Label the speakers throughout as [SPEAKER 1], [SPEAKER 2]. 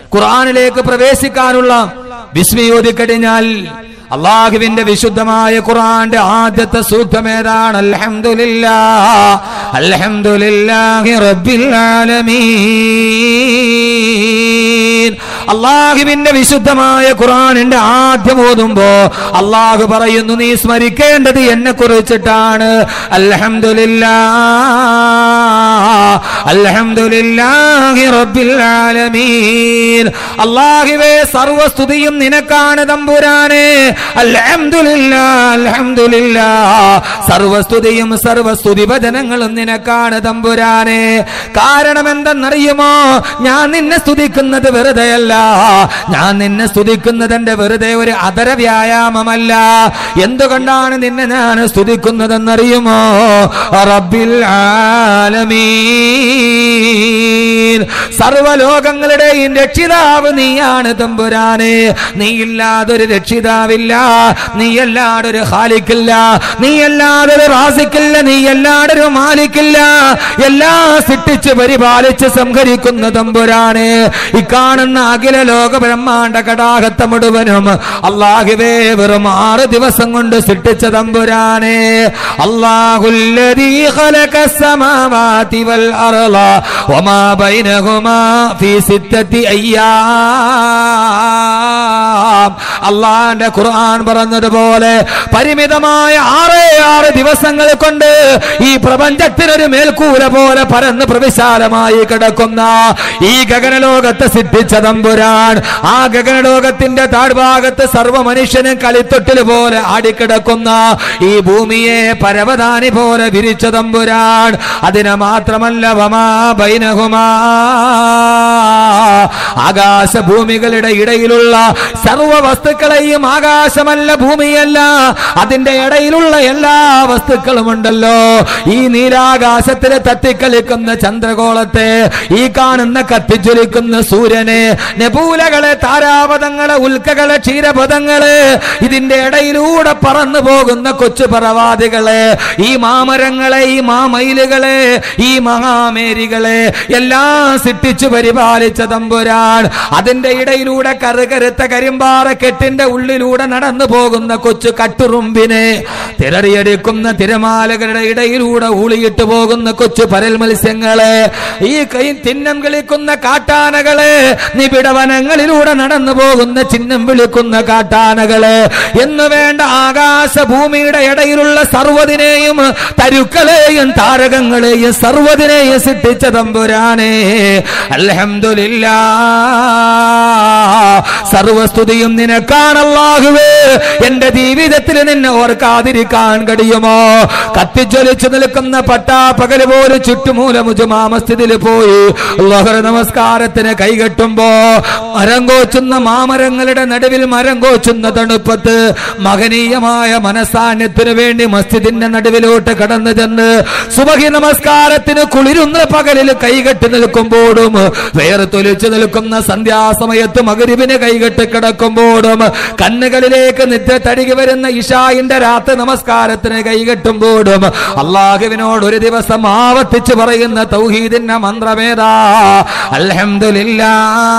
[SPEAKER 1] ഖുർആനിലേക്ക് പ്രവേശിക്കാനുള്ള വിസ്മയോതി കഴിഞ്ഞാൽ അള്ളാഹുവിന്റെ വിശുദ്ധമായ ഖുർആന്റെ ആദ്യത്തെ സൂക്തം ഏതാണ് അൽഹംദുലില്ലാ അൽഹംദുലില്ലാഹി റബ്ബിൽ ആലമീൻ അള്ളാഹുവിന്റെ വിശുദ്ധമായ ഖുർആനിന്റെ ആദ്യം ഓതുമ്പോ അള്ളാഹു പറയുന്നു നീ സ്മരിക്കേണ്ടത് എന്നെ കുറിച്ചിട്ടാണ് അൽഹംദുലില്ലാ അൽഹംദുലില്ലാഹി റബ്ബിൽ ആലമീൻ അള്ളാഹുവേ സർവസ്തുതിയും നിനക്കാണ് തമ്പുരാനെ അൽഹംദുലില്ലാ അൽഹംദുലില്ലാ സർവസ്തുതിയും സർവസ്തുതി വചനങ്ങളും നിനക്കാണ് തമ്പുരാനെ കാരണം എന്തെന്നറിയുമോ ഞാൻ നിന്നെ സ്തുതിക്കുന്നത് വെറുതെയല്ല ഞാൻ നിന്നെ സ്തുതിക്കുന്നത് എന്റെ വെറുതെ ഒരു അതര വ്യായാമമല്ല എന്തുകൊണ്ടാണ് നിന്നെ ഞാൻ സ്തുതിക്കുന്നതെന്നറിയുമോ റബ്ബിൽ ആലമീൻ സർവലോകങ്ങളുടെയും രക്ഷിതാവ് നീയാണ് തമ്പുരാനെ നീ ഇല്ലാതൊരു രക്ഷിതാവില്ല നീ അല്ലാതൊരു ഹാലിക്കില്ല നീ അല്ലാതൊരു റാസിക്കില്ല നീ അല്ലാതൊരു മാലിക്കില്ല എല്ലാം സൃഷ്ടിച്ച് പരിപാലിച്ച് സംഹരിക്കുന്ന തമ്പുരാനെ ഈ കാണുന്ന അഖില ലോക ബ്രഹ്മാണ്ട കടാകത്തെ മുഴുവനും അള്ളാഹുവേ വെറും ആറ് ദിവസം കൊണ്ട് സൃഷ്ടിച്ച തമ്പുരാനെ അള്ളാഹുല്ലദീ ഖലഖ السماوات والأرض وما بينهما في ستة أيام അള്ളാന്റെ ഖുർആൻ പറഞ്ഞതുപോലെ പരിമിതമായ ആറേ ആറ് ദിവസങ്ങൾ കൊണ്ട് ഈ പ്രപഞ്ചത്തിനൊരു മേൽക്കൂര പോലെ പരന്ന് പ്രവിശാലമായി കിടക്കുന്ന ഈ ഗഗനലോകത്തെ സിദ്ധിച്ച തമ്പുരാൻ ആ ഗഗനലോകത്തിന്റെ താഴ്ഭാഗത്ത് സർവ്വ മനുഷ്യനും കളിത്തൊട്ടിൽ പോലെ ആടിക്കിടക്കുന്ന ഈ ഭൂമിയെ പരവതാനി പോലെ വിരിച്ച തമ്പുരാൻ അതിനെ മാത്രമല്ല വമാ ബൈനഹുമാ ആകാശ ഭൂമികളുടെ ഇടയിലുള്ള സർവ വസ്തുക്കളെയും ആകാശമല്ല ഭൂമിയല്ല അതിന്റെ ഇടയിലുള്ള എല്ലാ വസ്തുക്കളും ഉണ്ടല്ലോ ഈ നീലാകാശത്തിൽ തത്തിക്കളിക്കുന്ന ചന്ദ്രഗോളത്തെ ഈ കാണുന്ന കത്തിജ്വലിക്കുന്ന സൂര്യനെ നെപൂലകളെ താരാപഥങ്ങളെ ഉൽക്കകളെ ക്ഷീരപഥങ്ങളെ ഇതിന്റെ ഇടയിലൂടെ പറന്നു പോകുന്ന കൊച്ചു പറവാദികളെ ഈ മാമരങ്ങളെ ഈ മാമയിലുകളെ ഈ മഹാമേരികളെ എല്ലാം സിട്ടിച്ചു പരിപാലിച്ച തമ്പുരാൻ അതിന്റെ ഇടയിലൂടെ കറുകരുത്ത കരിമ്പാറ കെട്ടിന്റെ ഉള്ളിലൂടെ നടന്നു പോകുന്ന കൊച്ചു കട്ടുറുമ്പിനെ തിരറിയടിക്കുന്ന തിരമാലകളുടെ ഇടയിലൂടെ ഊളിയിട്ട് പോകുന്ന കൊച്ചു പരൽ മത്സ്യങ്ങളെ ഈ കൈ ചിഹ്നം കളിക്കുന്ന കാട്ടാനകളെ നിബിഡവനങ്ങളിലൂടെ നടന്നു പോകുന്ന ചിഹ്നം വിളിക്കുന്ന കാട്ടാനകളെ എന്ന് വേണ്ട ആകാശ ഭൂമിയുടെ ഇടയിലുള്ള സർവ്വതിനെയും തരുക്കളെയും താരകങ്ങളെയും സർവ്വതിനെയും സിദ്ധിച്ച തമ്പുരാനെ അൽഹംദുലില്ലാ സർവസ്തുതിയും നിനക്കാണല്ലാഹുവേ എന്റെ ജീവിതത്തിൽ നിന്നെ ഓർക്കാതിരിക്കാൻ കഴിയുമോ കത്തിജ്വലിച്ചു നിൽക്കുന്ന പട്ടാ പകല് പോലെ ചുറ്റുമൂലമുജുമാമസ്ഥിതിയിൽ പോയി ലോഹര നമസ്കാരത്തിന് കൈകെട്ടുമ്പോ മരം കോച്ചുന്ന മാമരങ്ങളുടെ നടുവിൽ മരം കോച്ചുന്ന തണുപ്പത്ത് മഹനീയമായ മനസാന്നിധ്യത്തിന് വേണ്ടി മസ്ജിദിന്റെ നടുവിലോട്ട് കടന്നു ചെന്ന് സുബഹി നമസ്കാരത്തിന് കുളിരുന്ന പകലിൽ കൈകെട്ടി നിൽക്കുമ്പോഴും വേറെ തൊലിച്ചു നിൽക്കുന്ന സന്ധ്യാസമയത്ത് മകരിവിന് കൈകെട്ടി കിടക്കുമ്പോഴും കണ്ണുകളിലേക്ക് നിദ്ര തടികി വരുന്ന ഇഷായിന്റെ രാത്രി നമസ്കാരത്തിന് കൈകെട്ടുമ്പോഴും അള്ളാഹുവിനോട് ഒരു ദിവസം ആവർത്തിച്ച് പറയുന്ന തൗഹീദിന്റെ മന്ത്രമേതാ അൽഹംദുലില്ലാ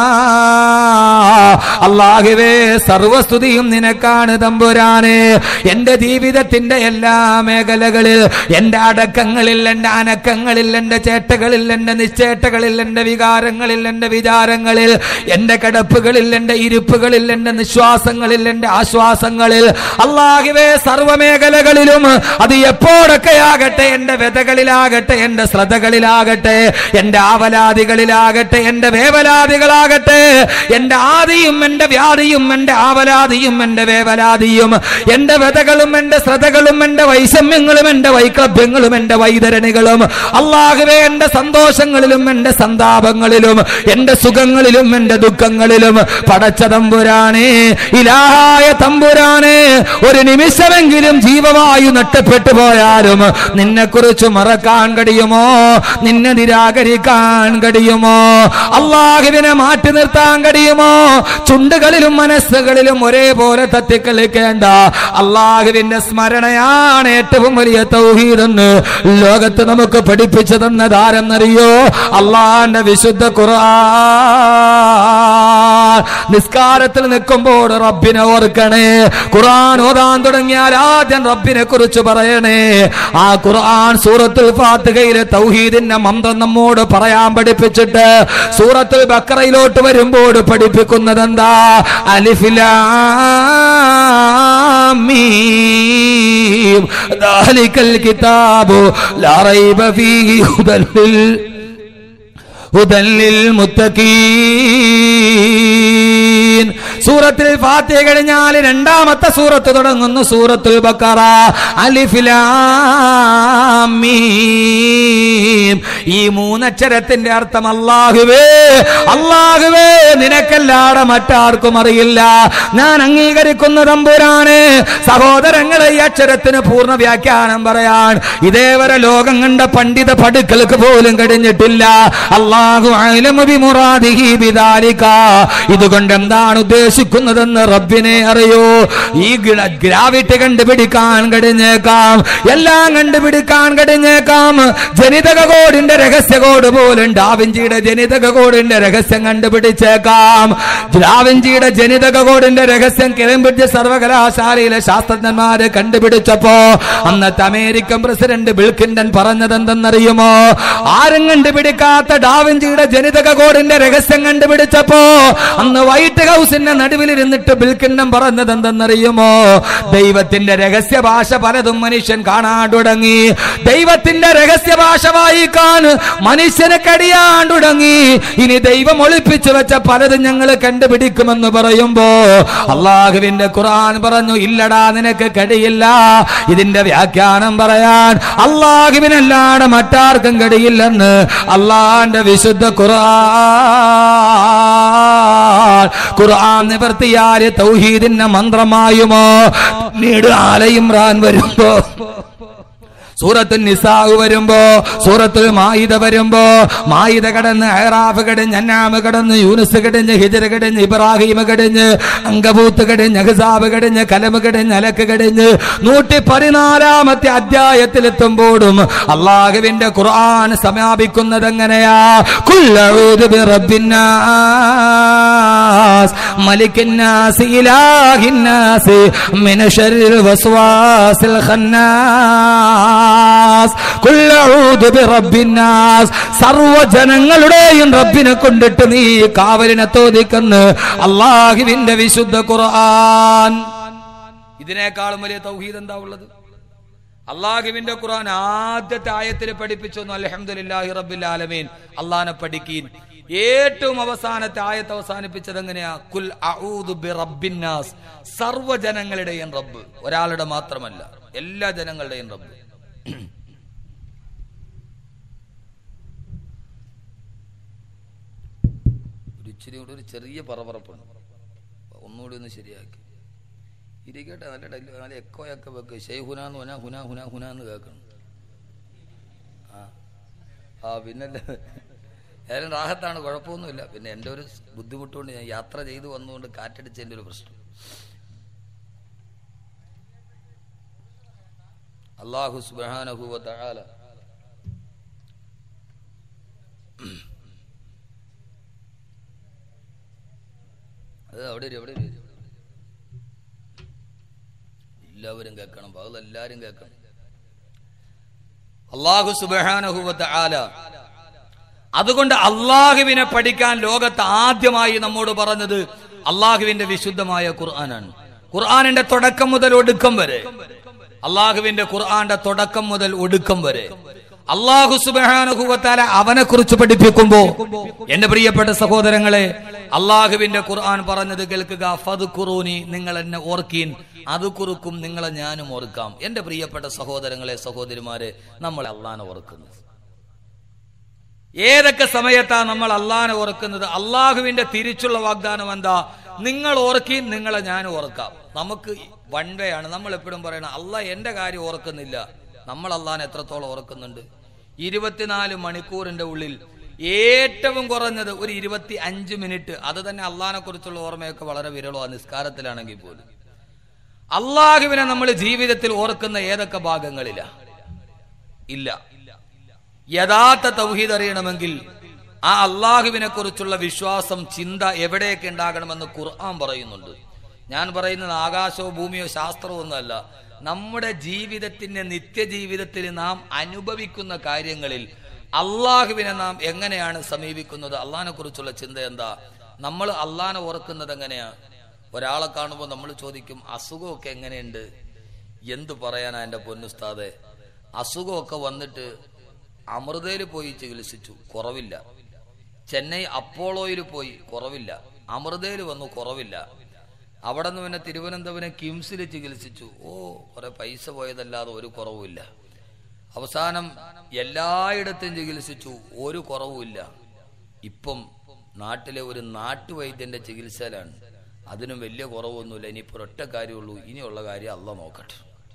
[SPEAKER 1] അള്ളാഹുവേ സർവസ്തുതിയും നിനക്കാണ് തമ്പുരാനെ എന്റെ ജീവിതത്തിന്റെ എല്ലാ മേഖലകളിൽ എന്റെ അടക്കങ്ങളിൽ എന്റെ അനക്കങ്ങളിൽ എന്റെ ചേട്ടകളിൽ എന്റെ നിശ്ചേട്ടകളിൽ എന്റെ വികാരങ്ങളിൽ എന്റെ വിചാരങ്ങളിൽ എന്റെ കിടപ്പുകളിൽ എന്റെ ഇരുപ്പുകളിൽ എന്റെ നിശ്വാസങ്ങളിൽ എന്റെ ആശ്വാസങ്ങളിൽ അള്ളാഹുവേ സർവമേഖലകളിലും അത് എപ്പോഴൊക്കെയാകട്ടെ എന്റെ വ്യതകളിലാകട്ടെ എന്റെ ശ്രദ്ധകളിലാകട്ടെ എന്റെ ആവലാദികളിലാകട്ടെ എന്റെ വേവലാദികളാകട്ടെ എന്റെ ആദിയും എന്റെ വ്യാധിയും എന്റെ ആവലാദിയും എന്റെ വേവലാദിയും എന്റെ വ്യതകളും എന്റെ ശ്രദ്ധകളും എന്റെ വൈഷമ്യങ്ങളും എന്റെ വൈക്ലഭ്യങ്ങളും എന്റെ വൈതരണികളും അള്ളാഹുവേ എന്റെ സന്തോഷങ്ങളിലും എന്റെ സന്താപങ്ങളിലും എന്റെ സുഖങ്ങളിലും എന്റെ ദുഃഖങ്ങളിലും പടച്ച തമ്പുരാനെ ഇലാഹായ തമ്പുരാനെ ഒരു നിമിഷമെങ്കിലും ജീവവായു നഷ്ടപ്പെട്ടു പോയാലും നിന്നെ കുറിച്ച് മറക്കാൻ കഴിയുമോ നിന്നെ നിരാകരിക്കാൻ കഴിയുമോ അള്ളാഹുവിനെ മാറ്റി നിർത്താൻ കഴിയുമോ ചുണ്ടുകളിലും മനസ്സുകളിലും ഒരേപോലെ തത്തിക്കളിക്കേണ്ട അള്ളാഹുവിന്റെ സ്മരണയാണ് ഏറ്റവും വലിയ തൗഹീദെന്ന് ലോകത്ത് നമുക്ക് പഠിപ്പിച്ചു തന്നതാരെന്നറിയോ അള്ളാന്റെ വിശുദ്ധ ഖുർആൻ നിസ്കാരത്തിൽ നിൽക്കുമ്പോൾ റബ്ബിനെ ഓർക്കണേ ഖുർആൻ ഓതാൻ തുടങ്ങിയാൽ ആദ്യം റബ്ബിനെ കുറിച്ച് പറയണേ ആ ഖുർആൻ സൂറത്തുൽ ഫാത്തിഹയിലെ തൗഹീദിന്റെ മന്ത്രം നമ്മോട് പറയാൻ പഠിപ്പിച്ചിട്ട് സൂറത്തുൽ ബക്കറയിലോട്ട് വരുമ്പോൾ പഠിപ്പിക്കുന്നത് എന്താ അലിഫിലാം മീം ദാലിക്കൽ കിതാബു ലാ റൈബ ഫീഹി ഹുദൽ ലിൽ هدى للمتقين സൂറത്തിൽ ഫാത്തിഹ കഴിഞ്ഞാൽ രണ്ടാമത്തെ സൂറത്ത് തുടങ്ങുന്നു സൂറത്തുൽ ബക്കറ അലിഫ് ലാം മീം ഈ മൂന്നക്ഷരത്തിന്റെ അർത്ഥം അല്ലാഹുവേ അല്ലാഹുവേ നിനക്കല്ലാതെ മറ്റാർക്കും അറിയില്ല ഞാൻ അംഗീകരിക്കുന്ന തമ്പുരാണ് സഹോദരങ്ങളെ ഈ അക്ഷരത്തിന് പൂർണ്ണ വ്യാഖ്യാനം പറയാൻ ഇതേവരെ ലോകം കണ്ട പണ്ഡിത പടുക്കൾക്ക് പോലും കഴിഞ്ഞിട്ടില്ല അള്ളാഹു അഅലമു ബിമുറാദിഹി ബിദാലിക ഇതുകൊണ്ട് എന്താണ് ഉദ്ദേശിക്കുന്നതെന്ന് റബ്ബിനെ അറിയൂ ഈ ഗിള- ഗ്രാവിറ്റി കണ്ടുപിടിക്കാൻ കഴിഞ്ഞേക്കാം എല്ലാം കണ്ടുപിടിക്കാൻ കഴിഞ്ഞേക്കാം ജനിതക കോഡിന്റെ രഹസ്യ കോഡ് പോലും ഡാവിഞ്ചിയുടെ ജനിതക കോഡിന്റെ രഹസ്യം കണ്ടുപിടിച്ചേക്കാം ഡാവിഞ്ചിയുടെ ജനിതക കോഡിന്റെ രഹസ്യം കേംബ്രിഡ്ജ് സർവകലാശാലയിലെ ശാസ്ത്രജ്ഞന്മാര് കണ്ടുപിടിച്ചപ്പോ അന്നത്തെ അമേരിക്കൻ പ്രസിഡന്റ് ബിൽ ക്ലിന്റൺ പറഞ്ഞത് എന്തെന്നറിയുമോ ആരും കണ്ടുപിടിക്കാത്ത ഡാവിഞ്ചിയുടെ ജനിതക കോഡിന്റെ രഹസ്യം കണ്ടുപിടിച്ചപ്പോ അന്ന് വൈറ്റ് ഹൗസിന്റെ നടുവിലിരുന്നിട്ട് ബിൽ ക്ലിന്റൺ പറഞ്ഞത് എന്തെന്നറിയുമോ ദൈവത്തിന്റെ രഹസ്യ ഭാഷ പലതും മനുഷ്യൻ കാണാൻ തുടങ്ങി ദൈവത്തിന്റെ രഹസ്യ ഭാഷ വായിക്കാൻ മനുഷ്യനെ കടിയാൻ തുടങ്ങി ഇനി ദൈവം ഒളിപ്പിച്ചു വെച്ച പലതും ഞങ്ങൾ കണ്ടുപിടിക്കുമെന്ന് പറയുമ്പോ അള്ളാഹുവിന്റെ ഖുർആൻ പറഞ്ഞു ഇല്ലടാ നിനക്ക് കഴിയില്ല ഇതിന്റെ വ്യാഖ്യാനം പറയാൻ അള്ളാഹുവിനല്ലാതെ മറ്റാർക്കും കഴിയില്ലെന്ന് അള്ളാന്റെ വിശുദ്ധ ഖുർആൻ ഖുർആൻ നിവർത്തിയാല് തൗഹീദിന്റെ മന്ത്രമായുമോ പിന്നീട് ആല ഇമ്രാൻ വരുമ്പോ സൂറത്തുൽ നിസാഹ് വരുമ്പോ സൂറത്തുൽ മായിദ വരുമ്പോ മായിദ കടന്ന് അഹ്റാഫ് കടഞ്ഞ് അന്നാമ് കടന്ന് യൂനുസ് കടഞ്ഞ് ഹിജറ കടഞ്ഞ് ഇബ്രാഹിം കടഞ്ഞ് അങ്കബൂത്ത് കടഞ്ഞ് അഹ്സാബ് കടഞ്ഞ് കലമ് കടഞ്ഞ് അലക്ക് കടഞ്ഞ് നൂറ്റി പതിനാലാമത്തെ അധ്യായത്തിലെത്തുമ്പോഴും അള്ളാഹുവിന്റെ ഖുർആൻ സമാപിക്കുന്നത് എങ്ങനെയാ കുല്ലഊദു ബിറബ്ബിന്നാസ് മലിക്കിന്നാസ് ഇലാഹിന്നാസ് മിന ശർരിൽ വസ്വാസിൽ ഖന്നാസ് ഖുൽ അഊദു ബിറബ്ബിന്നാസ് സർവ്വജനങ്ങളുടെയും റബ്ബിനെ കൊണ്ടിട്ട് നീ കാവലിനെ തോന്നിക്കുന്നു അള്ളാഹുവിന്റെ വിശുദ്ധ ഖുർആൻ ഇതിനേക്കാളും വലിയ തൗഹീദ് എന്താ ഉള്ളത് അള്ളാഹുവിന്റെ ഖുർആൻ ആദ്യത്തെ ആയത്തിൽ പഠിപ്പിച്ചു അലഹമുല്ലാഹി റബ്ബിൽ ആലമീൻ അള്ളാനെ പഠിക്കീൻ ഏറ്റവും അവസാനത്തെ ആയത്ത് അവസാനിപ്പിച്ചത് എങ്ങനെയാ കുൽ അഊദു ബി റബ്ബിന്നാസ് സർവ്വജനങ്ങളുടെയും റബ്ബ് ഒരാളുടെ മാത്രമല്ല എല്ലാ ജനങ്ങളുടെയും റബ്ബ് ഒരു ഇച്ചിരി കൂടി ഒരു ചെറിയ പറപറപ്പാണ് ഒന്നുകൂടി ഒന്ന് ശരിയാക്കി ഇരിക്കട്ടെ നല്ല ഡെല്ലി നല്ല എക്കോയൊക്കെ വെക്ക് ഷെയ് ഹുന എന്ന് പറഞ്ഞാൽ ഹുന ഹുന ഹുന എന്ന് കേൾക്കണം ആ ആ പിന്നല്ല ഏതായാലും റാഹത്താണ് കുഴപ്പമൊന്നുമില്ല പിന്നെ എൻ്റെ ഒരു ബുദ്ധിമുട്ടുകൊണ്ട് ഞാൻ യാത്ര ചെയ്തു വന്നുകൊണ്ട് കാറ്റടിച്ചതിൻ്റെ ഒരു പ്രശ്നം അള്ളാഹു സുബാനഹുവ തആല അത് അവിടെ ഇരി, അവിടെ ഇരി. എല്ലാവരും കേൾക്കണം പകൽ എല്ലാവരും കേൾക്കണം അള്ളാഹു സുബാനഹുവ തആല അതുകൊണ്ട് അള്ളാഹുവിനെ പഠിക്കാൻ ലോകത്ത് ആദ്യമായി നമ്മോട് പറഞ്ഞത് അള്ളാഹുവിന്റെ വിശുദ്ധമായ ഖുർആനാണ് ഖുർആാനിന്റെ തുടക്കം മുതൽ ഒടുക്കം വരെ അള്ളാഹുവിന്റെ ഖുർആന്റെ തുടക്കം മുതൽ ഒടുക്കം വരെ അള്ളാഹു സുബാനുഭവത്താല അവനെ കുറിച്ച് പഠിപ്പിക്കുമ്പോ എന്റെ പ്രിയപ്പെട്ട സഹോദരങ്ങളെ അള്ളാഹുവിന്റെ ഖുർആൻ പറഞ്ഞത് കേൾക്കുക ഫത് ഖുറൂനി നിങ്ങൾ എന്നെ ഓർക്കീൻ അത് കുറുക്കും നിങ്ങളെ ഞാനും ഓർക്കാം എന്റെ പ്രിയപ്പെട്ട സഹോദരങ്ങളെ സഹോദരിമാരെ നമ്മൾ അള്ളാനെ ഓർക്കുന്നത് ഏതൊക്കെ സമയത്താ നമ്മൾ അള്ളാനെ ഓർക്കുന്നത് അള്ളാഹുവിന്റെ തിരിച്ചുള്ള വാഗ്ദാനം എന്താ നിങ്ങൾ ഓർക്കി നിങ്ങളെ ഞാൻ ഓർക്കാം നമുക്ക് വൺ വേ ആണ് നമ്മൾ എപ്പോഴും പറയണം അള്ളാഹ് എന്റെ കാര്യം ഓർക്കുന്നില്ല നമ്മൾ അള്ളാനെ എത്രത്തോളം ഓർക്കുന്നുണ്ട് ഇരുപത്തിനാല് മണിക്കൂറിന്റെ ഉള്ളിൽ ഏറ്റവും കുറഞ്ഞത് ഒരു ഇരുപത്തി അഞ്ച് മിനിറ്റ് അത് തന്നെ അള്ളാഹിനെ കുറിച്ചുള്ള ഓർമ്മയൊക്കെ വളരെ വിരളമാണ് നിസ്കാരത്തിലാണെങ്കിൽ പോലും അള്ളാഹുവിനെ നമ്മൾ ജീവിതത്തിൽ ഓർക്കുന്ന ഏതൊക്കെ ഭാഗങ്ങളിലാ ഇല്ല യഥാർത്ഥ തൗഹീദ് അറിയണമെങ്കിൽ ആ അള്ളാഹുവിനെ കുറിച്ചുള്ള വിശ്വാസം ചിന്ത എവിടെയൊക്കെ ഉണ്ടാകണമെന്ന് ഖുർആൻ പറയുന്നുണ്ട് ഞാൻ പറയുന്നത് ആകാശമോ ഭൂമിയോ ശാസ്ത്രമോ ഒന്നുമല്ല നമ്മുടെ ജീവിതത്തിന്റെ നിത്യജീവിതത്തിൽ നാം അനുഭവിക്കുന്ന കാര്യങ്ങളിൽ അള്ളാഹുവിനെ നാം എങ്ങനെയാണ് സമീപിക്കുന്നത് അള്ളാഹിനെ കുറിച്ചുള്ള ചിന്ത എന്താ നമ്മൾ അള്ളാഹിനെ ഓർക്കുന്നത് എങ്ങനെയാ ഒരാളെ കാണുമ്പോൾ നമ്മൾ ചോദിക്കും അസുഖമൊക്കെ എങ്ങനെയുണ്ട് എന്തു പറയാനാ എൻ്റെ പൊന്നുസ്താദെ അസുഖമൊക്കെ വന്നിട്ട് അമൃതയിൽ പോയി ചികിത്സിച്ചു കുറവില്ല ചെന്നൈ അപ്പോളോയിൽ പോയി കുറവില്ല അമൃതയിൽ വന്നു കുറവില്ല അവിടെ നിന്ന് പിന്നെ തിരുവനന്തപുരം കിംസിൽ ചികിത്സിച്ചു ഓ കുറെ പൈസ പോയതല്ലാതെ ഒരു കുറവുമില്ല അവസാനം എല്ലായിടത്തും ചികിത്സിച്ചു ഒരു കുറവുമില്ല ഇപ്പം നാട്ടിലെ ഒരു നാട്ടുവൈദ്യന്റെ ചികിത്സയിലാണ് അതിനും വലിയ കുറവൊന്നുമില്ല ഇനിയിപ്പോൾ ഒറ്റ കാര്യമുള്ളൂ ഇനിയുള്ള കാര്യം അല്ല നോക്കട്ടെ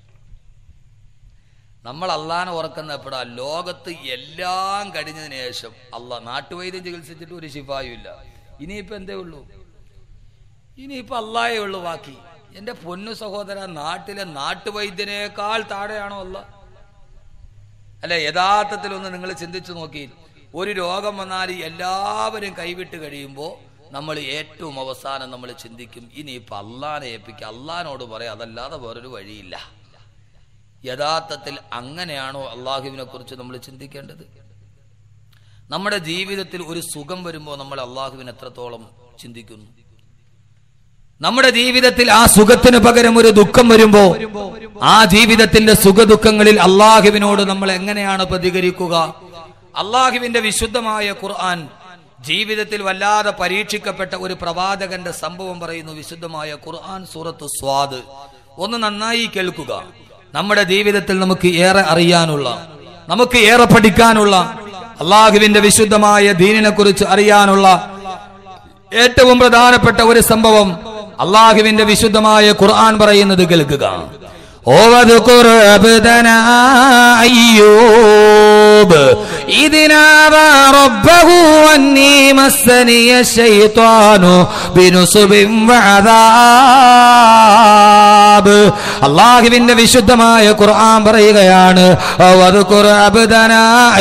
[SPEAKER 1] നമ്മൾ അള്ളാനെ ഓർക്കുന്ന എപ്പോഴാ ലോകത്ത് എല്ലാം കഴിഞ്ഞതിന് ശേഷം അല്ല നാട്ടുവൈദ്യം ചികിത്സിച്ചിട്ട് ഒരു ശിഫായും ഇല്ല ഇനിയിപ്പോ എന്തേ ഉള്ളൂ ഇനിയിപ്പോ അള്ളായേ ഉള്ളൂ ബാക്കി എന്റെ പൊന്നു സഹോദര നാട്ടിലെ നാട്ടുവൈദ്യനേക്കാൾ താഴെയാണോ അല്ല അല്ലെ യഥാർത്ഥത്തിൽ ഒന്ന് നിങ്ങൾ ചിന്തിച്ചു നോക്കി ഒരു രോഗം വന്നാൽ എല്ലാവരും കൈവിട്ട് കഴിയുമ്പോൾ നമ്മൾ ഏറ്റവും അവസാനം നമ്മൾ ചിന്തിക്കും ഇനിയിപ്പോൾ അള്ളാനെ ഏൽപ്പിക്കുക അള്ളഹാനോട് പറയാം അതല്ലാതെ വേറൊരു വഴിയില്ല യഥാർത്ഥത്തിൽ അങ്ങനെയാണോ അള്ളാഹുവിനെ കുറിച്ച് നമ്മൾ ചിന്തിക്കേണ്ടത് നമ്മുടെ ജീവിതത്തിൽ ഒരു സുഖം വരുമ്പോൾ നമ്മൾ അള്ളാഹുവിന് എത്രത്തോളം ചിന്തിക്കുന്നു നമ്മുടെ ജീവിതത്തിൽ ആ സുഖത്തിന് പകരം ഒരു ദുഃഖം വരുമ്പോ ആ ജീവിതത്തിന്റെ സുഖദുഃഖങ്ങളിൽ അള്ളാഹുവിനോട് നമ്മൾ എങ്ങനെയാണ് പ്രതികരിക്കുക അള്ളാഹുവിന്റെ വിശുദ്ധമായ ഖുർആൻ ജീവിതത്തിൽ വല്ലാതെ പരീക്ഷിക്കപ്പെട്ട ഒരു പ്രവാചകന്റെ സംഭവം പറയുന്നു വിശുദ്ധമായ ഖുർആൻ സൂറത്ത് സ്വാദ് ഒന്ന് നന്നായി കേൾക്കുക നമ്മുടെ ജീവിതത്തിൽ നമുക്ക് ഏറെ അറിയാനുള്ള നമുക്ക് ഏറെ പഠിക്കാനുള്ള അള്ളാഹുവിന്റെ വിശുദ്ധമായ ദീനിനെ കുറിച്ച് അറിയാനുള്ള ഏറ്റവും പ്രധാനപ്പെട്ട ഒരു സംഭവം അള്ളാഹുവിന്റെ വിശുദ്ധമായ ഖുർആൻ പറയുന്നത് കേൾക്കുക ഓവതുകുർ അബ്ദനാ അയ്യൂബ് ഇതിനാവാ റബ്ബഹു അന്നീ മസ്സനിയ ശൈത്വാനു ബിനുസുബിൻ വഅദാബ് അള്ളാഹുവിന്റെ വിശുദ്ധമായ ഖുർആൻ പറയുകയാണ് ഓവതുകുർ അബ്ദനാ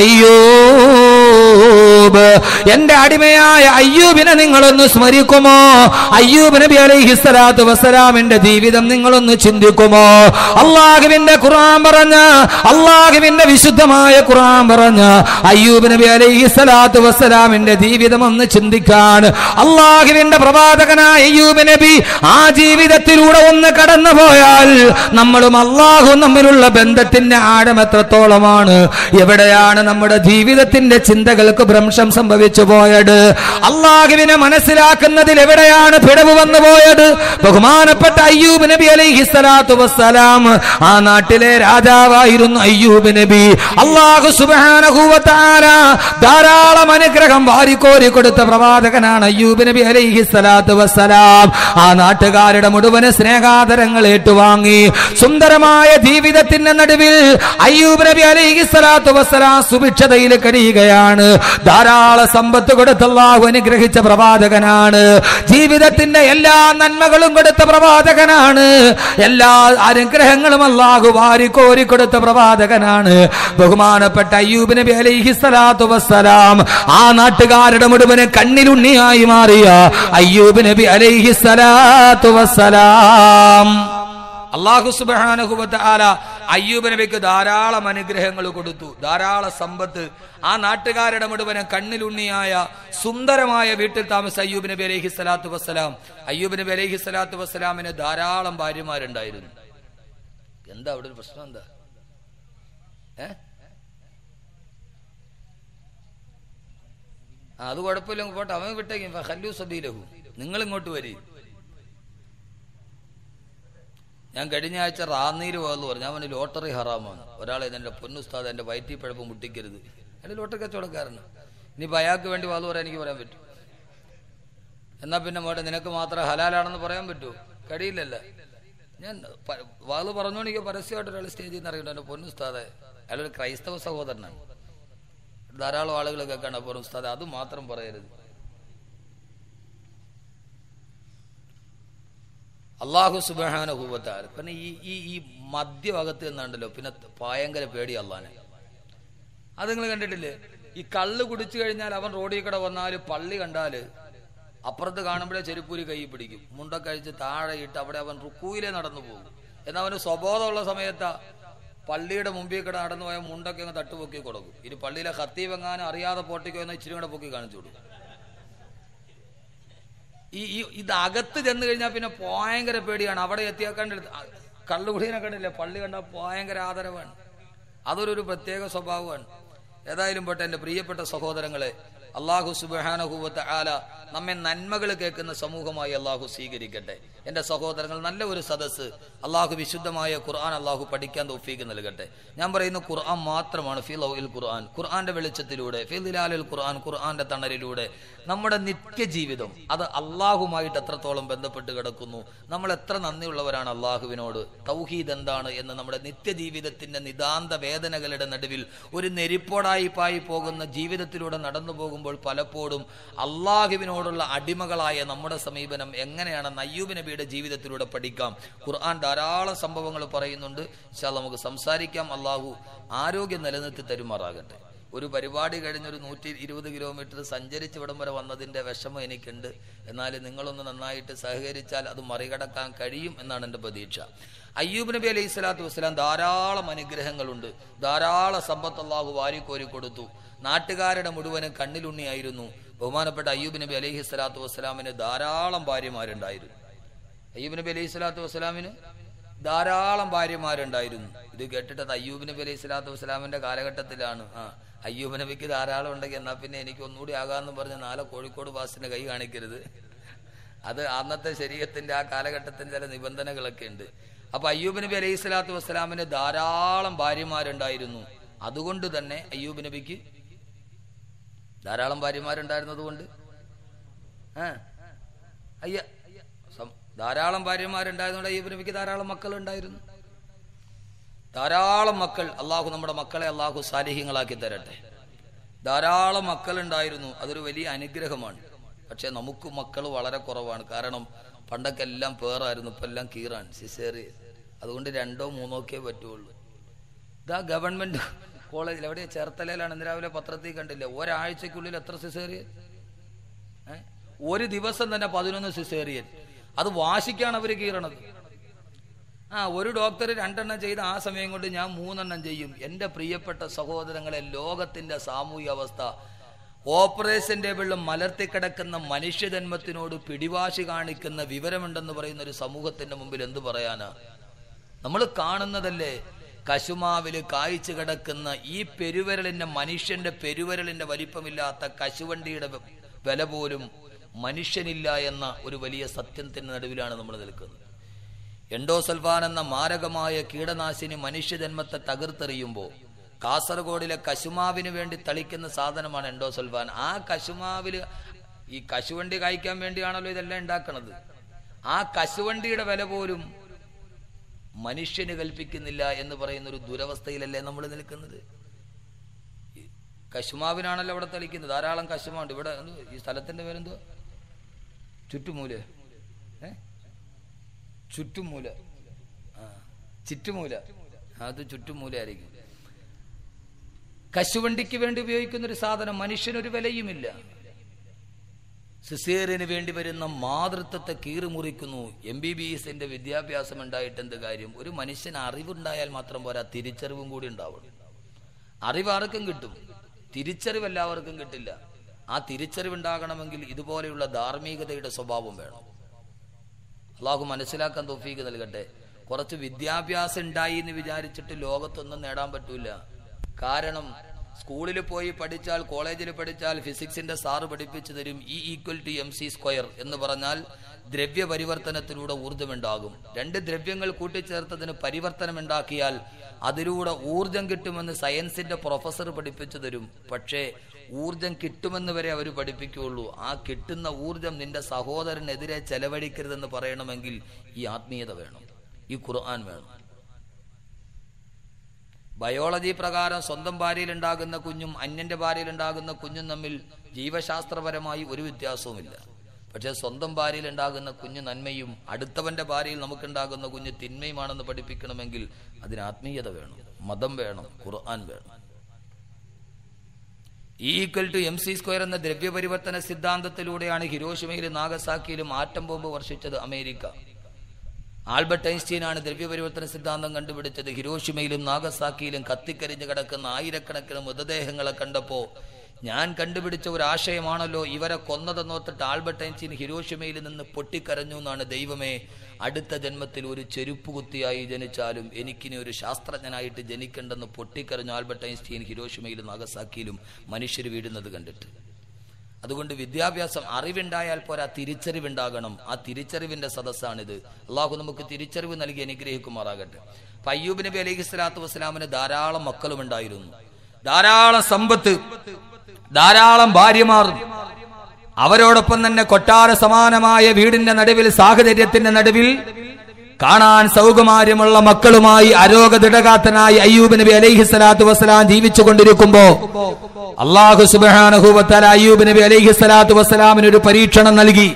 [SPEAKER 1] അയ്യൂബ് എന്റെ അടിമയായ അയ്യൂബിനെ നിങ്ങളൊന്ന് സ്മരിക്കുമോ അയ്യൂബ് നബി അലൈഹി സ്വലാത്തു വസ്സലാമിന്റെ ജീവിതം നിങ്ങളൊന്ന് ചിന്തിക്കുമോ അള്ളാഹുവിന്റെ ഖുർആൻ പറഞ്ഞ അള്ളാഹുവിന്റെ വിശുദ്ധമായ ഖുർആൻ പറഞ്ഞ അയ്യൂബ് നബി അലൈഹി സ്വലാത്തു വസ്സലാമിന്റെ ജീവിതം ഒന്ന് ചിന്തിക്കാൻ അള്ളാഹുവിന്റെ പ്രവാചകനായ അയ്യൂബ് നബി ആ ജീവിതത്തിലൂടെ ഒന്ന് കടന്നു പോയാൽ നമ്മളും അള്ളാഹും തമ്മിലുള്ള ബന്ധത്തിന്റെ ആഴം എത്രത്തോളമാണ് എവിടെയാണ് നമ്മുടെ ജീവിതത്തിന്റെ ചിന്തകൾക്ക് ഭ്രംശം സംഭവിച്ചു പോയത് അള്ളാഹുവിനെ മനസ്സിലാക്കുന്നതിൽ എവിടെയാണ് പിടവ് വന്നു പോയത് ബഹുമാനപ്പെട്ട അയ്യൂബ് നബി അലൈഹി സ്വലാത്തു വസ്സലാം ആ നാട്ടിലെ രാജാവായിരുന്നു അയ്യൂബ് നബി അള്ളാഹു സുബാനഹൂവത്താല ധാരാളം അനുഗ്രഹം വാരിക്കോരി കൊടുത്ത പ്രവാചകനാണ് അയ്യൂബ് നബി അലൈഹി സ്വലാത്തു വസ്സലാം ആ നാട്ടുകാരുടെ മുഴുവന് സ്നേഹാദരങ്ങൾ ഏറ്റുവാങ്ങി സുന്ദരമായ ജീവിതത്തിന്റെ നടുവിൽ അയ്യൂബ് നബി അലൈഹി സ്വലാത്തു വസ്സലാം സുഭിക്ഷതയിൽ കഴിയുകയാണ് ധാരാളം സമ്പത്ത് കൊടുത്ത് അള്ളാഹു അനുഗ്രഹിച്ച പ്രവാചകനാണ് ജീവിതത്തിന്റെ എല്ലാ നന്മകളും കൊടുത്ത പ്രവാചകനാണ് എല്ലാ അനുഗ്രഹങ്ങളും അള്ളാഹു വാരിക്കോരി കൊടുത്ത പ്രവാചകനാണ് ബഹുമാനപ്പെട്ട അയ്യൂബ് നബി അലൈഹി സ്വലാത്തു വസ്സലാം ആ നാട്ടുകാരുടെ മുഴുവന് കണ്ണിലുണ്ണിയായി മാറിയ അയ്യൂബ് നബി അലൈഹി സ്വലാത്തു വസ്സലാം അള്ളാഹു സുബാനുഹുബത്ത് ആല അയ്യൂബ് നബിക്ക് ധാരാളം അനുഗ്രഹങ്ങൾ കൊടുത്തു ധാരാളം സമ്പത്ത് ആ നാട്ടുകാരുടെ മുഴുവന് കണ്ണിലുണ്ണിയായ സുന്ദരമായ വീട്ടിൽ താമസ അയ്യൂബ് നബി അലൈഹി സ്വലാത്തു വസ്സലാം അയ്യൂബ് നബി അലൈഹി സ്വലാത്തു വസ്സലാമിന് ധാരാളം ഭാര്യമാരുണ്ടായിരുന്നു എന്താ അവിടെ ഒരു പ്രശ്നം എന്താ ഏ ആ, അത് കുഴപ്പമില്ല പോട്ടെ അവൻ വിട്ടേക്കും ഹല്ലു സബീലഹു നിങ്ങൾ ഇങ്ങോട്ട് വരി ഞാൻ കഴിഞ്ഞ ആഴ്ച റാന്നീര് പോയെന്ന് പറഞ്ഞു അവന് ലോട്ടറി ഹറാമാണ് ഒരാളെ എന്റെ പൊന്നുസ്താദ് എന്റെ വയറ്റി പഴപ്പ് മുട്ടിക്കരുത് എന്റെ ലോട്ടറി കച്ചവടക്കാരനാണ് ഇനിയിപ്പോൾ അയാൾക്ക് വേണ്ടി വാത് പറയാൻ എനിക്ക് പറയാൻ പറ്റും എന്നാ പിന്നെ മോട്ടെ നിനക്ക് മാത്രം ഹലാലാണെന്ന് പറയാൻ പറ്റുമോ കഴിയില്ലല്ല ഞാൻ പ- വാത് പറഞ്ഞോണ്ട് എനിക്ക് പരസ്യമായിട്ട് ഒരാൾ സ്റ്റേജിൽ നിന്ന് അറിയണ്ട എന്റെ പൊന്നുസ്താദെ അയാളൊരു ക്രൈസ്തവ സഹോദരനാണ് ധാരാളം ആളുകൾ കേൾക്കാണ് അപ്പോൾ ഉസ്താദ് അത് മാത്രം പറയരുത് അള്ളാഹു സുബാനുഭൂവത്താൽ പിന്നെ ഈ ഈ ഈ മധ്യഭാഗത്ത് നിന്നുണ്ടല്ലോ പിന്നെ ഭയങ്കര പേടി അള്ളാനെ അത് നിങ്ങൾ കണ്ടിട്ടില്ലേ ഈ കള്ള് കുടിച്ചു കഴിഞ്ഞാൽ അവൻ റോഡിൽ കൂടെ വന്നാൽ പള്ളി കണ്ടാല് അപ്പുറത്ത് കാണുമ്പോഴേ ചെരുപ്പൂരി കൈ പിടിക്കും മുണ്ടൊക്കെ അഴിച്ച് താഴെ ഇട്ട് അവിടെ അവൻ റുക്കൂയിലേ നടന്നു പോകും എന്നാൽ അവന് സ്വബോധമുള്ള സമയത്താ പള്ളിയുടെ മുമ്പിൽ കൂടെ നടന്നു പോയ മുണ്ടൊക്കെ അങ്ങ് തട്ടുപൊക്കി കൊടുക്കും ഇനി പള്ളിയിലെ ഹത്തി വെങ്ങാനും അറിയാതെ പൊട്ടിക്കോ എന്ന് ഇച്ചിരി കൂടെ പൊക്കി കാണിച്ചു കൊടുക്കും ഈ ഈ ഇത് അകത്ത് ചെന്ന് കഴിഞ്ഞാൽ പിന്നെ ഭയങ്കര പേടിയാണ് അവിടെ എത്തിയാൽ കണ്ടെടുത്ത് കള്ളുകുടീനെ കണ്ടില്ലേ പള്ളി കണ്ടാൽ ഭയങ്കര ആദരവാണ് അതൊരു ഒരു പ്രത്യേക സ്വഭാവമാണ് ഏതായാലും പോട്ടെ എൻ്റെ പ്രിയപ്പെട്ട സഹോദരങ്ങളെ അള്ളാഹു സുബാനഹുവത്ത് ആല നമ്മെ നന്മകൾ കേൾക്കുന്ന സമൂഹമായി അള്ളാഹു സ്വീകരിക്കട്ടെ എൻ്റെ സഹോദരങ്ങൾ നല്ല ഒരു സദസ്സ് അള്ളാഹു വിശുദ്ധമായ ഖുർആൻ അള്ളാഹു പഠിക്കാൻ തോഫീക്ക് നൽകട്ടെ ഞാൻ പറയുന്ന ഖുർആൻ മാത്രമാണ് ഫി ലൗൽ ഖുർആൻ ഖുർആന്റെ വെളിച്ചത്തിലൂടെ ഫി ദിലാലുൽ ഖുർആൻ ഖുർആന്റെ തണലിലൂടെ നമ്മുടെ നിത്യജീവിതം അത് അള്ളാഹുമായിട്ട് എത്രത്തോളം ബന്ധപ്പെട്ട് കിടക്കുന്നു നമ്മൾ എത്ര നന്ദിയുള്ളവരാണ് അള്ളാഹുവിനോട് തൗഹീദ് എന്താണ് എന്ന് നമ്മുടെ നിത്യജീവിതത്തിന്റെ നിതാന്ത വേദനകളുടെ നടുവിൽ ഒരു നെരിപ്പോടായി പായി പോകുന്ന ജീവിതത്തിലൂടെ നടന്നു പോകുമ്പോൾ പലപ്പോഴും അള്ളാഹുവിനോടുള്ള അടിമകളായ നമ്മുടെ സമീപനം എങ്ങനെയാണെന്ന് അയ്യൂബ് നബിയുടെ ജീവിതത്തിലൂടെ പഠിക്കാം ഖുർആൻ ധാരാളം സംഭവങ്ങൾ പറയുന്നുണ്ട് പക്ഷേ നമുക്ക് സംസാരിക്കാം അള്ളാഹു ആരോഗ്യം നിലനിർത്തി തരുമാറാകട്ടെ ഒരു പരിപാടി കഴിഞ്ഞൊരു നൂറ്റി ഇരുപത് കിലോമീറ്റർ സഞ്ചരിച്ച് ഇവിടം വരെ വന്നതിന്റെ വിഷമം എനിക്കുണ്ട് എന്നാൽ നിങ്ങളൊന്ന് നന്നായിട്ട് സഹകരിച്ചാൽ അത് മറികടക്കാൻ കഴിയും എന്നാണ് എൻ്റെ പ്രതീക്ഷ അയ്യൂബ് നബി അലൈഹി സ്വലാത്തു വസ്സലാം ധാരാളം അനുഗ്രഹങ്ങളുണ്ട് ധാരാളം സമ്പത്ത് അള്ളാഹു വാരിക്കോരി കൊടുത്തു നാട്ടുകാരുടെ മുഴുവനും കണ്ണിലുണ്ണിയായിരുന്നു ബഹുമാനപ്പെട്ട അയ്യൂബ് നബി അലൈഹി സ്വലാത്തു വസ്സലാമിന് ധാരാളം ഭാര്യമാരുണ്ടായിരുന്നു അയ്യൂബ് നബി അലൈഹി സ്വലാത്തു വസ്സലാമിന് ധാരാളം ഭാര്യമാരുണ്ടായിരുന്നു ഇത് കേട്ടിട്ട് അത് അയ്യൂബ് നബി അലൈഹി സ്വലാത്തു വസ്സലാമിന്റെ കാലഘട്ടത്തിലാണ് ആ അയ്യൂബ് നബിക്ക് ധാരാളം ഉണ്ടെങ്കിൽ എന്നാ പിന്നെ എനിക്ക് ഒന്നുകൂടി ആകാന്ന് പറഞ്ഞ് നാളെ കോഴിക്കോട് ബാസിന്റെ കൈ കാണിക്കരുത് അത് അന്നത്തെ ശരീരത്തിന്റെ ആ കാലഘട്ടത്തിന്റെ ചില നിബന്ധനകളൊക്കെ ഉണ്ട് അപ്പൊ അയ്യൂബ് നബി അലൈഹി സ്വലാത്തു വസ്സലാമിന് ധാരാളം ഭാര്യമാരുണ്ടായിരുന്നു അതുകൊണ്ട് തന്നെ അയ്യൂബ് നബിക്ക് ധാരാളം ഭാര്യമാരുണ്ടായിരുന്നത് കൊണ്ട് ആ അയ്യ സം- ധാരാളം ഭാര്യമാരുണ്ടായതുകൊണ്ട് അയ്യൂബ് നബിക്ക് ധാരാളം മക്കൾ ഉണ്ടായിരുന്നു ധാരാളം മക്കൾ അള്ളാഹു നമ്മുടെ മക്കളെ അള്ളാഹു സാലിഹ്യങ്ങളാക്കി തരട്ടെ ധാരാളം മക്കൾ ഉണ്ടായിരുന്നു അതൊരു വലിയ അനുഗ്രഹമാണ് പക്ഷെ നമുക്ക് മക്കൾ വളരെ കുറവാണ് കാരണം പണ്ടൊക്കെ എല്ലാം പേറായിരുന്നു ഇപ്പൊ എല്ലാം കീറാൻ സിസേറി അതുകൊണ്ട് രണ്ടോ മൂന്നോ ഒക്കെ പറ്റുള്ളൂ ഇതാ ഗവൺമെന്റ് കോളേജിൽ എവിടെ ചേർത്തലയിലാണ് ഇന്ന് രാവിലെ പത്രത്തിൽ കണ്ടില്ല ഒരാഴ്ചക്കുള്ളിൽ എത്ര സിസേറിയൻ ഏ? ഒരു ദിവസം തന്നെ പതിനൊന്ന് സിസേറിയൻ അത് വാശിക്കാണ് അവർ കീറണത് ആ ഒരു ഡോക്ടർ രണ്ടെണ്ണം ചെയ്ത് ആ സമയം കൊണ്ട് ഞാൻ മൂന്നെണ്ണം ചെയ്യും എൻ്റെ പ്രിയപ്പെട്ട സഹോദരങ്ങളെ ലോകത്തിന്റെ സാമൂഹിക അവസ്ഥ ഓപ്പറേഷൻ ടേബിളിൽ മലർത്തിക്കിടക്കുന്ന മനുഷ്യജന്മത്തിനോട് പിടിവാശി കാണിക്കുന്ന വിവരമുണ്ടെന്ന് പറയുന്ന ഒരു സമൂഹത്തിന്റെ മുമ്പിൽ എന്തു പറയാനാ നമ്മൾ കാണുന്നതല്ലേ കശുമാവില് കായ്ച്ചു കിടക്കുന്ന ഈ പെരുവിരലിന്റെ മനുഷ്യന്റെ പെരുവിരലിന്റെ വലിപ്പമില്ലാത്ത കശുവണ്ടിയുടെ വെ- വില പോലും മനുഷ്യനില്ല എന്ന ഒരു വലിയ സത്യത്തിന്റെ നടുവിലാണ് നമ്മൾ നിൽക്കുന്നത് എൻഡോസൽഫാൻ എന്ന മാരകമായ കീടനാശിനി മനുഷ്യജന്മത്തെ തകർത്തെറിയുമ്പോൾ കാസർഗോഡിലെ കശുമാവിന് വേണ്ടി തളിക്കുന്ന സാധനമാണ് എൻഡോസൽഫാൻ ആ കശുമാവില് ഈ കശുവണ്ടി കായ്ക്കാൻ വേണ്ടിയാണല്ലോ ഇതെല്ലാം ഉണ്ടാക്കണത് ആ കശുവണ്ടിയുടെ വില പോലും മനുഷ്യന് കൽപ്പിക്കുന്നില്ല എന്ന് പറയുന്ന ഒരു ദുരവസ്ഥയിലല്ലേ നമ്മൾ നിൽക്കുന്നത് ഈ കശുമാവിനാണല്ലോ അവിടെ തളിക്കുന്നത് ധാരാളം കശുമാണ്ട് ഇവിടെ എന്ത് ഈ സ്ഥലത്തിന്റെ പേരെന്തോ ചുറ്റുമൂല ഏ ചുറ്റുമൂല ആ ചുറ്റുമൂല അത് ചുറ്റുമൂല ആയിരിക്കും കശുവണ്ടിക്ക് വേണ്ടി ഉപയോഗിക്കുന്ന ഒരു സാധനം മനുഷ്യനൊരു വിലയുമില്ല സിസേറിന് വേണ്ടി വരുന്ന മാതൃത്വത്തെ കീറിമുറിക്കുന്നു എം ബി ബി എസിന്റെ വിദ്യാഭ്യാസം ഉണ്ടായിട്ട് എന്ത് കാര്യം ഒരു മനുഷ്യന് അറിവുണ്ടായാൽ മാത്രം പോരാ തിരിച്ചറിവും കൂടി ഉണ്ടാവണം അറിവ് ആർക്കും കിട്ടും തിരിച്ചറിവ് എല്ലാവർക്കും കിട്ടില്ല ആ തിരിച്ചറിവുണ്ടാകണമെങ്കിൽ ഇതുപോലെയുള്ള ധാർമ്മികതയുടെ സ്വഭാവം വേണം അള്ളാഹു മനസ്സിലാക്കാൻ തോഫീക്ക് നൽകട്ടെ കുറച്ച് വിദ്യാഭ്യാസം ഉണ്ടായി എന്ന് വിചാരിച്ചിട്ട് ലോകത്തൊന്നും നേടാൻ പറ്റൂല കാരണം സ്കൂളിൽ പോയി പഠിച്ചാൽ കോളേജിൽ പഠിച്ചാൽ ഫിസിക്സിന്റെ സാറ് പഠിപ്പിച്ചു തരും E equal to M C square എന്ന് പറഞ്ഞാൽ ദ്രവ്യ പരിവർത്തനത്തിലൂടെ ഊർജ്ജമുണ്ടാകും രണ്ട് ദ്രവ്യങ്ങൾ കൂട്ടിച്ചേർത്തതിന് പരിവർത്തനം ഉണ്ടാക്കിയാൽ അതിലൂടെ ഊർജം കിട്ടുമെന്ന് സയൻസിന്റെ പ്രൊഫസർ പഠിപ്പിച്ചു തരും പക്ഷേ ഊർജം കിട്ടുമെന്ന് വരെ അവർ പഠിപ്പിക്കുകയുള്ളൂ ആ കിട്ടുന്ന ഊർജം നിന്റെ സഹോദരനെതിരെ ചെലവഴിക്കരുതെന്ന് പറയണമെങ്കിൽ ഈ ആത്മീയത വേണം ഈ ഖുർആൻ വേണം ബയോളജി പ്രകാരം സ്വന്തം ഭാര്യയിൽ ഉണ്ടാകുന്ന കുഞ്ഞും അന്യന്റെ ഭാര്യയിൽ ഉണ്ടാകുന്ന കുഞ്ഞും തമ്മിൽ ജീവശാസ്ത്രപരമായി ഒരു വ്യത്യാസവുമില്ല പക്ഷെ സ്വന്തം ഭാര്യയിൽ ഉണ്ടാകുന്ന കുഞ്ഞ് നന്മയും അടുത്തവന്റെ ഭാര്യയിൽ നമുക്കുണ്ടാകുന്ന കുഞ്ഞ് തിന്മയുമാണെന്ന് പഠിപ്പിക്കണമെങ്കിൽ അതിന് ആത്മീയത വേണം മതം വേണം ഖുർആൻ വേണം equal to M C square എന്ന ദ്രവ്യപരിവർത്തന സിദ്ധാന്തത്തിലൂടെയാണ് ഹിരോഷിമയിലും നാഗസാക്കിയിലും ആറ്റം ബോംബ് വർഷിച്ചത് അമേരിക്ക ആൽബർട്ട് ഐൻസ്റ്റീനാണ് ദ്രവ്യപരിവർത്തന സിദ്ധാന്തം കണ്ടുപിടിച്ചത് ഹിരോഷിമയിലും നാഗസാക്കിയിലും കത്തിക്കരിഞ്ഞ് കിടക്കുന്ന ആയിരക്കണക്കിന് മൃതദേഹങ്ങളെ കണ്ടപ്പോ ഞാൻ കണ്ടുപിടിച്ച ഒരു ആശയമാണല്ലോ ഇവരെ കൊന്നതെന്നോർത്തിട്ട് ആൽബർട്ട് ഐൻസ്റ്റീൻ ഹിരോഷിമയിൽ നിന്ന് പൊട്ടിക്കരഞ്ഞു എന്നാണ് ദൈവമേ അടുത്ത ജന്മത്തിൽ ഒരു ചെരുപ്പ് കുത്തിയായി ജനിച്ചാലും എനിക്കിനി ഒരു ശാസ്ത്രജ്ഞനായിട്ട് ജനിക്കണ്ടെന്ന് പൊട്ടിക്കരഞ്ഞു ആൽബർട്ട് ഐൻസ്റ്റീൻ ഹിരോഷിമയിലും നാഗസാക്കിയിലും മനുഷ്യർ വീഴുന്നത് കണ്ടിട്ട് അതുകൊണ്ട് വിദ്യാഭ്യാസം അറിവുണ്ടായാൽ പോരാ തിരിച്ചറിവുണ്ടാകണം ആ തിരിച്ചറിവിന്റെ സദസ്സാണിത് അള്ളാഹു നമുക്ക് തിരിച്ചറിവ് നൽകി അനുഗ്രഹിക്കുമാറാകട്ടെ അപ്പൊ അയ്യൂബ് നബി അലൈഹി സ്വലാത്തു വസ്സലാമിന് ധാരാളം മക്കളും ഉണ്ടായിരുന്നു ധാരാളം സമ്പത്ത് ധാരാളം ഭാര്യമാർ അവരോടൊപ്പം തന്നെ കൊട്ടാര സമാനമായ വീടിന്റെ നടുവിൽ സാഹചര്യത്തിന്റെ നടുവിൽ കാണാൻ സൗകുമാര്യമുള്ള മക്കളുമായി അരോഗദൃഢകാത്തനായി അയ്യൂബ് നബി അലൈഹി സ്വലാത്തു വസ്സലാം ജീവിച്ചു കൊണ്ടിരിക്കുമ്പോ അള്ളാഹു സുബാനഹൂബത്താല അയ്യൂബ് നബി അലൈഹി സ്വലാത്തു വസ്സലാമിന് ഒരു പരീക്ഷണം നൽകി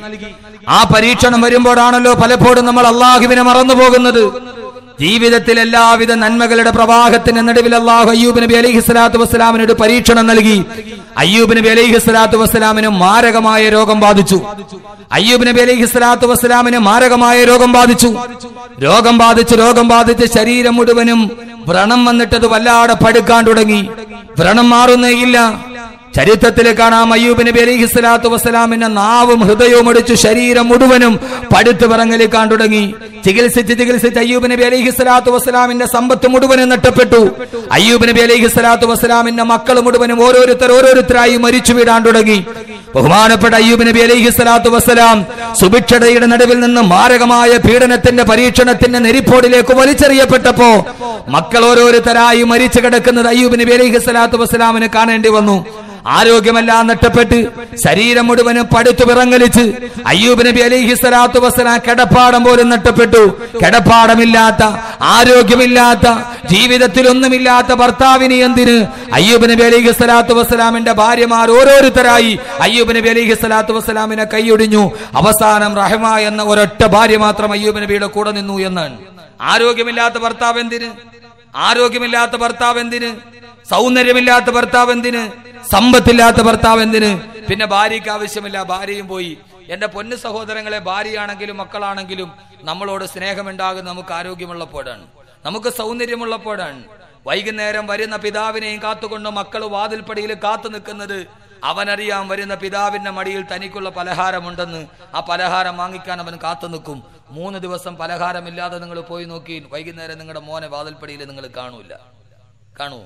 [SPEAKER 1] ആ പരീക്ഷണം വരുമ്പോഴാണല്ലോ പലപ്പോഴും നമ്മൾ അള്ളാഹുവിനെ മറന്നു പോകുന്നത് ജീവിതത്തിൽ എല്ലാവിധ നന്മകളുടെ പ്രവാഹത്തിന് നടുവിൽ അള്ളാഹു അയ്യൂബ് നബി അലൈഹി സ്വലാത്തു വസ്സലാമിന് ഒരു പരീക്ഷണം നൽകി അയ്യൂബ് നബി അലൈഹി സ്വലാത്തു വസ്സലാമിന് മാരകമായ രോഗം ബാധിച്ചു അയ്യൂബ് നബി അലൈഹി സ്വലാത്തു വസ്സലാമിന് മാരകമായ രോഗം ബാധിച്ചു രോഗം ബാധിച്ച് രോഗം ബാധിച്ച് ശരീരം മുഴുവനും വ്രണം വന്നിട്ടത് വല്ലാതെ പടുക്കാൻ തുടങ്ങി വ്രണം മാറുന്നേയില്ല ചരിത്രത്തിൽ കാണാം അയ്യൂബ് നബി അലൈഹി സ്വലാത്തു വസ്സലാമിന്റെ നാവും ഹൃദയവും അടിച്ചു ശരീരം മുഴുവനും പടുത്തു വിറങ്ങലിക്കാൻ തുടങ്ങി ചികിത്സിച്ച് ചികിത്സിച്ച് അയ്യൂബ് നബി അലൈഹി സ്വലാത്തു വസ്സലാമിന്റെ സമ്പത്ത് മുഴുവനും നഷ്ടപ്പെട്ടു അയ്യൂബ് നബി അലൈഹി സ്വലാത്തു വസ്സലാമിന്റെ മക്കൾ മുഴുവനും ഓരോരുത്തർ ഓരോരുത്തരായി മരിച്ചു വീടാൻ തുടങ്ങി ബഹുമാനപ്പെട്ട അയ്യൂബ് നബി അലൈഹി സ്വലാത്തു വസ്സലാം സുഭിക്ഷതയുടെ നടുവിൽ നിന്ന് മാരകമായ പീഡനത്തിന്റെ പരീക്ഷണത്തിന്റെ നെരിപ്പോടിലേക്ക് വലിച്ചെറിയപ്പെട്ടപ്പോ മക്കൾ ഓരോരുത്തരായി മരിച്ചു കിടക്കുന്നത് അയ്യൂബ് നബി അലൈഹി സ്വലാത്തു വസ്സലാമിന് കാണേണ്ടി വന്നു ആരോഗ്യമെല്ലാം നഷ്ടപ്പെട്ട് ശരീരം മുഴുവനും പടുത്തു വിറങ്ങലിച്ച് അയ്യൂബ് നബി അലൈഹി സ്വലാത്തു വസ്സലാം കിടപ്പാടം പോലും നഷ്ടപ്പെട്ടു കിടപ്പാടമില്ലാത്ത ആരോഗ്യമില്ലാത്ത ജീവിതത്തിൽ ഒന്നുമില്ലാത്ത ഭർത്താവിന് എന്തിന് അയ്യൂബ് നബി അലൈഹി സ്വലാത്തു വസ്സലാമിന്റെ ഭാര്യമാർ ഓരോരുത്തരായി അയ്യൂബ് നബി അലൈഹി സ്വലാത്തു വസ്സലാമിനെ കൈയൊടിഞ്ഞു അവസാനം റഹ്മ എന്ന ഒരൊറ്റ ഭാര്യ മാത്രം അയ്യൂബ് നബിയുടെ കൂടെ നിന്നു എന്നാണ് ആരോഗ്യമില്ലാത്ത ഭർത്താവ് എന്തിന് ആരോഗ്യമില്ലാത്ത ഭർത്താവ് എന്തിന് സൗന്ദര്യമില്ലാത്ത ഭർത്താവ് എന്തിന് സമ്പത്തില്ലാത്ത ഭർത്താവ് എന്തിന് പിന്നെ ഭാര്യയ്ക്ക് ആവശ്യമില്ല ഭാര്യയും പോയി എന്റെ പൊന്നു സഹോദരങ്ങളെ ഭാര്യയാണെങ്കിലും മക്കളാണെങ്കിലും നമ്മളോട് സ്നേഹമുണ്ടാകുന്ന നമുക്ക് ആരോഗ്യമുള്ളപ്പോഴാണ് നമുക്ക് സൗന്ദര്യമുള്ളപ്പോഴാണ് വൈകുന്നേരം വരുന്ന പിതാവിനെയും കാത്തുകൊണ്ട് മക്കൾ വാതിൽപ്പടിയിൽ കാത്തു നിൽക്കുന്നത് അവനറിയാം വരുന്ന പിതാവിന്റെ മടിയിൽ തനിക്കുള്ള പലഹാരമുണ്ടെന്ന് ആ പലഹാരം വാങ്ങിക്കാൻ അവൻ കാത്തു നിൽക്കും മൂന്ന് ദിവസം പലഹാരമില്ലാതെ നിങ്ങൾ പോയി നോക്കി വൈകുന്നേരം നിങ്ങളുടെ മോനെ വാതിൽപ്പടിയിൽ നിങ്ങൾ കാണൂല കാണൂ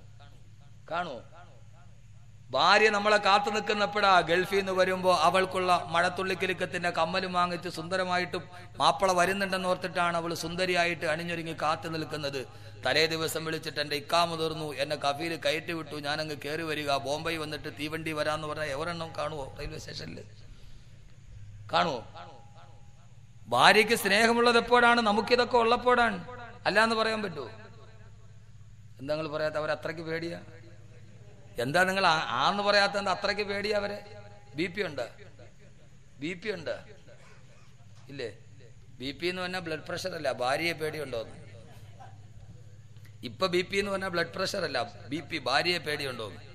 [SPEAKER 1] കാണൂ ഭാര്യ നമ്മളെ കാത്തു നിൽക്കുന്നപ്പോഴാ ഗൾഫിൽ നിന്ന് വരുമ്പോ അവൾക്കുള്ള മഴത്തുള്ളിക്കിലുക്കത്തിന്റെ കമ്മലും വാങ്ങിച്ച് സുന്ദരമായിട്ട് മാപ്പിള വരുന്നുണ്ടെന്ന് ഓർത്തിട്ടാണ് അവൾ സുന്ദരിയായിട്ട് അണിഞ്ഞൊരുങ്ങി കാത്തു നിൽക്കുന്നത് തലേ ദിവസം വിളിച്ചിട്ട് എന്റെ ഇക്കാമ തീർന്നു എന്നെ കഫീൽ കയറ്റി വിട്ടു ഞാനങ്ങ് കയറി വരിക ബോംബെ വന്നിട്ട് തീവണ്ടി വരാന്ന് പറഞ്ഞാൽ എവരെണ്ണം കാണുവോ റെയിൽവേ സ്റ്റേഷനിൽ കാണുവോ ഭാര്യയ്ക്ക് സ്നേഹമുള്ളത് എപ്പോഴാണ് നമുക്കിതൊക്കെ ഉള്ളപ്പോഴാണ് അല്ലാന്ന് പറയാൻ പറ്റുമോ എന്താ നിങ്ങൾ പറയാത്ത അവർ അത്രയ്ക്ക് പേടിയാ എന്താ നിങ്ങൾ ആ- ആന്ന് പറയാത്ത എന്താ അത്രയ്ക്ക് പേടിയാ അവരെ ബി പി ഉണ്ട് ബി പി ഉണ്ട് ഇല്ലേ ബി പി എന്ന് പറഞ്ഞാൽ ബ്ലഡ് പ്രഷർ അല്ല ഭാര്യയെ പേടിയുണ്ടോ എന്ന്. ഇപ്പൊ ബി പി എന്ന് പറഞ്ഞാൽ ബ്ലഡ് പ്രഷർ അല്ല ബി പി ഭാര്യയെ പേടിയുണ്ടോ എന്ന്.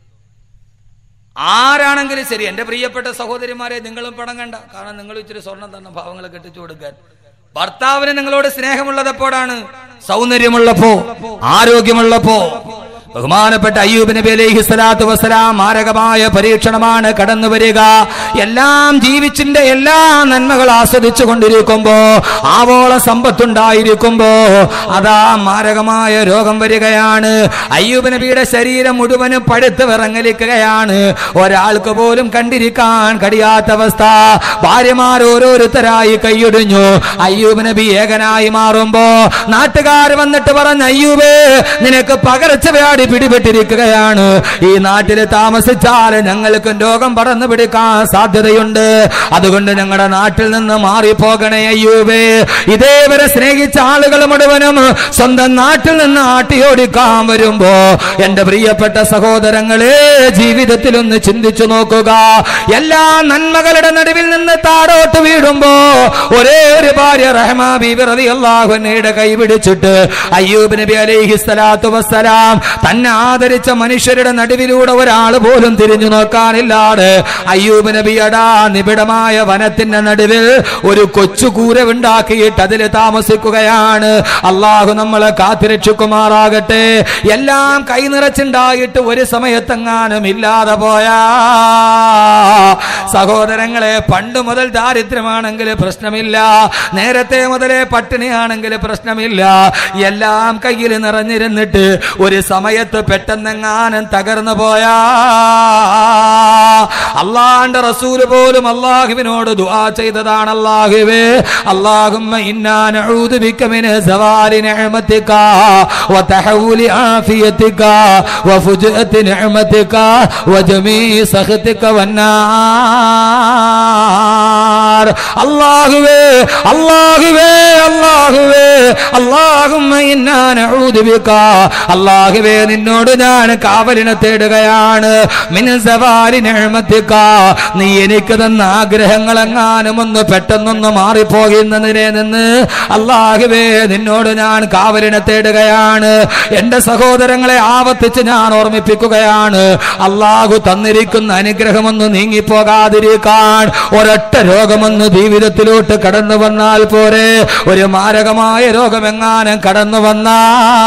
[SPEAKER 1] ആരാണെങ്കിലും ശരി എന്റെ പ്രിയപ്പെട്ട സഹോദരിമാരെ നിങ്ങളും പണങ്ങണ്ട കാരണം നിങ്ങൾ ഇച്ചിരി സ്വർണം തന്നെ ഭാവങ്ങളെ കെട്ടിച്ചു കൊടുക്കാൻ ഭർത്താവിന് നിങ്ങളോട് സ്നേഹമുള്ളതെപ്പോഴാണ് സൗന്ദര്യമുള്ളപ്പോ ആരോഗ്യമുള്ളപ്പോ ബഹുമാനപ്പെട്ട അയ്യൂബ് നബി അലൈഹി സ്വലാത്തു വസ്സലാം മാരകമായ പരീക്ഷണമാണ് കടന്നു വരിക എല്ലാം ജീവിച്ചിന്റെ എല്ലാ നന്മകൾ ആസ്വദിച്ചു കൊണ്ടിരിക്കുമ്പോ ആവോള സമ്പത്തുണ്ടായിരിക്കുമ്പോ അതാ മാരകമായ രോഗം വരികയാണ് അയ്യൂബ് നബിയുടെ ശരീരം മുഴുവനും പഴുത്ത് വിറങ്ങലിക്കുകയാണ് ഒരാൾക്ക് പോലും കണ്ടിരിക്കാൻ കഴിയാത്ത അവസ്ഥ ഭാര്യമാർ ഓരോരുത്തരായി കൈയൊടിഞ്ഞു അയ്യൂബ് നബി ഏകനായി മാറുമ്പോ നാട്ടുകാർ വന്നിട്ട് പറഞ്ഞ അയ്യൂബേ നിനക്ക് പകർച്ചവ്യാധി പിടിപെട്ടിരിക്കുകയാണ് ഈ നാട്ടിൽ താമസിച്ചാൽ ഞങ്ങൾക്ക് രോഗം പടർന്നു പിടിക്കാൻ സാധ്യതയുണ്ട് അതുകൊണ്ട് ഞങ്ങളുടെ നാട്ടിൽ നിന്ന് മാറിപ്പോകണേ അയ്യൂബേ ഇതേവരെ സ്നേഹിച്ച ആളുകൾ മുഴുവനും സ്വന്തം നാട്ടിൽ നിന്ന് ആട്ടിയോടിക്കാൻ വരുമ്പോ എന്റെ പ്രിയപ്പെട്ട സഹോദരങ്ങളെ ജീവിതത്തിൽ ഒന്ന് ചിന്തിച്ചു നോക്കുക എല്ലാ നന്മകളുടെ നടുവിൽ നിന്ന് താഴോട്ട് വീഴുമ്പോ ഒരേ ഒരു ഭാര്യ റഹ്മാ ബീബി റളിയല്ലാഹു അൻഹയുടെ കൈ പിടിച്ചിട്ട് അയ്യൂബ് നബി അലൈഹി സ്വലാത്തു വസ്സലാം തന്നെ ആദരിച്ച മനുഷ്യരുടെ നടുവിലൂടെ ഒരാൾ പോലും തിരിഞ്ഞു നോക്കാനില്ലാതെ അയ്യൂബ് നബിയടാ നിബിഡമായ വനത്തിന്റെ നടുവിൽ ഒരു കൊച്ചു കൂര ഉണ്ടാക്കിയിട്ട് അതിൽ താമസിക്കുകയാണ് അള്ളാഹു നമ്മളെ കാത്തിരക്ഷിക്കുമാറാകട്ടെ എല്ലാം കൈ നിറച്ചുണ്ടായിട്ട് ഒരു സമയത്തെങ്ങാനും ഇല്ലാതെ പോയാ സഹോദരങ്ങളെ പണ്ട് മുതൽ ദാരിദ്ര്യമാണെങ്കിൽ പ്രശ്നമില്ല നേരത്തെ മുതലേ പട്ടിണിയാണെങ്കിൽ പ്രശ്നമില്ല എല്ലാം കയ്യിൽ നിറഞ്ഞിരുന്നിട്ട് ഒരു സമയത്ത് പെട്ടെന്നെങ്ങാനും തകർന്നു പോയാ അള്ളാന്റെ റസൂല് പോലും അള്ളാഹുവിനോട് ദുആ ചെയ്തതാണ് അള്ളാഹുവേ അള്ളാഹുമ്മ ഇന്നാ നഊദു ബിക മിൻ സവാലി നിഅമതിക വതഹവൂലി ആഫിയതിക വഫുജഅതി നിഅമതിക വജമീ സഖതിക വന്നാർ അള്ളാഹുവേ അള്ളാഹുവേ അള്ളാഹുവേ അള്ളാഹുമ്മ ഇന്നാ നഊദു ബിക അള്ളാഹുവേ നിന്നോട് ഞാൻ കാവലിനെ തേടുകയാണ് മിൻ സവാലി നിഅമതിക നീ എനിക്ക് തന്ന ആഗ്രഹങ്ങൾ എങ്ങാനും ഒന്ന് പെട്ടെന്നൊന്ന് മാറിപ്പോകുന്നതിനെ നിന്ന് അള്ളാഹുവേ നിന്നോട് ഞാൻ കാവലിനെ തേടുകയാണ് എന്റെ സഹോദരങ്ങളെ ആവർത്തിച്ച് ഞാൻ ഓർമ്മിപ്പിക്കുകയാണ് അള്ളാഹു തന്നിരിക്കുന്ന അനുഗ്രഹമൊന്ന് നീങ്ങിപ്പോകാതിരിക്കാൻ ഒരൊറ്റ രോഗമൊന്ന് ജീവിതത്തിലോട്ട് കടന്നു വന്നാൽ പോരെ ഒരു മാരകമായ രോഗമെങ്ങാനും കടന്നു വന്നാ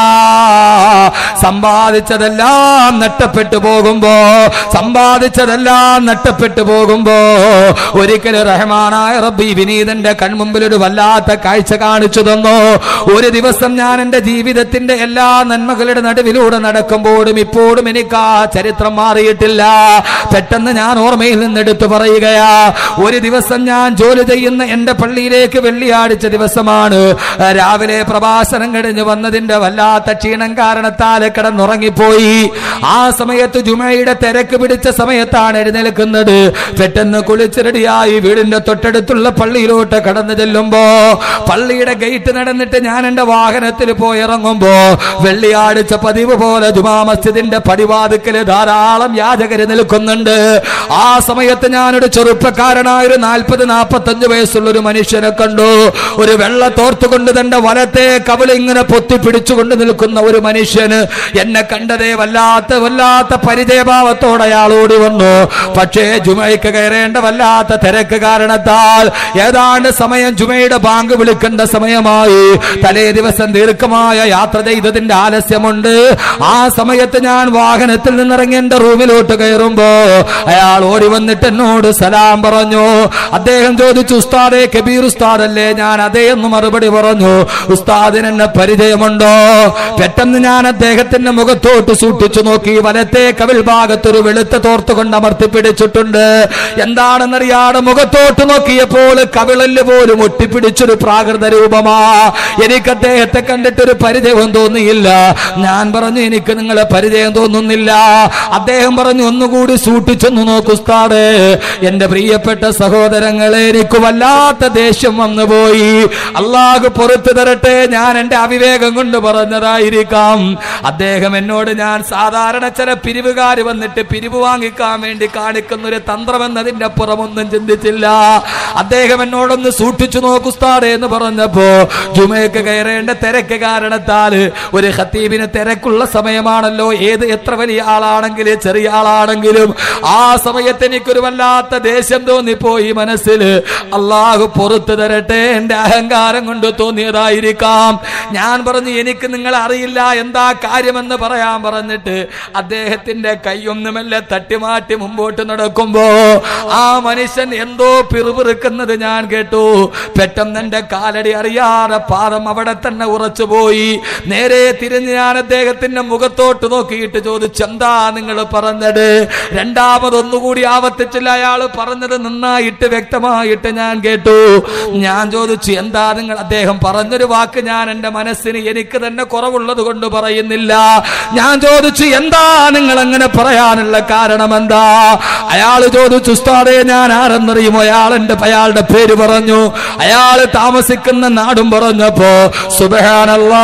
[SPEAKER 1] സമ്പാദിച്ചതെല്ലാം നഷ്ടപ്പെട്ടു പോകുമ്പോ സമ്പാദിച്ചതെല്ലാം നഷ്ടപ്പെട്ടു പോകുമ്പോ ഒരിക്കലും റഹ്മാനായ റബ്ബി വിനീതന്റെ കൺമുമ്പിൽ ഒരു വല്ലാത്ത കാഴ്ച കാണിച്ചു തന്നു ഒരു ദിവസം ഞാൻ എന്റെ ജീവിതത്തിന്റെ എല്ലാ നന്മകളുടെ നടുവിലൂടെ നടക്കുമ്പോഴും ഇപ്പോഴും എനിക്ക് ആ ചരിത്രം മാറിയിട്ടില്ല പെട്ടെന്ന് ഞാൻ ഓർമ്മയിൽ നിന്ന് എടുത്തു പറയുകയാ ഒരു ദിവസം ഞാൻ ജോലി ചെയ്യുന്ന എന്റെ പള്ളിയിലേക്ക് വെള്ളിയാഴ്ച ദിവസമാണ് രാവിലെ പ്രഭാഷണം കഴിഞ്ഞ് വന്നതിന്റെ വല്ലാത്ത ക്ഷീണം കാരണത്താൽ കിടന്നുറങ്ങിപ്പോയി ആ സമയത്ത് ജുമയുടെ തിരക്ക് പിടിച്ച സമയത്താണ് എഴുന്നേൽക്കുന്നത് പെട്ടെന്ന് കുളിച്ച് റെഡിയായി വീടിന്റെ തൊട്ടടുത്തുള്ള പള്ളിയിലോട്ട് കടന്നു ചെല്ലുമ്പോ പള്ളിയുടെ ഗേറ്റ് നടന്നിട്ട് ഞാൻ എന്റെ വാഹനത്തിൽ പോയി ഇറങ്ങുമ്പോ വെള്ളിയാഴ്ച പതിവ് പോലെ ജുമാ മസ്ജിദിന്റെ പടിവാതുക്കല് ധാരാളം യാചകര് നിൽക്കുന്നുണ്ട് ആ സമയത്ത് ഞാനൊരു ചെറുപ്പക്കാരനായ ഒരു നാൽപ്പത് നാൽപ്പത്തഞ്ച് വയസ്സുള്ള ഒരു മനുഷ്യനെ കണ്ടു ഒരു വെള്ള തോർത്തുകൊണ്ട് തന്റെ വലത്തെ കവിള ഇങ്ങനെ പൊത്തിപ്പിടിച്ചുകൊണ്ട് നിൽക്കുന്ന ഒരു മനുഷ്യന് എന്നെ കണ്ടതേ വല്ലാത്ത വല്ലാത്ത പരിചയഭാവത്തോടെ അയാൾ ഓടി വന്നു പക്ഷേ ജുമയ്ക്ക് കയറേണ്ട വല്ലാത്ത തിരക്ക് കാരണത്താൽ ഏതാണ്ട് സമയം ജുമയുടെ ബാങ്ക് വിളിക്കേണ്ട സമയമായി തലേ ദിവസം ദീർഘമായ യാത്ര ചെയ്തതിന്റെ ആലസ്യമുണ്ട് ആ സമയത്ത് ഞാൻ വാഹനത്തിൽ നിന്നിറങ്ങി എന്റെ റൂമിലോട്ട് കയറുമ്പോ അയാൾ ഓടി വന്നിട്ട് എന്നോട് സലാം പറഞ്ഞു അദ്ദേഹം ചോദിച്ചു ഉസ്താദെ കബീർ ഉസ്താദ് അല്ലേ ഞാൻ അതേ എന്ന് മറുപടി പറഞ്ഞു ഉസ്താദിന് എന്നെ പരിചയമുണ്ടോ പെട്ടെന്ന് ഞാൻ അദ്ദേഹത്തിന്റെ മുഖത്തോട്ട് സൂക്ഷിച്ചു നോക്കി വലത്തെ കവിൾ ഭാഗത്തൊരു വെളുത്ത തോർത്ത് കൊണ്ട് അമർത്തി പിടിച്ചിട്ടുണ്ട് എന്താണെന്നറിയാതെ മുഖത്തോട്ട് നോക്കിയപ്പോൾ കവിളല് പോലും ഒട്ടിപ്പിടിച്ചൊരു പ്രാകൃത രൂപമാ എനിക്ക് അദ്ദേഹത്തെ കണ്ടിട്ട് ഒരു പരിചയവും തോന്നിയില്ല ഞാൻ പറഞ്ഞു എനിക്ക് നിങ്ങളെ പരിചയം തോന്നുന്നില്ല അദ്ദേഹം പറഞ്ഞു ഒന്നുകൂടി സൂക്ഷിച്ചൊന്നു നോക്കൂ ഉസ്താദേ എന്റെ പ്രിയപ്പെട്ട സഹോദരങ്ങളെ എനിക്ക് വല്ലാത്ത ദേഷ്യം വന്നുപോയി അള്ളാഹു പുറത്തു തരട്ടെ ഞാൻ എന്റെ അവിവേകം കൊണ്ട് പറഞ്ഞതായിരിക്കാം അദ്ദേഹം എന്നോട് ഞാൻ സാധാരണ ചില പിരിവുകാർ വന്നിട്ട് പിരിവ് വാങ്ങിക്കാൻ വേണ്ടി കാണിക്കുന്ന ഒരു തന്ത്രമെന്നതിന്റെ അപ്പുറമൊന്നും ചിന്തിച്ചില്ല അദ്ദേഹം എന്നോടൊന്ന് സൂക്ഷിച്ചു നോക്കുസ്താടെ എന്ന് പറഞ്ഞപ്പോ ജുമയ്ക്ക് കയറേണ്ട തിരക്ക് കാരണത്താൽ ഒരു ഖത്തീബിന് തിരക്കുള്ള സമയമാണല്ലോ ഏത് എത്ര വലിയ ആളാണെങ്കിലും ചെറിയ ആളാണെങ്കിലും ആ സമയത്ത് എനിക്കൊരു വല്ലാത്ത ദേഷ്യം തോന്നിപ്പോയി മനസ്സിൽ അള്ളാഹു പുറത്തു തരട്ടെ എന്റെ അഹങ്കാരം കൊണ്ട് തോന്നിയതായിരിക്കാം ഞാൻ പറഞ്ഞു എനിക്ക് നിങ്ങൾ അറിയില്ല എന്താ കാര്യമെന്ന് പറയാൻ പറഞ്ഞിട്ട് അദ്ദേഹത്തിന്റെ കൈയൊന്നുമല്ല തട്ടിമാറ്റി മുമ്പോട്ട് നടക്കുമ്പോ ആ മനുഷ്യൻ എന്തോ പിറുപിറുക്കുന്നത് ഞാൻ കേട്ടു പെട്ടെന്ന് എന്റെ കാലടി അറിയാതെ പാദം അവിടെ തന്നെ ഉറച്ചുപോയി നേരെ തിരിഞ്ഞ് ഞാൻ അദ്ദേഹത്തിന്റെ മുഖത്തോട്ട് നോക്കിയിട്ട് ചോദിച്ചു എന്താ നിങ്ങൾ പറഞ്ഞത് രണ്ടാമതൊന്നുകൂടി ആവർത്തിച്ചില്ല അയാൾ പറഞ്ഞത് നന്നായിട്ട് വ്യക്തമായിട്ട് ഞാൻ കേട്ടു ഞാൻ ചോദിച്ചു എന്താ നിങ്ങൾ അദ്ദേഹം പറഞ്ഞൊരു വാക്ക് ഞാൻ എന്റെ മനസ്സിന് എനിക്ക് തന്നെ കുറവുള്ളത് കൊണ്ട് പറയുന്നില്ല ഞാൻ ചോദിച്ചു എന്താ നിങ്ങൾ അങ്ങനെ പറയാനുള്ള കാരണം എന്താ അയാൾ ചോദിച്ചു ഉസ്താദെ ഞാൻ ആരെന്നറിയുമോ അയാൾ എന്റെ അയാളുടെ പേര് പറഞ്ഞു അയാൾ താമസിക്കുന്ന നാടും പറഞ്ഞപ്പോ സുബഹാനല്ലാ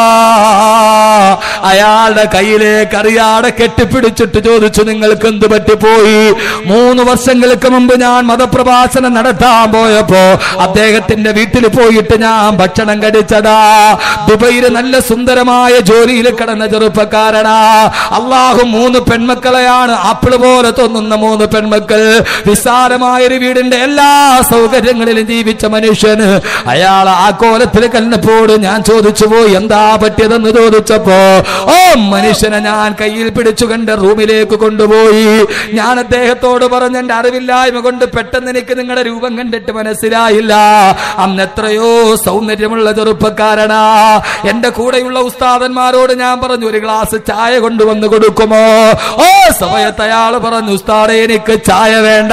[SPEAKER 1] അയാളുടെ കയ്യിലേക്ക് അറിയാതെ കെട്ടിപ്പിടിച്ചിട്ട് ചോദിച്ചു നിങ്ങൾക്ക് എന്ത് പറ്റിപ്പോയി മൂന്ന് വർഷങ്ങൾക്ക് മുമ്പ് ഞാൻ മതപ്രഭാഷണം പ്രഭാഷണം നടത്താൻ പോയപ്പോ അദ്ദേഹത്തിന്റെ വീട്ടിൽ പോയിട്ട് ഞാൻ ഭക്ഷണം കഴിച്ചതാ ദുബൈയിൽ നല്ല സുന്ദരമായ ജോലിയിൽ കിടന്ന ചെറുപ്പക്കാരനാ അള്ളാഹു മൂന്ന് പെൺമക്കളെയാണ് ആപ്പിള് പോലെ തോന്നുന്ന മൂന്ന് പെൺമക്കൾ വിശാലമായ ഒരു വീടിന്റെ എല്ലാ സൗകര്യങ്ങളിലും ജീവിച്ച മനുഷ്യന് അയാൾ ആ കോലത്തിൽ കല്ലപ്പോട് ഞാൻ ചോദിച്ചു പോയി എന്താ പറ്റിയതെന്ന് ചോദിച്ചപ്പോ ഓ മനുഷ്യനെ ഞാൻ കയ്യിൽ പിടിച്ചു കണ്ട് റൂമിലേക്ക് കൊണ്ടുപോയി ഞാൻ അദ്ദേഹത്തോട് പറഞ്ഞ എന്റെ അറിവില്ലായ്മ കൊണ്ട് പെട്ടെന്ന് എനിക്ക് നിങ്ങളുടെ രൂപം കണ്ടിട്ട് മനസ്സിലായില്ല അന്ന് എത്രയോ സൗന്ദര്യമുള്ള ചെറുപ്പക്കാരനാ എന്റെ കൂടെയുള്ള ഉസ്താദന്മാരോട് ഞാൻ പറഞ്ഞു ഒരു ഗ്ലാസ് ചായ കൊണ്ടുവന്ന് കൊടുക്കുമോ ഓ സമയത്ത് അയാൾ പറഞ്ഞു ഉസ്താദെ എനിക്ക് ചായ വേണ്ട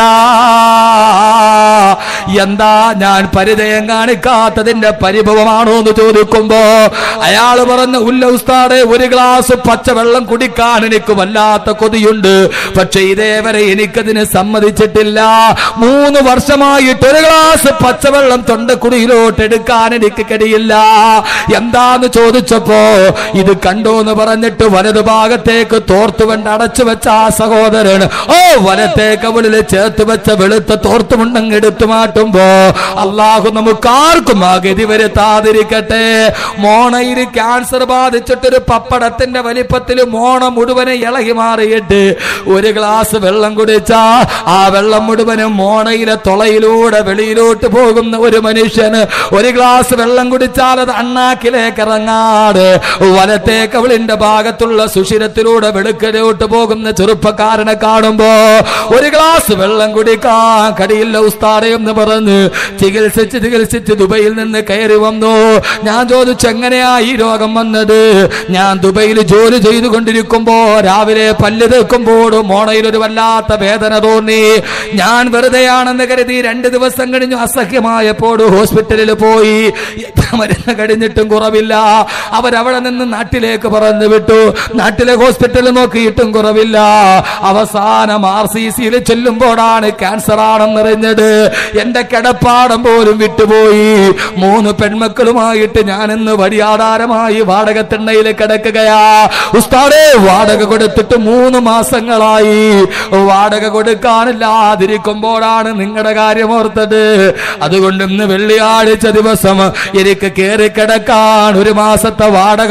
[SPEAKER 1] എന്താ ഞാൻ പരിചയം കാണിക്കാത്തതിന്റെ പരിഭവമാണോ എന്ന് ചോദിക്കുമ്പോ അയാൾ പറഞ്ഞു ഉല്ല ഉസ്താദെ ഒരു ഗ്ലാസ് പച്ചവെള്ളം കുടിക്കാൻ എനിക്ക് വല്ലാത്ത കൊതിയുണ്ട് പക്ഷെ ഇതേവരെ എനിക്കതിന് സമ്മതിച്ചിട്ടില്ല മൂന്ന് വർഷമായിട്ട് ഒരു ഗ്ലാസ് പച്ചവെള്ളം തൊണ്ടക്കുടിയിലോട്ട് എടുക്കാൻ എനിക്ക് കഴിയില്ല എന്താന്ന് ചോദിച്ചപ്പോ ഇത് കണ്ടോ എന്ന് പറഞ്ഞിട്ട് വലതു ഭാഗത്തേക്ക് തോർത്തുകൊണ്ട് അടച്ചു വെച്ച ആ സഹോദരൻ ഓ വലത്തെ കവിളിൽ ചേർത്ത് വെച്ച വെളുത്ത തോർത്തുമുണ്ടങ്ങ് എടുത്തു മാറ്റുമ്പോ അള്ളാഹു നമുക്ക് ആർക്കും ആ ഗതി വരുത്താതിരിക്കട്ടെ മോണയിൽ ക്യാൻസർ ബാധിച്ചിട്ടൊരു പപ്പടത്തിന്റെ വലിപ്പത്തിൽ മോണ മുഴുവനെ ഇളകി മാറിയിട്ട് ഒരു ഗ്ലാസ് വെള്ളം കുടിച്ചാ ആ വെള്ളം മുഴുവനും മോണയിലെ തുളയിലൂടെ വെളിയിലോട്ട് പോകുന്ന ഒരു മനുഷ്യന് ഒരു ഗ്ലാസ് വെള്ളം കുടിച്ചാൽ അത് അണ്ണാക്കിലേക്ക് ഇറങ്ങാട് വലത്തെ കവിളിന്റെ ഭാഗത്തുള്ള സുഷിരത്തിലൂടെ വെളുക്കലോട്ട് പോകുന്ന ചെറുപ്പക്കാരനെ കാണുമ്പോ ഒരു ഗ്ലാസ് വെള്ളം കുടിക്കാൻ കടിയില്ല ഉസ്താദെ എന്ന് പറഞ്ഞ് ചികിത്സിച്ച് ചികിത്സിച്ച് ദുബൈയിൽ നിന്ന് കയറി വന്നു ഞാൻ ചോദിച്ചു എങ്ങനെയാ ഈ രോഗം വന്നത് ഞാൻ ദുബൈയിൽ ജോലി ചെയ്തുകൊണ്ടിരിക്കുമ്പോ രാവിലെ പല്ല് തേക്കുമ്പോഴും മോണയിൽ ഒരു വല്ലാത്ത വേദന തോന്നി ഞാൻ വെറുതെയാണെന്ന് കരുതി രണ്ട് ദിവസം കഴിഞ്ഞു അസഹ്യമായപ്പോൾ ഹോസ്പിറ്റലിൽ പോയി എത്ര മരുന്ന് കഴിഞ്ഞിട്ടും കുറവില്ല അവരവിടെ നിന്ന് നാട്ടിലേക്ക് പറഞ്ഞു വിട്ടു നാട്ടിലെ ഹോസ്പിറ്റലിൽ നോക്കിയിട്ടും കുറവില്ല അവസാനം ആർ സി സിയിൽ ചെല്ലുമ്പോഴാണ് ക്യാൻസർ ആണെന്നറിഞ്ഞത് എന്റെ കിടപ്പാടം പോലും വിട്ടുപോയി മൂന്ന് പെൺമക്കളുമായിട്ട് ഞാൻ ഇന്ന് വഴിയാധാരമായി വാടക തിണ്ണയിൽ കിടക്കുകയാ ഉസ്താദേ വാടക കൊടുത്തിട്ട് മൂന്ന് മാസങ്ങളായി വാടക കൊടുക്കാനില്ലാതിരിക്കുമ്പോഴാണ് നിങ്ങളുടെ കാര്യം ഓർത്തത് അതുകൊണ്ട് ഇന്ന് വെള്ളിയാഴ്ച ദിവസം എനിക്ക് കയറി കിടക്കാൻ ഒരു മാസത്തെ വാടക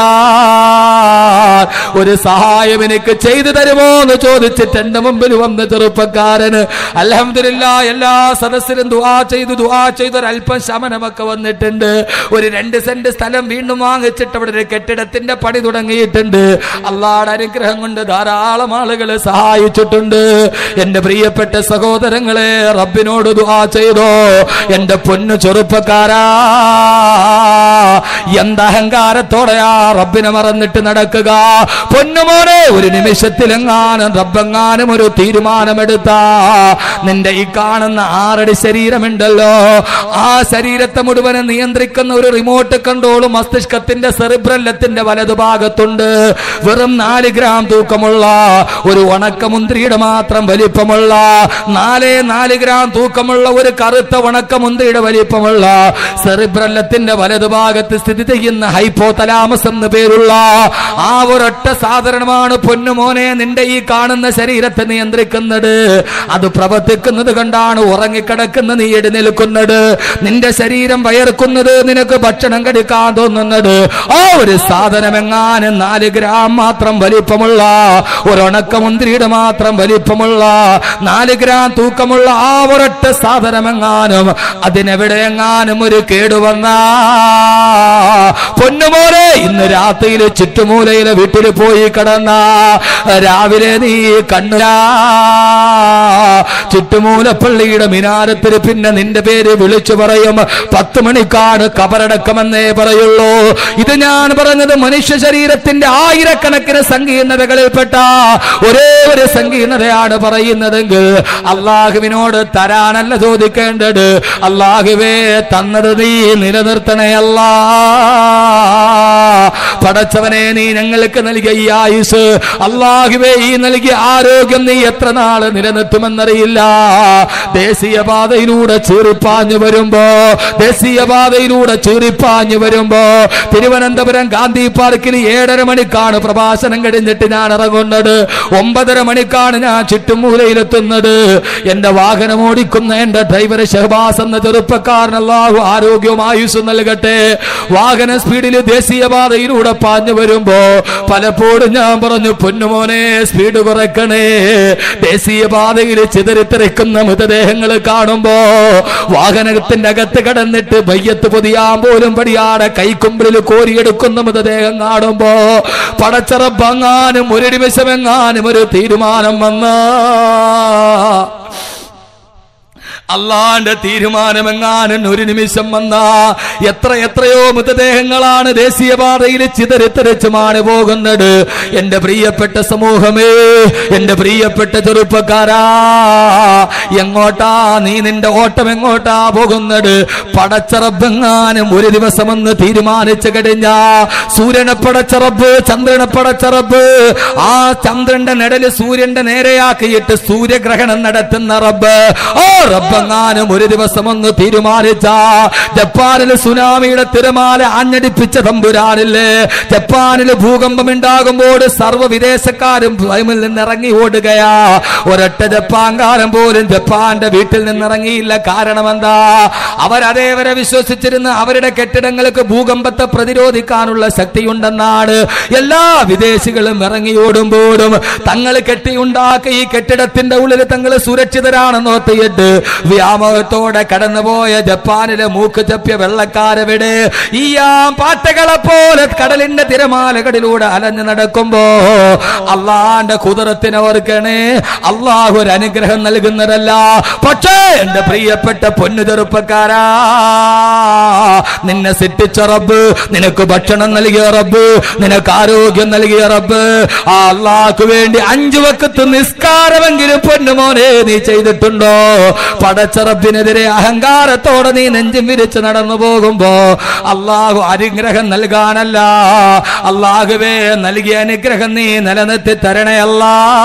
[SPEAKER 1] കൊടുക്കാൻ ഒരു സഹായം എനിക്ക് ചെയ്തു തരുമോ എന്ന് ചോദിച്ചിട്ട് എന്റെ മുമ്പിൽ വന്ന ചെറുപ്പക്കാരന് അലഹമില്ല എല്ലാ സദസ്സിലും ദുആ ചെയ്തു ദുആ ചെയ്ത് ഒരല്പം ശമനമൊക്കെ വന്നിട്ടുണ്ട് ഒരു രണ്ട് സെന്റ് സ്ഥലം വീണ്ടും വാങ്ങിച്ചിട്ട് അവിടെ ഒരു കെട്ടിടത്തിന്റെ പണി തുടങ്ങിയിട്ടുണ്ട് അള്ളാടെ അനുഗ്രഹം കൊണ്ട് ധാരാളം ആളുകൾ സഹായിച്ചിട്ടുണ്ട് എന്റെ പ്രിയപ്പെട്ട സഹോദരങ്ങളെ റബ്ബിനോട് ദുആ ചെയ്തോ എന്റെ പൊന്നു ചെറുപ്പക്കാരാ എന്തഹങ്കാരത്തോടെയാ റബ്ബിനെ മറന്നിട്ട് നടക്കുക പൊന്നുമോനെ ഒരു നിമിഷത്തിലെങ്ങാനും റബ്ബെങ്ങാനും ഒരു തീരുമാനമെടുത്ത നിന്റെ ഈ കാണുന്ന ആറടി ശരീരമുണ്ടല്ലോ ആ ശരീരത്തെ മുഴുവനും നിയന്ത്രിക്കുന്ന ഒരു റിമോട്ട് കൺട്രോൾ മസ്തിഷ്കത്തിന്റെ സെറിബ്രല്ലത്തിന്റെ വലതുഭാഗത്തുണ്ട് വെറും നാല് ഗ്രാം തൂക്കമുള്ള ഒരു ഉണക്കമുന്തിരിയുടെ മാത്രം വലിപ്പമുള്ള നാലേ നാല് ഗ്രാം തൂക്കമുള്ള ഒരു കറുത്ത ഉണക്കമുന്തിരിയുടെ വലിപ്പമുള്ള സെറിബ്രല്ലത്തിന്റെ വലതുഭാഗത്ത് സ്ഥിതി ചെയ്യുന്ന ഹൈപ്പോ തലാമസ് എന്ന് പേരുള്ള ആ ഒരൊറ്റ സാധനമാണ് പൊന്നുമോനെ നിന്റെ ഈ കാണുന്ന ശരീരത്തെ നിയന്ത്രിക്കുന്നത് അത് പ്രവർത്തിക്കുന്നത് കണ്ടാണ് ഉറങ്ങിക്കിടക്കുന്ന നീ എഴുന്നേൽക്കുന്നത് നിന്റെ ശരീരം വയർക്കുന്നത് നിനക്ക് ഭക്ഷണം കഴിക്കാൻ തോന്നുന്നത് ആ ഒരു സാധനം എങ്ങാനും നാല് ഗ്രാം മാത്രം വലിപ്പമുള്ള ഒരണക്കമുന്തിരിയുടെ മാത്രം വലിപ്പമുള്ള നാല് ഗ്രാം തൂക്കമുള്ള ആ ഒരൊറ്റ സാധനം എങ്ങാനും അതിനെവിടെ എങ്ങാനും ഒരു കേടുവന്ന പൊന്നുമോനെ ഇന്ന് രാത്രിയിൽ ചുറ്റുമൂലയിലെ വീട്ടിൽ പോയി കിടന്ന രാവിലെ നീ കണ്ണുരാ ചുറ്റുമൂലപ്പള്ളിയുടെ മിനാരത്തിൽ പിന്നെ നിന്റെ പേര് വിളിച്ചു പറയും പത്ത് മണിക്കാണ് കബറടക്കമെന്നേ പറയുള്ളൂ ഇത് ഞാൻ പറഞ്ഞത് മനുഷ്യ ശരീരത്തിന്റെ ആയിരക്കണക്കിന് സങ്കീർണതകളിൽപ്പെട്ട ഒരേ ഒരു സങ്കീർണതയാണ് പറയുന്നതെങ്കിൽ അള്ളാഹുവിനോട് തരാനല്ല ചോദിക്കേണ്ടത് അള്ളാഹുവേ തന്നത് നീ നിലനിർത്തണയല്ല പടച്ചവനെ നീ ഞങ്ങൾക്ക് നൽകിയ ഈ ആയുസ് അള്ളാഹുവേ ഈ നൽകിയ ആരോഗ്യം നീ എത്ര നാള് നിലനിർത്തുമെന്നറിയില്ല ദേശീയപാതയിലൂടെ ചീറിപ്പാഞ്ഞു വരുമ്പോ ദേശീയപാതയിലൂടെ ചീറിപ്പാഞ്ഞു വരുമ്പോ തിരുവനന്തപുരം ഗാന്ധി പാർക്കിൽ ഏഴര മണിക്കാണ് പ്രഭാഷണം കഴിഞ്ഞിട്ട് ഞാൻ ഇറങ്ങുന്നത് ഒമ്പതര മണിക്കാണ് ഞാൻ ചുറ്റുമൂലയിലെത്തുന്നത് എന്റെ വാഹനം ഓടിക്കുന്ന എന്റെ ഡ്രൈവർ ഷഹബാസ് എന്ന ചെറുപ്പക്കാരൻ അല്ലാഹു ആരോഗ്യവും ആയുസ്സും നൽകട്ടെ വാഹന സ്പീഡിൽ ദേശീയപാതയിലൂടെ പാഞ്ഞു വരുമ്പോ പലപ്പോഴും ഞാൻ പറഞ്ഞു പൊന്നുമോനെ സ്പീഡ് കുറയ്ക്കണേ ദേശീയപാതയിൽ ചിതറിത്തെറിക്കുന്ന മൃതദേഹങ്ങൾ കാണുമ്പോ വാഹനത്തിന്റെ അകത്ത് കടന്നിട്ട് ബയ്യത്ത് പൊതിയാൻ പോലും പടിയാടെ കൈക്കുമ്പിളിൽ കോരിയെടുക്കുന്ന മൃതദേഹം കാണുമ്പോ പടച്ചറബങ്ങാനും ഒരു നിമിഷമെങ്ങാനും ഒരു തീരുമാനം വന്നാ അള്ളാന്റെ തീരുമാനമെങ്ങാനും ഒരു നിമിഷം വന്ന എത്ര എത്രയോ മൃതദേഹങ്ങളാണ് ദേശീയപാതയിൽ ചിതറിത്തെറിച്ചുമാണ് പോകുന്നത് എന്റെ പ്രിയപ്പെട്ട സമൂഹമേ എന്റെ പ്രിയപ്പെട്ട ചെറുപ്പക്കാരാ എങ്ങോട്ടാ നീ നിന്റെ ഓട്ടം എങ്ങോട്ടാ പോകുന്നത് പടച്ചറബെങ്ങാനും ഒരു ദിവസമെന്ന് തീരുമാനിച്ചു കഴിഞ്ഞ സൂര്യനെ പടച്ചറബ് ചന്ദ്രനെ പടച്ചറബ് ആ ചന്ദ്രന്റെ നിഴല് സൂര്യന്റെ നേരെയാക്കിയിട്ട് സൂര്യഗ്രഹണം നടത്തുന്ന റബ്ബ് ഓ റബ്ബെങ്ങാനും ഒരു ദിവസം ഒന്ന് തീരുമാനിച്ച ജപ്പാനിൽ സുനാമിയുടെ തിരമാല അഞ്ഞടിപ്പിച്ച തമ്പുരാനില്ലേ ജപ്പാനിൽ ഭൂകമ്പം ഉണ്ടാകുമ്പോൾ സർവ്വ വിദേശക്കാരും ഭൂമിയിൽ നിന്ന് ഇറങ്ങി ഓടുകയാ ഒരൊറ്റ ജപ്പാൻകാരൻ പോലും ജപ്പാന്റെ വീട്ടിൽ നിന്ന് ഇറങ്ങിയില്ല കാരണം എന്താ അവരതേവരെ വിശ്വസിച്ചിരുന്ന അവരുടെ കെട്ടിടങ്ങൾക്ക് ഭൂകമ്പത്തെ പ്രതിരോധിക്കാനുള്ള ശക്തിയുണ്ടെന്നാണ് എല്ലാ വിദേശികളും ഇറങ്ങി ഓടുമ്പോഴും തങ്ങൾ കെട്ടിയുണ്ടാക്കി ഈ കെട്ടിടത്തിന്റെ ഉള്ളിൽ തങ്ങൾ സുരക്ഷിതരാണെന്ന് ഓർത്തിയിട്ട് വ്യാമോഹത്തോടെ കടന്നുപോയ ജപ്പാനിലെ മൂക്ക് ചപ്പിയ വെള്ളക്കാരവിടെ ഈ ആ പാട്ടകളെ പോലെ കടലിന്റെ തിരമാലകളിലൂടെ അലഞ്ഞു നടക്കുമ്പോ അള്ളാന്റെ കുതിരത്തിന് ഓർക്കണേ അള്ളാഹു ഒരു അനുഗ്രഹം നൽകുന്നതല്ല പക്ഷേ എന്റെ പ്രിയപ്പെട്ട പൊന്നു ചെറുപ്പക്കാരാ നിന്നെ സിട്ടിച്ച റബ്ബ് നിനക്ക് ഭക്ഷണം നൽകിയ റബ്ബ് നിനക്ക് ആരോഗ്യം നൽകിയ റബ്ബ് ആ അള്ളാഹ്ക്ക് വേണ്ടി അഞ്ചു വക്കത്ത് നിസ്കാരമെങ്കിലും പൊന്നുമോനെ നീ ചെയ്തിട്ടുണ്ടോ പടച്ചറബിനെതിരെ അഹങ്കാരത്തോടെ നീ നെഞ്ചും വിരിച്ച് നടന്നു പോകുമ്പോ അള്ളാഹു അനുഗ്രഹം നൽകാനല്ല അള്ളാഹുവേ നൽകിയ അനുഗ്രഹം നീ നിലനിർത്തി തരണയല്ല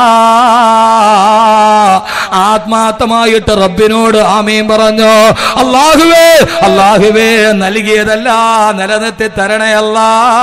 [SPEAKER 1] ആത്മാർത്ഥമായിട്ട് റബ്ബിനോട് ആമീൻ പറഞ്ഞു അള്ളാഹുവേ അള്ളാഹുവേ നൽകിയതല്ല നിലനിർത്തി തരണയല്ല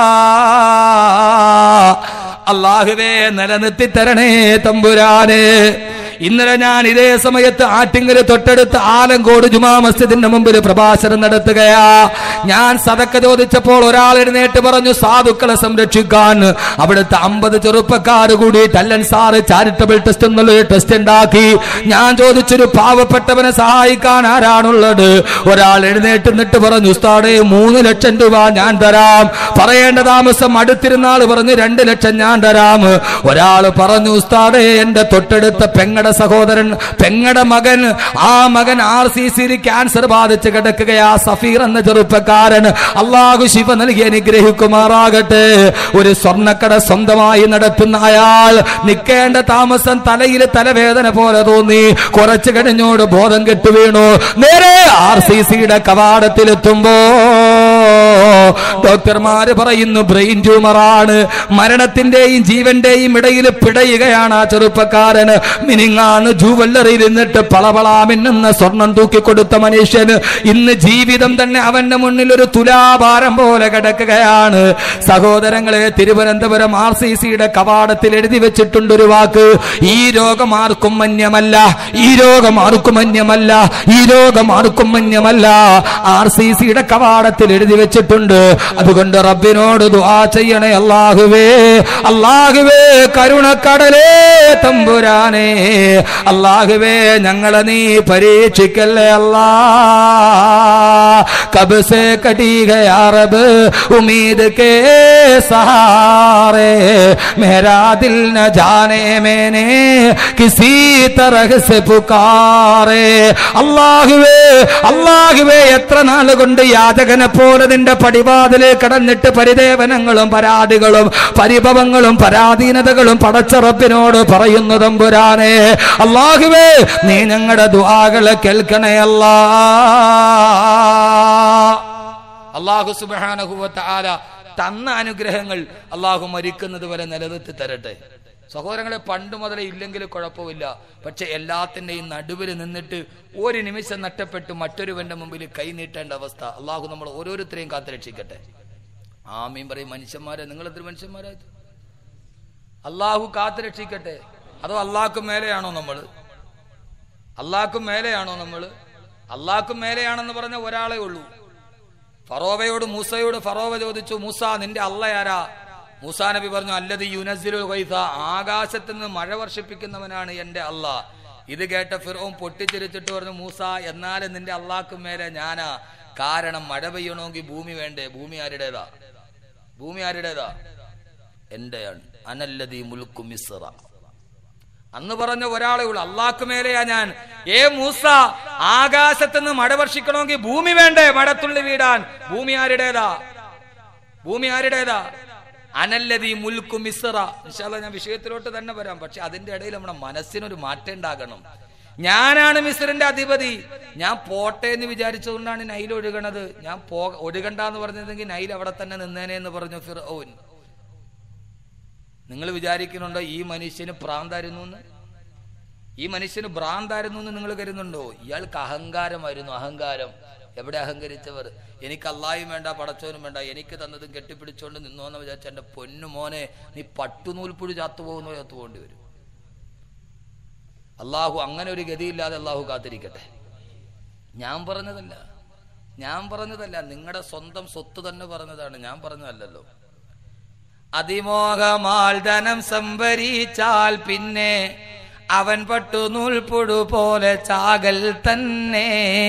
[SPEAKER 1] അള്ളാഹുവേ നിലനിർത്തി തരണേ തമ്പുരാനെ ഇന്നലെ ഞാൻ ഇതേ സമയത്ത് ആറ്റിങ്ങല് തൊട്ടടുത്ത് ആലങ്കോട് ജുമാ മസ്ജിദിന്റെ മുമ്പിൽ പ്രഭാഷണം നടത്തുകയാ ഞാൻ സതക്ക ചോദിച്ചപ്പോൾ ഒരാൾ എഴുന്നേറ്റ് പറഞ്ഞു സാധുക്കളെ സംരക്ഷിക്കാൻ അവിടുത്തെ അമ്പത് ചെറുപ്പക്കാർ കൂടി ടല്ലൻ സാറ് ചാരിറ്റബിൾ ടെസ്റ്റ് എന്നുള്ളൊരു ടെസ്റ്റ് ഉണ്ടാക്കി ഞാൻ ചോദിച്ചൊരു പാവപ്പെട്ടവനെ സഹായിക്കാൻ ആരാണുള്ളത് ഒരാൾ എഴുന്നേറ്റ് നിന്നിട്ട് പറഞ്ഞു ഉസ്താദേ മൂന്ന് ലക്ഷം രൂപ ഞാൻ തരാം പറയേണ്ട താമസം അടുത്തിരുന്നാൾ പറഞ്ഞു രണ്ട് ലക്ഷം ഞാൻ തരാം ഒരാൾ പറഞ്ഞു ഉസ്താദേ എന്റെ തൊട്ടടുത്ത പെങ്ങടെ സഹോദരൻ പെങ്ങടെ മകൻ ആ മകൻ ആർ സി സിയിൽ ക്യാൻസർ ബാധിച്ച് കിടക്കുകയാ സഫീർ എന്ന ചെറുപ്പക്കാരൻ അള്ളാഹു ശിവ നൽകി അനുഗ്രഹിക്കുമാറാകട്ടെ ഒരു സ്വർണ്ണക്കട സ്വന്തമായി നടത്തുന്ന അയാൾ നിൽക്കേണ്ട താമസം തലയിൽ തലവേദന പോലെ തോന്നി കുറച്ചു കഴിഞ്ഞോട് ബോധം കെട്ടു വീണു നേരെ ആർ സി സിയുടെ കവാടത്തിലെത്തുമ്പോ ഡോക്ടർമാര് പറയുന്നു ബ്രെയിൻ ട്യൂമറാണ് മരണത്തിന്റെയും ജീവന്റെയും ഇടയിൽ പിടയുകയാണ് ആ ചെറുപ്പക്കാരന് മിനിങ്ങാന്ന് ജൂവല്ലറിയിൽ നിന്നിട്ട് പളപളാമിന്നുന്ന സ്വർണം തൂക്കിക്കൊടുത്ത മനുഷ്യന് ഇന്ന് ജീവിതം തന്നെ അവന്റെ മുന്നിൽ ഒരു തുലാഭാരം പോലെ കിടക്കുകയാണ് സഹോദരങ്ങളെ തിരുവനന്തപുരം ആർ സി സിയുടെ കവാടത്തിൽ എഴുതി വെച്ചിട്ടുണ്ട് ഒരു വാക്ക് ഈ രോഗം ആർക്കും മന്യമല്ല ഈ രോഗം ആർക്കും മന്യമല്ല ഈ രോഗം ആർക്കും മന്യമല്ല ആർ സി സിയുടെ കവാടത്തിൽ എഴുതി വെച്ചിട്ടുണ്ട് അതുകൊണ്ട് റബ്ബിനോട് ദുആ ചെയ്യണേ അല്ലാഹുവേ അല്ലാഹുവേ കരുണക്കടലേ തമ്പുരാനേ അല്ലാഹുവേ ഞങ്ങളെ നീ പരീക്ഷിക്കല്ലേ അല്ലാ കബ് സേ കടി ഗയാ റബ്ബ് ഉമ്മീദ് കേ സഹാरे मेरा दिल न जाने मैंने किसी तरह से पुकारे അള്ളാഹുവേ അള്ളാഹുവേ എത്ര നാൾ കൊണ്ട് യാചകനെ പോലെ നിന്റെ പടിവാതിലെ കടന്നിട്ട് പരിദേവനങ്ങളും പരാതികളും പരിഭവങ്ങളും പരാധീനതകളും പടച്ചറപ്പിനോട് പറയുന്നു തമ്പുരാനെ അള്ളാഹുവേ നീ ഞങ്ങളുടെ ദുആകളെ കേൾക്കണേ അല്ലാ അള്ളാഹു സുബ്ഹാനഹു വ തആല തന്ന അനുഗ്രഹങ്ങൾ അള്ളാഹു മരിക്കുന്നത് വരെ നിലനിർത്തി തരട്ടെ സഹോദരങ്ങളെ പണ്ട് മുതലേ ഇല്ലെങ്കിൽ കുഴപ്പമില്ല പക്ഷെ എല്ലാത്തിന്റെയും നടുവിൽ നിന്നിട്ട് ഒരു നിമിഷം നഷ്ടപ്പെട്ട് മറ്റൊരുവന്റെ മുമ്പിൽ കൈ നീട്ടേണ്ട അവസ്ഥ അള്ളാഹു നമ്മൾ ഓരോരുത്തരെയും കാത്തുരക്ഷിക്കട്ടെ ആമീൻ പറയും മനുഷ്യന്മാരെ നിങ്ങൾ എത്ര മനുഷ്യന്മാരായത് അള്ളാഹു കാത്തുരക്ഷിക്കട്ടെ അതോ അള്ളാഹ്ക്കും മേലെയാണോ നമ്മൾ അള്ളാഹ്ക്കും മേലെയാണോ നമ്മൾ അള്ളാഹ്ക്കും മേലെയാണെന്ന് പറഞ്ഞ ഒരാളെ ഉള്ളൂ ഫറോവയോട് മൂസയോട് ഫറോവ ചോദിച്ചു മൂസ നിന്റെ അള്ളയാരാ മൂസാ നബി പറഞ്ഞു അല്ലത് യുനസിലുൽ ഖൈസ ആകാശത്ത് നിന്ന് മഴ വർഷിപ്പിക്കുന്നവനാണ് എന്റെ അല്ല ഇത് കേട്ട ഫിറോൻ പൊട്ടിച്ചിരിച്ചിട്ട് പറഞ്ഞു മൂസ എന്നാലും നിന്റെ അള്ളാഹ്ക്കും മേലെ ഞാനാ കാരണം മഴ പെയ്യണമെങ്കിൽ ഭൂമി വേണ്ടേ ഭൂമി ആരുടേതാ ഭൂമി ആരുടേതാ എന്റെയാണ് അനല്ലതി മുൽക്കു മിസ്റ അന്ന് പറഞ്ഞ ഒരാളെ ഉള്ളു അള്ളാഹ്ക്ക് മേലെയാ ഞാൻ ഏ മൂസ ആകാശത്തുനിന്ന് മഴ വർഷിക്കണമെങ്കിൽ ഭൂമി വേണ്ടേ മഴത്തുള്ളി വീടാൻ ഭൂമി ആരുടേതാ ഭൂമി ആരുടേതാ അനല്ലതി മുൽക്കു മിസ്റ ഇൻഷാല്ല ഞാൻ വിഷയത്തിലോട്ട് തന്നെ വരാം പക്ഷെ അതിന്റെ ഇടയിൽ നമ്മുടെ മനസ്സിനൊരു മാറ്റം ഉണ്ടാകണം ഞാനാണ് മിസ്റിന്റെ അധിപതി ഞാൻ പോട്ടെ എന്ന് വിചാരിച്ചുകൊണ്ടാണ് നൈൽ ഒഴുകണത് ഞാൻ പോ ഒഴുകണ്ടെന്ന് പറഞ്ഞതെങ്കിൽ നൈൽ അവിടെ തന്നെ നിന്നേനെ എന്ന് പറഞ്ഞു ഫിർ നിങ്ങൾ വിചാരിക്കുന്നുണ്ടോ ഈ മനുഷ്യന് ഭ്രാന്തായിരുന്നു എന്ന് ഈ മനുഷ്യന് ഭ്രാന്തായിരുന്നു എന്ന് നിങ്ങൾ കരുതുന്നുണ്ടോ ഇയാൾക്ക് അഹങ്കാരമായിരുന്നു അഹങ്കാരം എവിടെ അഹങ്കരിച്ചവർ എനിക്ക് അല്ലായും വേണ്ട പടച്ചവനും വേണ്ട എനിക്ക് തന്നതും കെട്ടിപ്പിടിച്ചുകൊണ്ട് നിന്നോന്ന് വിചാരിച്ച എന്റെ പൊന്നു മോനെ നീ പട്ടുനൂൽപ്പുഴി ചത്തുപോകുന്നോ ചത്തുപോകേണ്ടി വരും അള്ളാഹു അങ്ങനെ ഒരു ഗതിയില്ലാതെ അള്ളാഹു കാത്തിരിക്കട്ടെ ഞാൻ പറഞ്ഞതല്ല ഞാൻ പറഞ്ഞതല്ല നിങ്ങളുടെ സ്വന്തം സ്വത്ത് തന്നെ പറഞ്ഞതാണ് ഞാൻ പറഞ്ഞതല്ലല്ലോ അതിമോഹമാൽ ധനം സംഭരിച്ചാൽ പിന്നെ അവൻ പട്ടുനൂൽപ്പുഴു പോലെ ചാകൽ തന്നെ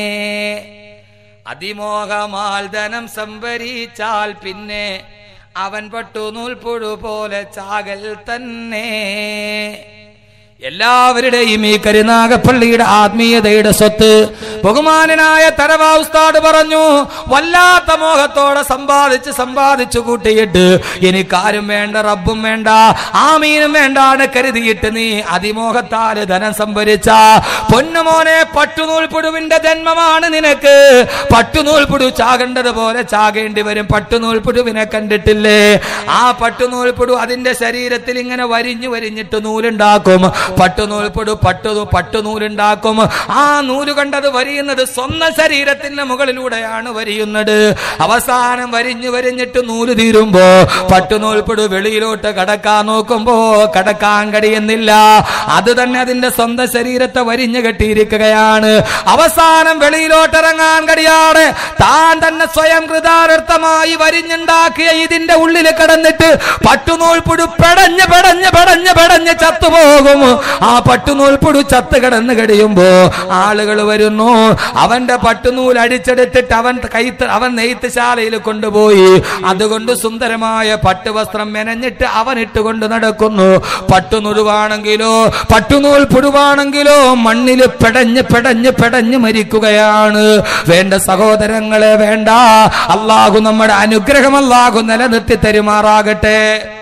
[SPEAKER 1] അതിമോഹമാൽ ധനം സംഭരിച്ചാൽ പിന്നെ അവൻ പട്ടുനൂൽപ്പുഴു പോലെ ചാകൽ തന്നെ എല്ലാവരുടെയും ഈ കരുനാഗപ്പള്ളിയുടെ ആത്മീയതയുടെ സ്വത്ത് ബഹുമാനനായ തരവാ ഉസ്താദ് പറഞ്ഞു വല്ലാത്ത മോഹത്തോടെ സമ്പാദിച്ച് സമ്പാദിച്ചു കൂട്ടിയിട്ട് എനിക്കാരും വേണ്ട റബ്ബും വേണ്ട ആമീനും വേണ്ടാണ് കരുതിയിട്ട് നീ അതിമോഹത്താല് ധനം സംഭരിച്ച പൊന്നുമോനെ പട്ടുനൂൽപ്പുഴുവിന്റെ ജന്മമാണ് നിനക്ക് പട്ടുനൂൽപ്പുഴു ചാകേണ്ടത് പോലെ ചാകേണ്ടി വരും പട്ടുനൂൽപ്പുഴുവിനെ കണ്ടിട്ടില്ലേ ആ പട്ടുനൂൽപ്പുഴു അതിന്റെ ശരീരത്തിൽ ഇങ്ങനെ വരിഞ്ഞു വരിഞ്ഞിട്ട് നൂലുണ്ടാക്കും പട്ടുനൂൽപ്പുഴു പട്ടു പട്ടുനൂലുണ്ടാക്കും ആ നൂല് കണ്ടത് വരിയുന്നത് സ്വന്തം ശരീരത്തിന്റെ മുകളിലൂടെയാണ് വരിയുന്നത് അവസാനം വരിഞ്ഞു വരിഞ്ഞിട്ട് നൂല് തീരുമ്പോ പട്ടുനൂൽപ്പുഴു വെളിയിലോട്ട് കടക്കാൻ നോക്കുമ്പോ കടക്കാൻ കഴിയുന്നില്ല അത് തന്നെ അതിന്റെ സ്വന്തം ശരീരത്തെ വരിഞ്ഞു കെട്ടിയിരിക്കുകയാണ് അവസാനം വെളിയിലോട്ട് ഇറങ്ങാൻ കഴിയാതെ താൻ തന്നെ സ്വയം കൃതാർത്ഥമായി വരിഞ്ഞുണ്ടാക്കിയ ഇതിന്റെ ഉള്ളിൽ കിടന്നിട്ട് പട്ടുനൂൽപ്പുഴു പെടഞ്ഞ് പെടഞ്ഞ് പെടഞ്ഞ് പെടഞ്ഞ് ചത്തുപോകും ആ പട്ടുനൂൽപ്പുഴു ചത്ത് കിടന്ന് കഴിയുമ്പോ ആളുകൾ വരുന്നു അവന്റെ പട്ടുനൂൽ അടിച്ചെടുത്തിട്ട് അവൻ കൈത്ത് അവൻ നെയ്ത്തുശാലയിൽ കൊണ്ടുപോയി അതുകൊണ്ട് സുന്ദരമായ പട്ടുവസ്ത്രം മെനഞ്ഞിട്ട് അവൻ ഇട്ടുകൊണ്ട് നടക്കുന്നു പട്ടുനുരുവാണെങ്കിലോ പട്ടുനൂൽ പുഴുവാണെങ്കിലോ മണ്ണിൽ പെടഞ്ഞ് പെടഞ്ഞ് പെടഞ്ഞ് മരിക്കുകയാണ് വേണ്ട സഹോദരങ്ങളെ വേണ്ട അള്ളാഹു നമ്മുടെ അനുഗ്രഹം അള്ളാഹു നിലനിർത്തി തരുമാറാകട്ടെ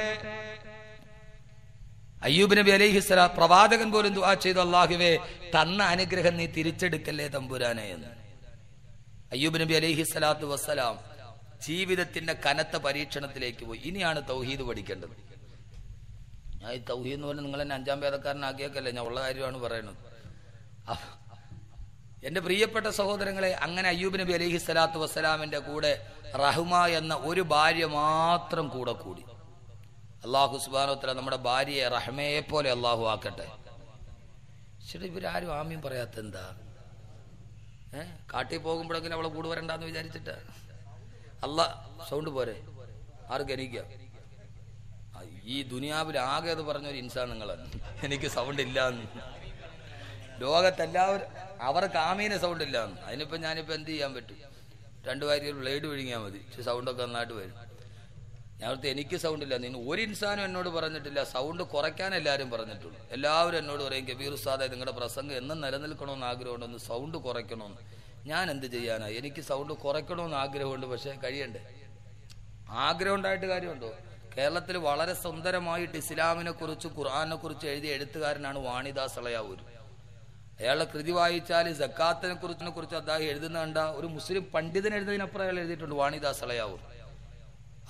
[SPEAKER 1] അയ്യൂബ് നബി അലൈഹിസ്സലാം പ്രവാചകൻ പോലും ദുആ ചെയ്തു അള്ളാഹുവേ തന്ന അനുഗ്രഹം നീ തിരിച്ചെടുക്കല്ലേ തമ്പുരാനെ എന്ന് അയ്യൂബ് നബി അലൈഹിസ്സലാത്തു വസ്സലാം ജീവിതത്തിന്റെ കനത്ത പരീക്ഷണത്തിലേക്ക് പോയി ഇനിയാണ് തൗഹീദ് പഠിക്കേണ്ടത് ഞാൻ ഈ തൗഹീദ് എന്ന് പറഞ്ഞാൽ നിങ്ങൾ എന്നെ അഞ്ചാം ഭേദക്കാരനാക്കിയേക്കല്ലേ ഞാൻ ഉള്ള കാര്യമാണ് പറയുന്നത് അഹ് എന്റെ പ്രിയപ്പെട്ട സഹോദരങ്ങളെ അങ്ങനെ അയ്യൂബ് നബി അലൈഹി സ്വലാത്തു വസ്സലാമിന്റെ കൂടെ റഹ്മ എന്ന ഒരു ഭാര്യ മാത്രം കൂടെ കൂടി അള്ളാഹു സുബാനോത്തര നമ്മുടെ ഭാര്യയെ റഹ്മയെ പോലെ അള്ളാഹു ആക്കട്ടെ ശരി ഇവരാരും ആമ്യം പറയാത്ത എന്താ ഏ കാട്ടിൽ പോകുമ്പോഴെങ്കിലും അവളെ കൂടെ വരണ്ടെന്ന് വിചാരിച്ചിട്ട് അല്ല സൗണ്ട് പോരെ ആർക്ക് എനിക്കാ ആ, ഈ ദുനിയാവിൽ ആകെ അത് പറഞ്ഞ ഒരു ഇൻസാൻ നിങ്ങളാണ് എനിക്ക് സൗണ്ട് ഇല്ല ലോകത്തെല്ലാവരും അവർക്ക് ആമീനെ സൗണ്ട് ഇല്ല അതിനിപ്പോ ഞാനിപ്പോ എന്ത് ചെയ്യാൻ പറ്റും രണ്ടു വാരി ബ്ലേഡ് വിഴുങ്ങിയാൽ മതി സൗണ്ടൊക്കെ നന്നായിട്ട് വരും ഞാനടുത്ത് എനിക്ക് സൗണ്ട് ഇല്ല നിന്ന് ഒരു ഇൻസാനും എന്നോട് പറഞ്ഞിട്ടില്ല സൗണ്ട് കുറയ്ക്കാൻ എല്ലാവരും പറഞ്ഞിട്ടുള്ളൂ എല്ലാവരും എന്നോട് പറയും കബീർ ഉസ്താദെ നിങ്ങളുടെ പ്രസംഗം എന്നും നിലനിൽക്കണമെന്ന് ആഗ്രഹമുണ്ട് ഒന്ന് സൗണ്ട് കുറയ്ക്കണമെന്ന് ഞാൻ എന്ത് ചെയ്യാനാ എനിക്ക് സൗണ്ട് കുറയ്ക്കണമെന്ന് ആഗ്രഹമുണ്ട് പക്ഷെ കഴിയണ്ടേ ആഗ്രഹം ഉണ്ടായിട്ട് കാര്യമുണ്ടോ കേരളത്തിൽ വളരെ സുന്ദരമായിട്ട് ഇസ്ലാമിനെ കുറിച്ച് ഖുർആാനെ കുറിച്ച് എഴുതിയ എഴുത്തുകാരനാണ് വാണിദാസ് അളയാവൂർ അയാളുടെ കൃതി വായിച്ചാൽ ജക്കാത്തിനെ കുറിച്ചിനെ കുറിച്ച് അദ്ദേഹം എഴുതുന്ന കണ്ട ഒരു മുസ്ലിം പണ്ഡിതൻ എഴുതുന്നതിനപ്പുറം അയാൾ എഴുതിയിട്ടുണ്ട് വാണിദാസ് അളയാവൂർ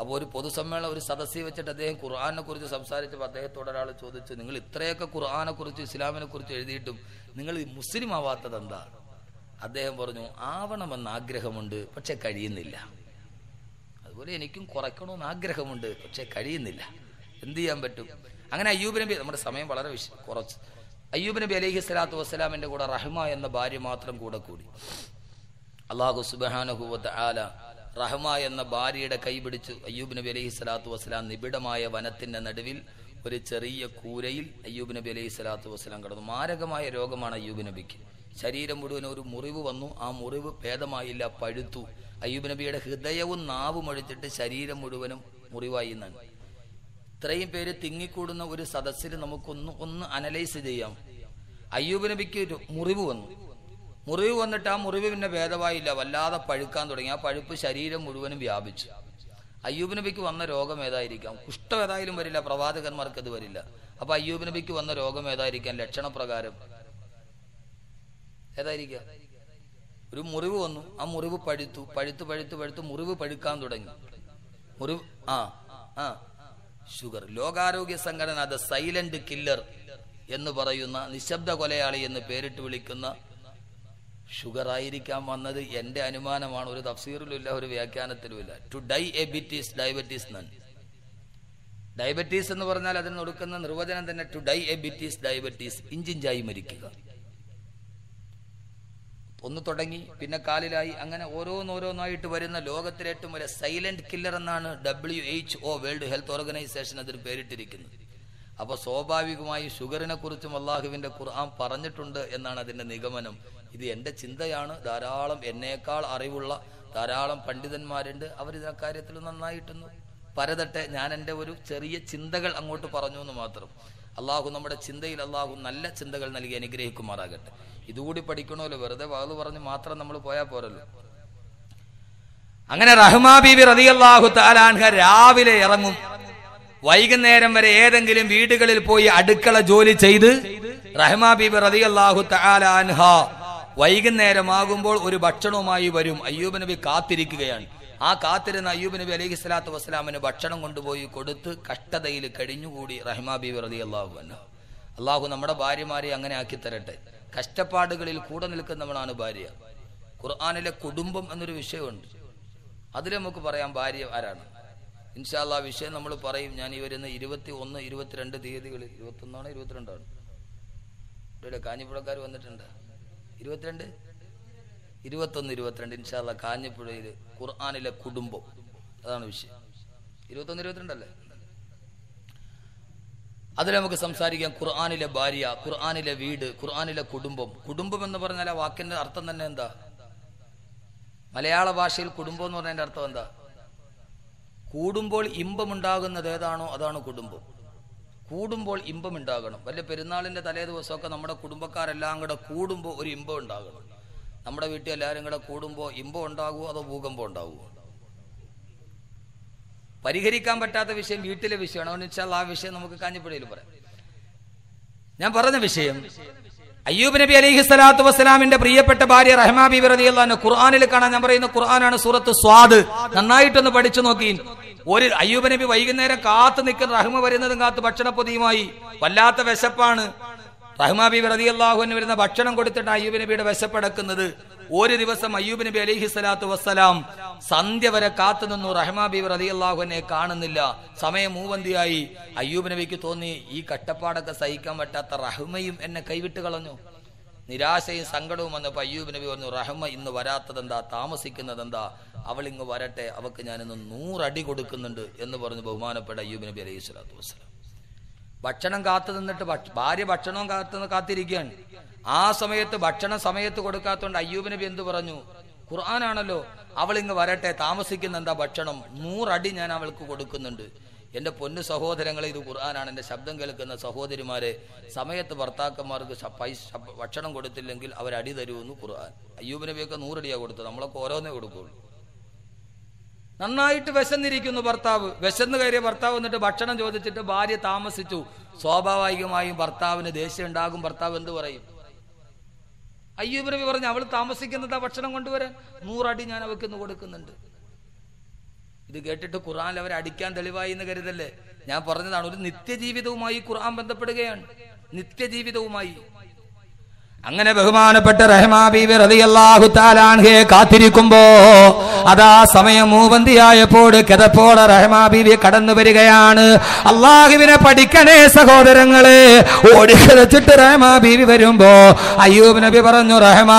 [SPEAKER 1] അപ്പോൾ ഒരു പൊതുസമ്മേളനം ഒരു സദസ്സിൽ വെച്ചിട്ട് അദ്ദേഹം ഖുർആാനെ കുറിച്ച് സംസാരിച്ചപ്പോൾ അദ്ദേഹത്തോട് ഒരാൾ ചോദിച്ചു നിങ്ങൾ ഇത്രയൊക്കെ ഖുർആാനെ കുറിച്ച് ഇസ്ലാമിനെ കുറിച്ച് എഴുതിയിട്ടും നിങ്ങൾ ഈ മുസ്ലിം ആവാത്തത് എന്താ അദ്ദേഹം പറഞ്ഞു ആവണമെന്ന് ആഗ്രഹമുണ്ട് പക്ഷെ കഴിയുന്നില്ല അതുപോലെ എനിക്കും കുറയ്ക്കണമെന്ന് ആഗ്രഹമുണ്ട് പക്ഷെ കഴിയുന്നില്ല എന്ത് ചെയ്യാൻ പറ്റും അങ്ങനെ അയ്യൂബ് നബി നമ്മുടെ സമയം വളരെ വിശ കുറച്ച് അയ്യൂബ് നബി അലൈഹി സ്വലാത്തു വസ്സലാമിന്റെ കൂടെ റഹ്മ എന്ന ഭാര്യ മാത്രം കൂടെ കൂടി അള്ളാഹു സുബാനഹുവത്ത് ആല റഹ്മ എന്ന ഭാര്യയുടെ കൈപിടിച്ചു അയ്യൂബ് നബി അലൈഹി സ്വലാത്തു വസ്സലാം നിബിഡമായ വനത്തിന്റെ നടുവിൽ ഒരു ചെറിയ കൂരയിൽ അയ്യൂബ് നബി അലൈഹി സ്വലാത്തു വസ്സലാം കിടന്നു മാരകമായ രോഗമാണ് അയ്യൂബ് നബിക്ക് ശരീരം മുഴുവൻ ഒരു മുറിവ് വന്നു ആ മുറിവ് ഭേദമായില്ല പഴുത്തു അയ്യൂബ് നബിയുടെ ഹൃദയവും നാവും ഒഴിച്ചിട്ട് ശരീരം മുഴുവനും മുറിവായി എന്നാണ് ഇത്രയും പേര് തിങ്ങിക്കൂടുന്ന ഒരു സദസ്സിൽ നമുക്കൊന്ന് ഒന്ന് അനലൈസ് ചെയ്യാം അയ്യൂബ് നബിക്ക് ഒരു മുറിവ് വന്നു മുറിവ് വന്നിട്ട് ആ മുറിവ് പിന്നെ ഭേദമായില്ല വല്ലാതെ പഴുക്കാൻ തുടങ്ങി ആ പഴുപ്പ് ശരീരം മുഴുവനും വ്യാപിച്ചു അയ്യൂബ് നബിക്ക് വന്ന രോഗം ഏതായിരിക്കാം കുഷ്ഠം ഏതായാലും വരില്ല പ്രവാചകന്മാർക്ക് അത് വരില്ല അപ്പൊ അയ്യൂബ് നബിക്ക് വന്ന രോഗം ഏതായിരിക്കാം ലക്ഷണപ്രകാരം ഏതായിരിക്കാം ഒരു മുറിവ് വന്നു ആ മുറിവ് പഴുത്തു പഴുത്ത് പഴുത്ത് പഴുത്ത് മുറിവ് പഴുക്കാൻ തുടങ്ങി മുറിവ് ആ ആ ഷുഗർ ലോകാരോഗ്യ സംഘടന അത് സൈലന്റ് കില്ലർ എന്ന് പറയുന്ന നിശബ്ദ കൊലയാളി എന്ന് പേരിട്ട് വിളിക്കുന്ന ഷുഗർ ആയിരിക്കാൻ വന്നത് എന്റെ അനുമാനമാണ് ഒരു തഫ്സീറിലുമില്ല ഒരു വ്യാഖ്യാനത്തിലുമില്ല to die abetes diabetes non diabetes എന്ന് പറഞ്ഞാൽ അതിന് കൊടുക്കുന്ന നിർവചനം തന്നെ ടു ഡൈ എബിറ്റീസ് ഡയബറ്റീസ് ഇഞ്ചിഞ്ചായി മരിക്കുക ഒന്ന് തുടങ്ങി പിന്നെ കാലിലായി അങ്ങനെ ഓരോന്നോരോന്നായിട്ട് വരുന്ന ലോകത്തിലെ ഏറ്റവും വലിയ സൈലന്റ് കില്ലർ എന്നാണ് W H O World Health Organization അതിന് പേരിട്ടിരിക്കുന്നത് അപ്പൊ സ്വാഭാവികമായി ഷുഗറിനെ കുറിച്ചും അള്ളാഹുവിന്റെ ഖുർആൻ പറഞ്ഞിട്ടുണ്ട് എന്നാണ് അതിന്റെ നിഗമനം ഇത് എന്റെ ചിന്തയാണ് ധാരാളം എന്നേക്കാൾ അറിവുള്ള ധാരാളം പണ്ഡിതന്മാരുണ്ട് അവർ ഇതിനെ കാര്യത്തിൽ നന്നായിട്ടൊന്ന് പരതട്ടെ ഞാൻ എൻ്റെ ഒരു ചെറിയ ചിന്തകൾ അങ്ങോട്ട് പറഞ്ഞു എന്ന് മാത്രം അള്ളാഹു നമ്മുടെ ചിന്തയിൽ അള്ളാഹു നല്ല ചിന്തകൾ നൽകി അനുഗ്രഹിക്കുമാറാകട്ടെ ഇതുകൂടി പഠിക്കണമല്ലോ വെറുതെ വാത് പറഞ്ഞ് മാത്രം നമ്മൾ പോയാൽ പോരല്ലോ അങ്ങനെ റഹ്മാ ബീബി റതിയല്ലാഹു താലാൻഹ രാവിലെ ഇറങ്ങും വൈകുന്നേരം വരെ ഏതെങ്കിലും വീടുകളിൽ പോയി അടുക്കള ജോലി ചെയ്ത് റഹ്മാ ബീബി റതിയല്ലാഹു താലാൻഹ വൈകുന്നേരമാകുമ്പോൾ ഒരു ഭക്ഷണവുമായി വരും അയ്യൂബ് നബി കാത്തിരിക്കുകയാണ് ആ കാത്തിരുന്ന അയ്യൂബ് നബി അലൈഹി സ്വലാത്തു വസ്സലാമിന് ഭക്ഷണം കൊണ്ടുപോയി കൊടുത്ത് കഷ്ടതയിൽ കഴിഞ്ഞുകൂടി റഹ്മാ ബീബി റതി അള്ളാഹു അന്ന അള്ളാഹു നമ്മുടെ ഭാര്യമാരെ അങ്ങനെ ആക്കി തരട്ടെ കഷ്ടപ്പാടുകളിൽ കൂടെ നിൽക്കുന്നവളാണ് ഭാര്യ ഖുർആാനിലെ കുടുംബം എന്നൊരു വിഷയമുണ്ട് അതിൽ നമുക്ക് പറയാം ഭാര്യ ആരാണ് ഇൻഷാല്ല ആ വിഷയം നമ്മൾ പറയും ഞാൻ ഈ വരുന്ന ഇരുപത്തി ഒന്ന് ഇരുപത്തിരണ്ട് തീയതികളിൽ ഇരുപത്തി ഒന്നാണ് ഇരുപത്തിരണ്ടാണ് ഇവിടെ കാഞ്ഞിപ്പുഴക്കാർ വന്നിട്ടുണ്ട് ഇരുപത്തിരണ്ട് ഇരുപത്തൊന്ന് ഇരുപത്തിരണ്ട് ഇൻഷാല്ല കാഞ്ഞിപ്പുഴയിൽ ഖുർആാനിലെ കുടുംബം അതാണ് വിഷയം ഇരുപത്തൊന്ന് ഇരുപത്തിരണ്ടല്ലേ അതിൽ നമുക്ക് സംസാരിക്കാം ഖുർആാനിലെ ഭാര്യ ഖുർആാനിലെ വീട് ഖുർആാനിലെ കുടുംബം കുടുംബം എന്ന് പറഞ്ഞാൽ ആ വാക്കിന്റെ അർത്ഥം തന്നെ എന്താ മലയാള ഭാഷയിൽ കുടുംബം എന്ന് പറഞ്ഞതിന്റെ അർത്ഥം എന്താ കൂടുമ്പോൾ ഇമ്പമുണ്ടാകുന്നത് ഏതാണോ അതാണ് കുടുംബം കൂടുമ്പോൾ ഇമ്പം ഉണ്ടാകണം വല്ല പെരുന്നാളിന്റെ തലേ ദിവസമൊക്കെ നമ്മുടെ കുടുംബക്കാരെല്ലാം കൂടെ കൂടുമ്പോൾ ഒരു ഇമ്പം ഉണ്ടാകണം നമ്മുടെ വീട്ടിൽ എല്ലാവരും കൂടെ കൂടുമ്പോൾ ഇമ്പം ഉണ്ടാകുമോ അതോ ഭൂകമ്പം ഉണ്ടാകുമോ പരിഹരിക്കാൻ പറ്റാത്ത വിഷയം വീട്ടിലെ വിഷയമാണ് അതുകൊണ്ട് വെച്ചാൽ ആ വിഷയം നമുക്ക് കാഞ്ഞിപ്പുഴയിൽ പറയാം ഞാൻ പറഞ്ഞ വിഷയം അയ്യൂബ് നബി അലൈഹി സ്വലാത്തു വസ്സലാമിന്റെ പ്രിയപ്പെട്ട ഭാര്യ റഹ്മാ ബി റളിയല്ലാഹു ഖുർആനിൽ കാണാൻ ഞാൻ പറയുന്ന ഖുർആനാണ് സൂറത്ത് സ്വാദ് നന്നായിട്ടൊന്ന് പഠിച്ചു നോക്കി ഒരു അയ്യൂബ് നബി വൈകുന്നേരം കാത്തു നിൽക്കുന്ന റഹ്മ വരുന്നതും കാത്ത് ഭക്ഷണപ്പൊതിയുമായി വല്ലാത്ത വിശപ്പാണ് റഹ്മാ ബി റളിയല്ലാഹുവിന് വരുന്ന ഭക്ഷണം കൊടുത്തിട്ട് അയ്യൂബ് നബിയുടെ വിശപ്പടക്കുന്നത് ഒരു ദിവസം അയ്യൂബ് നബി അലൈഹി സ്വലാത്തു വസ്സലാം സന്ധ്യ വരെ കാത്തു നിന്നു റഹ്മാ ബി റളിയല്ലാഹുവിനെ കാണുന്നില്ല സമയം മൂവന്തിയായി അയ്യൂബ് നബിക്ക് തോന്നി ഈ കട്ടപ്പാടൊക്കെ സഹിക്കാൻ പറ്റാത്ത റഹ്മയും എന്നെ കൈവിട്ട് കളഞ്ഞു നിരാശയും സങ്കടവും വന്നപ്പോൾ അയ്യൂബ് നബി പറഞ്ഞു റഹ്മ ഇന്ന് വരാത്തതെന്താ താമസിക്കുന്നതെന്താ അവൾ ഇങ്ങ് വരട്ടെ അവക്ക് ഞാനിന്ന് നൂറടി കൊടുക്കുന്നുണ്ട് എന്ന് പറഞ്ഞു ബഹുമാനപ്പെട്ട അയ്യൂബ് നബി അലൈഹി സ്വലാത്തു വസ്സലാം ഭക്ഷണം കാത്തു നിന്നിട്ട് ഭക്ഷ- ഭാര്യ ഭക്ഷണവും കാത്തു നിന്ന് കാത്തിരിക്കുകയാണ് ആ സമയത്ത് ഭക്ഷണം സമയത്ത് കൊടുക്കാത്തോണ്ട് അയ്യൂബ് നബി എന്ത് പറഞ്ഞു ഖുർആനാണല്ലോ അവൾ ഇങ്ങ് വരട്ടെ താമസിക്കുന്ന എന്താ ഭക്ഷണം നൂറടി ഞാൻ അവൾക്ക് കൊടുക്കുന്നുണ്ട് എന്റെ പൊന്നു സഹോദരങ്ങളെ ഇത് ഖുർആനാണ് എന്റെ ശബ്ദം കേൾക്കുന്ന സഹോദരിമാരെ സമയത്ത് ഭർത്താക്കന്മാർക്ക് ശ- പൈസ ശ- ഭക്ഷണം കൊടുത്തില്ലെങ്കിൽ അവരടി തരുമെന്ന് ഖുർആൻ അയ്യൂബ് നബിയൊക്കെ നൂറടിയാ കൊടുത്തത് നമ്മളൊക്കെ ഓരോന്നേ കൊടുക്കുള്ളൂ നന്നായിട്ട് വിശന്നിരിക്കുന്നു ഭർത്താവ് വിശന്ന് കയറിയ ഭർത്താവ് എന്നിട്ട് ഭക്ഷണം ചോദിച്ചിട്ട് ഭാര്യ താമസിച്ചു സ്വാഭാവികമായും ഭർത്താവിന് ദേഷ്യം ഉണ്ടാകും ഭർത്താവ് എന്ത് പറയും അയ്യൂബ് നബി പറഞ്ഞു അവൾ താമസിക്കുന്നതാ ഭക്ഷണം കൊണ്ടുവരാൻ നൂറടി ഞാൻ അവൾക്ക് ഇന്ന് കൊടുക്കുന്നുണ്ട് ഇത് കേട്ടിട്ട് ഖുർആൻ അവരെ അടിക്കാൻ തെളിവായി എന്ന് കരുതല്ലേ ഞാൻ പറഞ്ഞതാണ് ഒരു നിത്യജീവിതവുമായി ഖുർആൻ ബന്ധപ്പെടുകയാണ് നിത്യജീവിതവുമായി അങ്ങനെ ബഹുമാനപ്പെട്ട റഹ്മാ ബീവി റളിയല്ലാഹു താലാൻഹെ കാത്തിരിക്കുമ്പോ അതാ സമയം മൂവന്തിയായപ്പോൾ കിതപ്പോടെ റഹ്മാ ബീവി കടന്നു വരികയാണ് അള്ളാഹുവിനെ പഠിക്കണേ സഹോദരങ്ങളെ ഓടിക്കിതച്ചിട്ട് റഹ്മാ ബീവി വരുമ്പോ അയ്യൂബ് നബി പറഞ്ഞു റഹ്മാ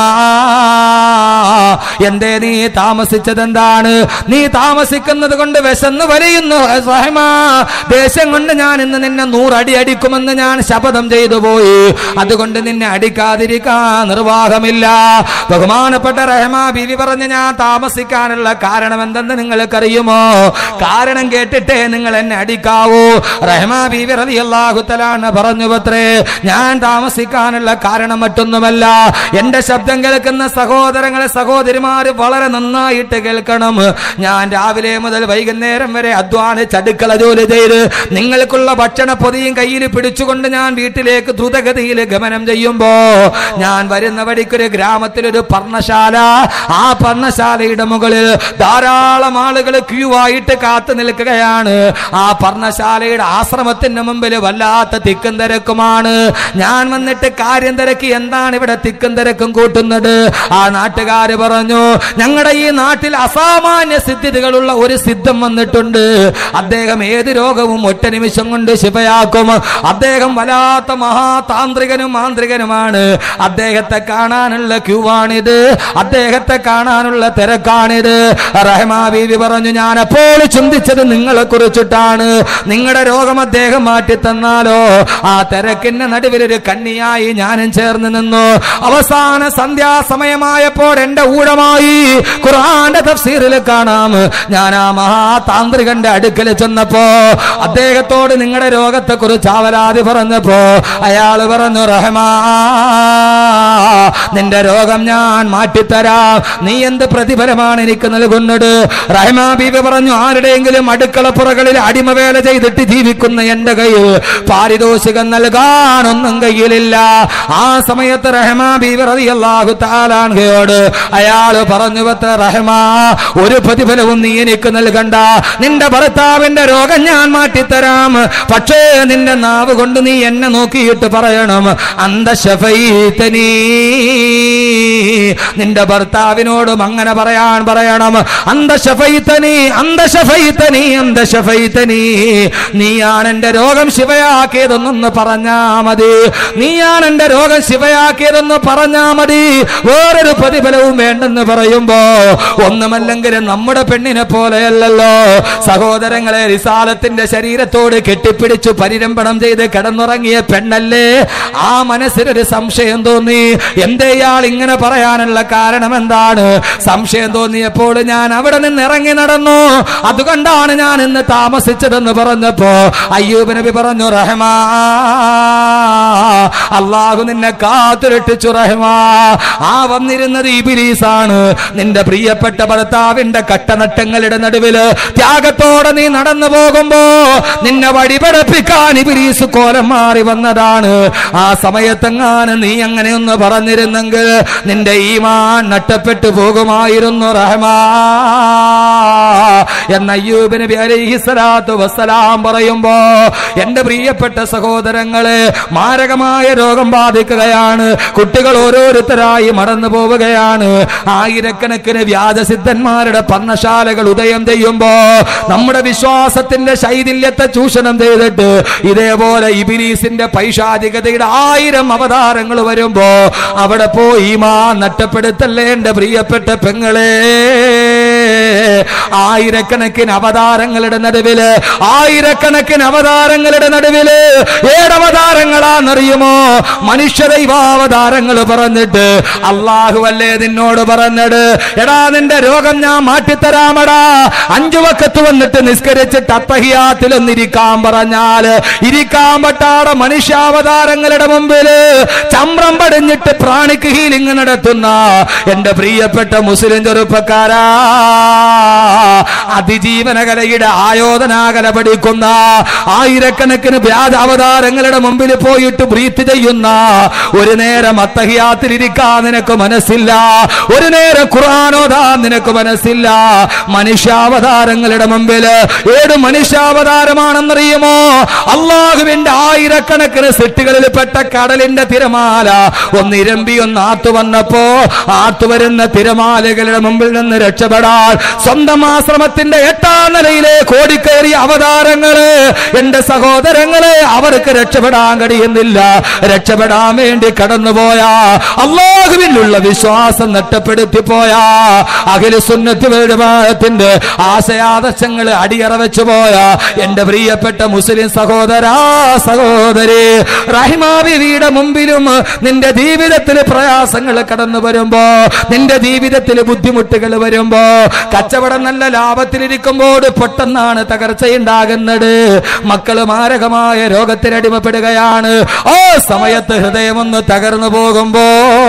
[SPEAKER 1] എന്തേ നീ താമസിച്ചത് എന്താണ് നീ താമസിക്കുന്നത് കൊണ്ട് വിശന്ന് വരയുന്നു റഹ്മാ ദേശം കൊണ്ട് ഞാൻ ഇന്ന് നിന്നെ നൂറടി അടിക്കുമെന്ന് ഞാൻ ശപഥം ചെയ്തു പോയി അതുകൊണ്ട് നിന്നെ അടിക്കാതിരിക്കാൻ നിർവാഹമില്ല ബഹുമാനപ്പെട്ട റഹ്മാ ബീവി പറഞ്ഞ് ഞാൻ താമസിക്കാനുള്ള കാരണം എന്തെന്ന് നിങ്ങൾക്കറിയുമോ കാരണം കേട്ടിട്ടേ നിങ്ങൾ എന്നെ അടിക്കാവൂ റഹ്മാ ബീവി റളിയല്ലാഹുത്തലാണ് പറഞ്ഞു പത്രേ ഞാൻ താമസിക്കാനുള്ള കാരണം മറ്റൊന്നുമല്ല എന്റെ ശബ്ദം കേൾക്കുന്ന സഹോദരങ്ങളെ സഹോദരിമാര് വളരെ നന്നായിട്ട് കേൾക്കണം ഞാൻ രാവിലെ മുതൽ വൈകുന്നേരം വരെ അധ്വാനിച്ച് അടുക്കള ജോലി ചെയ്ത് നിങ്ങൾക്കുള്ള ഭക്ഷണ പൊതിയും കയ്യിൽ പിടിച്ചുകൊണ്ട് ഞാൻ വീട്ടിലേക്ക് ദ്രുതഗതിയിൽ ഗമനം ചെയ്യുമ്പോ ഞാൻ വരുന്ന വഴിക്കൊരു ഗ്രാമത്തിലൊരു പർണശാല ആ പർണശാലയുടെ മുകളിൽ ധാരാളം ആളുകൾ ക്യൂ ആയിട്ട് കാത്തു നിൽക്കുകയാണ് ആ പർണശാലയുടെ ആശ്രമത്തിന്റെ മുമ്പിൽ വല്ലാത്ത തിക്കും തിരക്കുമാണ് ഞാൻ വന്നിട്ട് കാര്യം തിരക്കി എന്താണ് ഇവിടെ തിക്കും തിരക്കും കൂട്ടുന്നത് ആ നാട്ടുകാര് പറഞ്ഞു ഞങ്ങളുടെ ഈ നാട്ടിൽ അസാമാന്യ സിദ്ധികളുള്ള ഒരു സിദ്ധം വന്നിട്ടുണ്ട് അദ്ദേഹം ഏത് രോഗവും ഒറ്റ നിമിഷം കൊണ്ട് ശിവയാക്കും അദ്ദേഹം വല്ലാത്ത മഹാതാന്ത്രികനും മാന്ത്രികനുമാണ് അദ്ദേഹത്തെ കാണാനുള്ള ക്യൂ ആണിത് അദ്ദേഹത്തെ കാണാനുള്ള തിരക്കാണിത് റഹ്മാ ബീവി പറഞ്ഞു ഞാൻ അപ്പോൾ ചിന്തിച്ചത് നിങ്ങളെ കുറിച്ചിട്ടാണ് നിങ്ങളുടെ രോഗം അദ്ദേഹം മാറ്റി തന്നാലോ ആ തിരക്കിന്റെ നടുവിൽ ഒരു കണ്ണിയായി ഞാനും ചേർന്ന് നിന്നു അവസാന സന്ധ്യാസമയമായപ്പോൾ എന്റെ ഊഴമായി ഖുർആന്റെ തഫ്സീറിൽ കാണാം ഞാൻ ആ മഹാതാന്ത്രികന്റെ അടുക്കൽ ചെന്നപ്പോ അദ്ദേഹത്തോട് നിങ്ങളുടെ രോഗത്തെ കുറിച്ച് അവലാതി പറഞ്ഞപ്പോ അയാള് പറഞ്ഞു റഹ്മാ നിന്റെ രോഗം ഞാൻ മാറ്റിത്തരാം നീ എന്ത് പ്രതിഫലമാണ് എനിക്ക് നൽകുന്നത് റഹ്മാ ബീബി പറഞ്ഞു ആരുടെയെങ്കിലും അടുക്കളപ്പുറകളിൽ അടിമവേല ചെയ്തിട്ട് ജീവിക്കുന്ന എന്റെ കയ്യിൽ പാരിതോഷികം നൽകാനൊന്നും കയ്യിലില്ല ആ സമയത്ത് റഹ്മാ ബീബി റളിയല്ലാഹു താലാൻഹയോട് അയാൾ പറഞ്ഞു പത്ര റഹ്മാ ഒരു പ്രതിഫലവും നീ എനിക്ക് നൽകണ്ട നിന്റെ ഭർത്താവിന്റെ രോഗം ഞാൻ മാറ്റിത്തരാം പക്ഷേ നിന്റെ നാവ് കൊണ്ട് നീ എന്നെ നോക്കിയിട്ട് പറയണം അന്തശഫൈതനീ നിന്റെ ഭർത്താവിനോടും അങ്ങനെ പറയാൻ പറയണം അന്തശഫൈതനി അന്തശഫൈതനി അന്തശഫൈതനി നീയാണ് എന്റെ രോഗം ശിവയാക്കിയതെന്നൊന്ന് പറഞ്ഞാ മതി നീയാണ് എന്റെ രോഗം ശിവയാക്കിയതെന്ന് പറഞ്ഞാ മതി വേറൊരു പ്രതിഫലവും വേണ്ടെന്ന് പറയുമ്പോ ഒന്നുമല്ലെങ്കിലും നമ്മുടെ പെണ്ണിനെ പോലെയല്ലല്ലോ സഹോദരങ്ങളെ റിസാലത്തിന്റെ ശരീരത്തോട് കെട്ടിപ്പിടിച്ചു പരിരംഭണം ചെയ്ത് കിടന്നുറങ്ങിയ പെണ്ണല്ലേ ആ മനസ്സിലൊരു സംശയം തോന്നി എന്തേ ഇയാൾ ഇങ്ങനെ പറയാനുള്ള കാരണം എന്താണ് സംശയം തോന്നിയപ്പോൾ ഞാൻ അവിടെ നിന്ന് ഇറങ്ങി നടന്നു അതുകൊണ്ടാണ് ഞാൻ ഇന്ന് താമസിച്ചതെന്ന് പറഞ്ഞപ്പോ അയ്യൂബ് നബി പറഞ്ഞു റഹ്മാ അള്ളാഹു നിന്നെ കാത്തുരട്ടിച്ചു റഹ്മാ ആ വന്നിരുന്നത് ഇബിലീസാണ് നിന്റെ പ്രിയപ്പെട്ട ഭർത്താവിന്റെ കട്ടനട്ടങ്ങളുടെ നടുവില് ത്യാഗത്തോടെ നീ നടന്നു പോകുമ്പോ നിന്നെ വഴിപടപ്പിക്കാൻ ഇബിലീസ് കോലം മാറി വന്നതാണ് ആ സമയത്തെങ്ങാനും നീ അങ്ങനെ ഒന്ന് പറഞ്ഞിരുന്നെങ്കിൽ നിന്റെ ഈമാൻ നഷ്ടപ്പെട്ടു പോകുമായിരുന്നു റഹ്മാ എന്ന അയ്യൂബ് നബി അലൈഹി സ്വലാത്തു വസ്സലാം പറയുമ്പോ എന്റെ പ്രിയപ്പെട്ട സഹോദരങ്ങളെ മാരകമായ രോഗം ബാധിക്കുകയാണ് കുട്ടികൾ ഓരോരുത്തരായി മടന്നു പോവുകയാണ് ആയിരക്കണക്കിന് വ്യാജസിദ്ധന്മാരുടെ പർണശാലകൾ ഉദയം ചെയ്യുമ്പോ നമ്മുടെ വിശ്വാസത്തിന്റെ ശൈഥില്യത്തെ ചൂഷണം ചെയ്തിട്ട് ഇതേപോലെ ഇബിലീസിന്റെ പൈശാചികതയുടെ ആയിരം അവതാരങ്ങൾ വരുമ്പോ അവിടെ പോയി മാ നഷ്ടപ്പെടുത്തല്ലേ എന്റെ പ്രിയപ്പെട്ട പെങ്ങളെ ആയിരക്കണക്കിന് അവതാരങ്ങളുടെ നടുവില് ആയിരക്കണക്കിന് അവതാരങ്ങളുടെ നടുവില് ഏഴവതാരങ്ങളാന്നറിയുമോ മനുഷ്യ ദൈവാവതാരങ്ങൾ പറഞ്ഞിട്ട് അള്ളാഹു അല്ലേ നിന്നോട് പറഞ്ഞത് എടാ നിന്റെ രോഗം ഞാൻ മാറ്റിത്തരാമടാ അഞ്ചു വക്കത്ത് വന്നിട്ട് നിസ്കരിച്ചിട്ട് അത്തഹിയാത്തിലൊന്നിരിക്കാൻ പറഞ്ഞാല് ഇരിക്കാൻ പറ്റാതെ മനുഷ്യാവതാരങ്ങളുടെ മുമ്പില് ചമ്രം പടിഞ്ഞിട്ട് പ്രാണിക്ക് ഹീലിംഗ് നടത്തുന്ന എന്റെ പ്രിയപ്പെട്ട മുസ്ലിം ചെറുപ്പക്കാരാ അതിജീവനകലയുടെ ആയോധനാകല പഠിക്കുന്ന ആയിരക്കണക്കിന് വ്യാജ അവതാരങ്ങളുടെ മുമ്പിൽ പോയിട്ട് ബ്രീത്ത് ചെയ്യുന്ന ഒരു നേരം അത്തഹിയാത്തിലിരിക്കാൻ നിനക്ക് മനസ്സില്ല ഒരു നേരം ഖുർആാനോദാൻ നിനക്ക് മനസ്സില്ല മനുഷ്യാവതാരങ്ങളുടെ മുമ്പിൽ ഏത് മനുഷ്യാവതാരമാണെന്നറിയുമോ അള്ളാഹുവിന്റെ ആയിരക്കണക്കിന് സിട്ടുകളിൽ പെട്ട കടലിന്റെ തിരമാല ഒന്ന് ഇരമ്പി ഒന്ന് ആത്തു വന്നപ്പോ ആത്തു വരുന്ന തിരമാലകളുടെ മുമ്പിൽ നിന്ന് രക്ഷപ്പെടാൻ സ്വന്തം ആശ്രമത്തിന്റെ എട്ടാം നിലയിലെ കോടിക്കയറിയ അവതാരങ്ങള് എന്റെ സഹോദരങ്ങളെ അവർക്ക് രക്ഷപ്പെടാൻ കഴിയുന്നില്ല രക്ഷപ്പെടാൻ വേണ്ടി കടന്നുപോയ അള്ളാഹുവിലുള്ള വിശ്വാസം നഷ്ടപ്പെടുത്തി പോയ അഖില സുന്നത്ത് വരുമാനത്തിന്റെ ആശയാദർശങ്ങൾ അടിയറ വെച്ചു പോയ എന്റെ പ്രിയപ്പെട്ട മുസ്ലിം സഹോദരാ സഹോദരി റഹിമാവിയുടെ മുമ്പിലും നിന്റെ ജീവിതത്തിൽ പ്രയാസങ്ങൾ കടന്നു വരുമ്പോ നിന്റെ ജീവിതത്തിൽ ബുദ്ധിമുട്ടുകൾ വരുമ്പോ കച്ചവടം നല്ല ലാഭത്തിലിരിക്കുമ്പോൾ പെട്ടെന്നാണ് തകർച്ചയുണ്ടാകുന്നത് മക്കള് മാരകമായ രോഗത്തിനടിമപ്പെടുകയാണ് ആ സമയത്ത് ഹൃദയമൊന്ന് തകർന്നു പോകുമ്പോ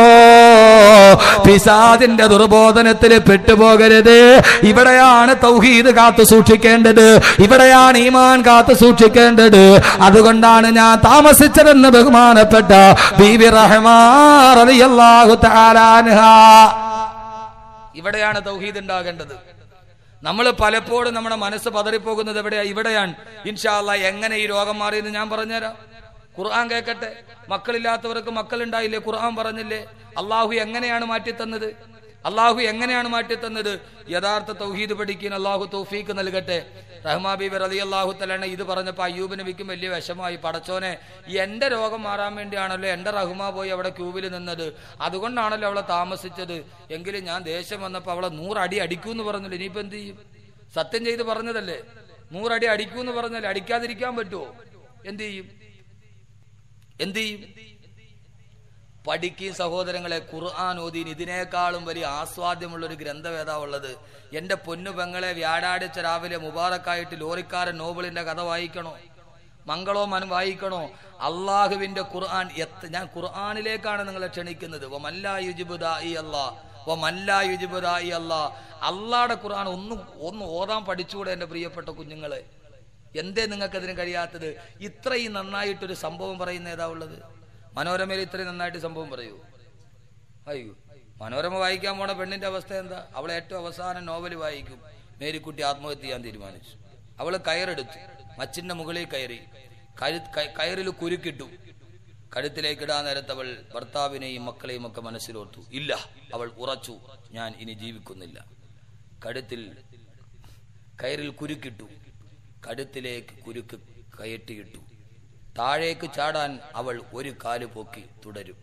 [SPEAKER 1] പിശാദിന്റെ ദുർബോധനത്തിൽ പെട്ടുപോകരുത് ഇവിടെയാണ് തൗഹീദ് കാത്തു സൂക്ഷിക്കേണ്ടത് ഇവിടെയാണ് ഈമാൻ കാത്തു സൂക്ഷിക്കേണ്ടത് അതുകൊണ്ടാണ് ഞാൻ താമസിച്ചതെന്ന് ബഹുമാനപ്പെട്ട ബീബി റഹ്മാൻ റളിയല്ലാഹു തആല അൻഹ ഇവിടെയാണ് തൗഹീദ് ഉണ്ടാകേണ്ടത് നമ്മൾ പലപ്പോഴും നമ്മുടെ മനസ്സ് പതറിപ്പോകുന്നത് എവിടെയാ ഇവിടെയാണ് ഇൻഷാല്ല എങ്ങനെ ഈ രോഗം മാറിയെന്ന് ഞാൻ പറഞ്ഞുതരാം ഖുർആൻ കേൾക്കട്ടെ മക്കളില്ലാത്തവർക്ക് മക്കളുണ്ടായില്ലേ ഖുർആൻ പറഞ്ഞില്ലേ അള്ളാഹു എങ്ങനെയാണ് മാറ്റിത്തന്നത് അള്ളാഹു എങ്ങനെയാണ് മാറ്റിത്തന്നത് യഥാർത്ഥ തൗഹീദ് പഠിക്കാൻ അള്ളാഹു തൗഫീക്ക് നൽകട്ടെ റഹ്മാബീബ് റലി അള്ളാഹു തലാണ് ഇത് പറഞ്ഞപ്പോൾ അയ്യൂബ് നബിക്കും വലിയ വിഷമായി പടച്ചോനെ എന്റെ രോഗം മാറാൻ വേണ്ടിയാണല്ലോ എന്റെ റഹ്മ പോയി അവിടെ ക്യൂവിൽ നിന്നത് അതുകൊണ്ടാണല്ലോ അവളെ താമസിച്ചത് എങ്കിലും ഞാൻ ദേഷ്യം വന്നപ്പോൾ അവളെ നൂറടി അടിക്കൂ എന്ന് പറഞ്ഞില്ല ഇനിയിപ്പോ എന്ത് ചെയ്യും സത്യം ചെയ്ത് പറഞ്ഞതല്ലേ നൂറടി അടിക്കൂ എന്ന് പറഞ്ഞല്ലേ അടിക്കാതിരിക്കാൻ പറ്റുമോ എന്ത് ചെയ്യും എന്ത് ചെയ്യും പഠിക്കും സഹോദരങ്ങളെ ഖുർആൻ ഓദീൻ ഇതിനേക്കാളും വലിയ ആസ്വാദ്യമുള്ള ഒരു ഗ്രന്ഥവേദാ ഉള്ളത് എന്റെ പൊന്നു പെങ്ങളെ വ്യാഴാഴ്ച രാവിലെ മുബാറക്കായിട്ട് ലോറിക്കാരൻ നോബിളിന്റെ കഥ വായിക്കണോ മംഗളോ മനം വായിക്കണോ അള്ളാഹുവിന്റെ ഖുർആൻ എത്ത് ഞാൻ ഖുർആനിലേക്കാണ് നിങ്ങളെ ക്ഷണിക്കുന്നത് വ മല്ലാ യുജിബുദാ ഈ അല്ലാ വ മല്ലാ യുജിബുദാ ഈ അല്ലാ അള്ളാടെ ഖുർആൻ ഒന്ന് ഒന്ന് ഓതാൻ പഠിച്ചുകൂടെ എന്റെ പ്രിയപ്പെട്ട കുഞ്ഞുങ്ങളെ എന്തേ നിങ്ങൾക്ക് അതിന് കഴിയാത്തത് ഇത്രയും നന്നായിട്ടൊരു സംഭവം പറയുന്ന ഏതാ ഉള്ളത് മനോരമയിൽ ഇത്രയും നന്നായിട്ട് സംഭവം പറയൂ അയ്യോ മനോരമ വായിക്കാൻ പോണ പെണ്ണിന്റെ അവസ്ഥ എന്താ അവൾ ഏറ്റവും അവസാനം നോവൽ വായിക്കും മേരിക്കുട്ടി ആത്മഹത്യ ചെയ്യാൻ തീരുമാനിച്ചു അവള് കയറെടുത്തു മച്ചിന്റെ മുകളിൽ കയറി കഴു- ക- കയറിൽ കുരുക്കിട്ടു കഴുത്തിലേക്ക് ഇടാൻ നേരത്ത് അവൾ ഭർത്താവിനെയും മക്കളെയും ഒക്കെ മനസ്സിലോർത്തു ഇല്ല അവൾ ഉറച്ചു ഞാൻ ഇനി ജീവിക്കുന്നില്ല കഴുത്തിൽ കയറിൽ കുരുക്കിട്ടു കഴുത്തിലേക്ക് കുരുക്ക് കയറ്റിയിട്ടു താഴേക്ക് ചാടാൻ അവൾ ഒരു കാല് പൊക്കി തുടരും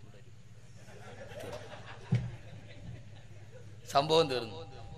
[SPEAKER 1] സംഭവം തീർന്നു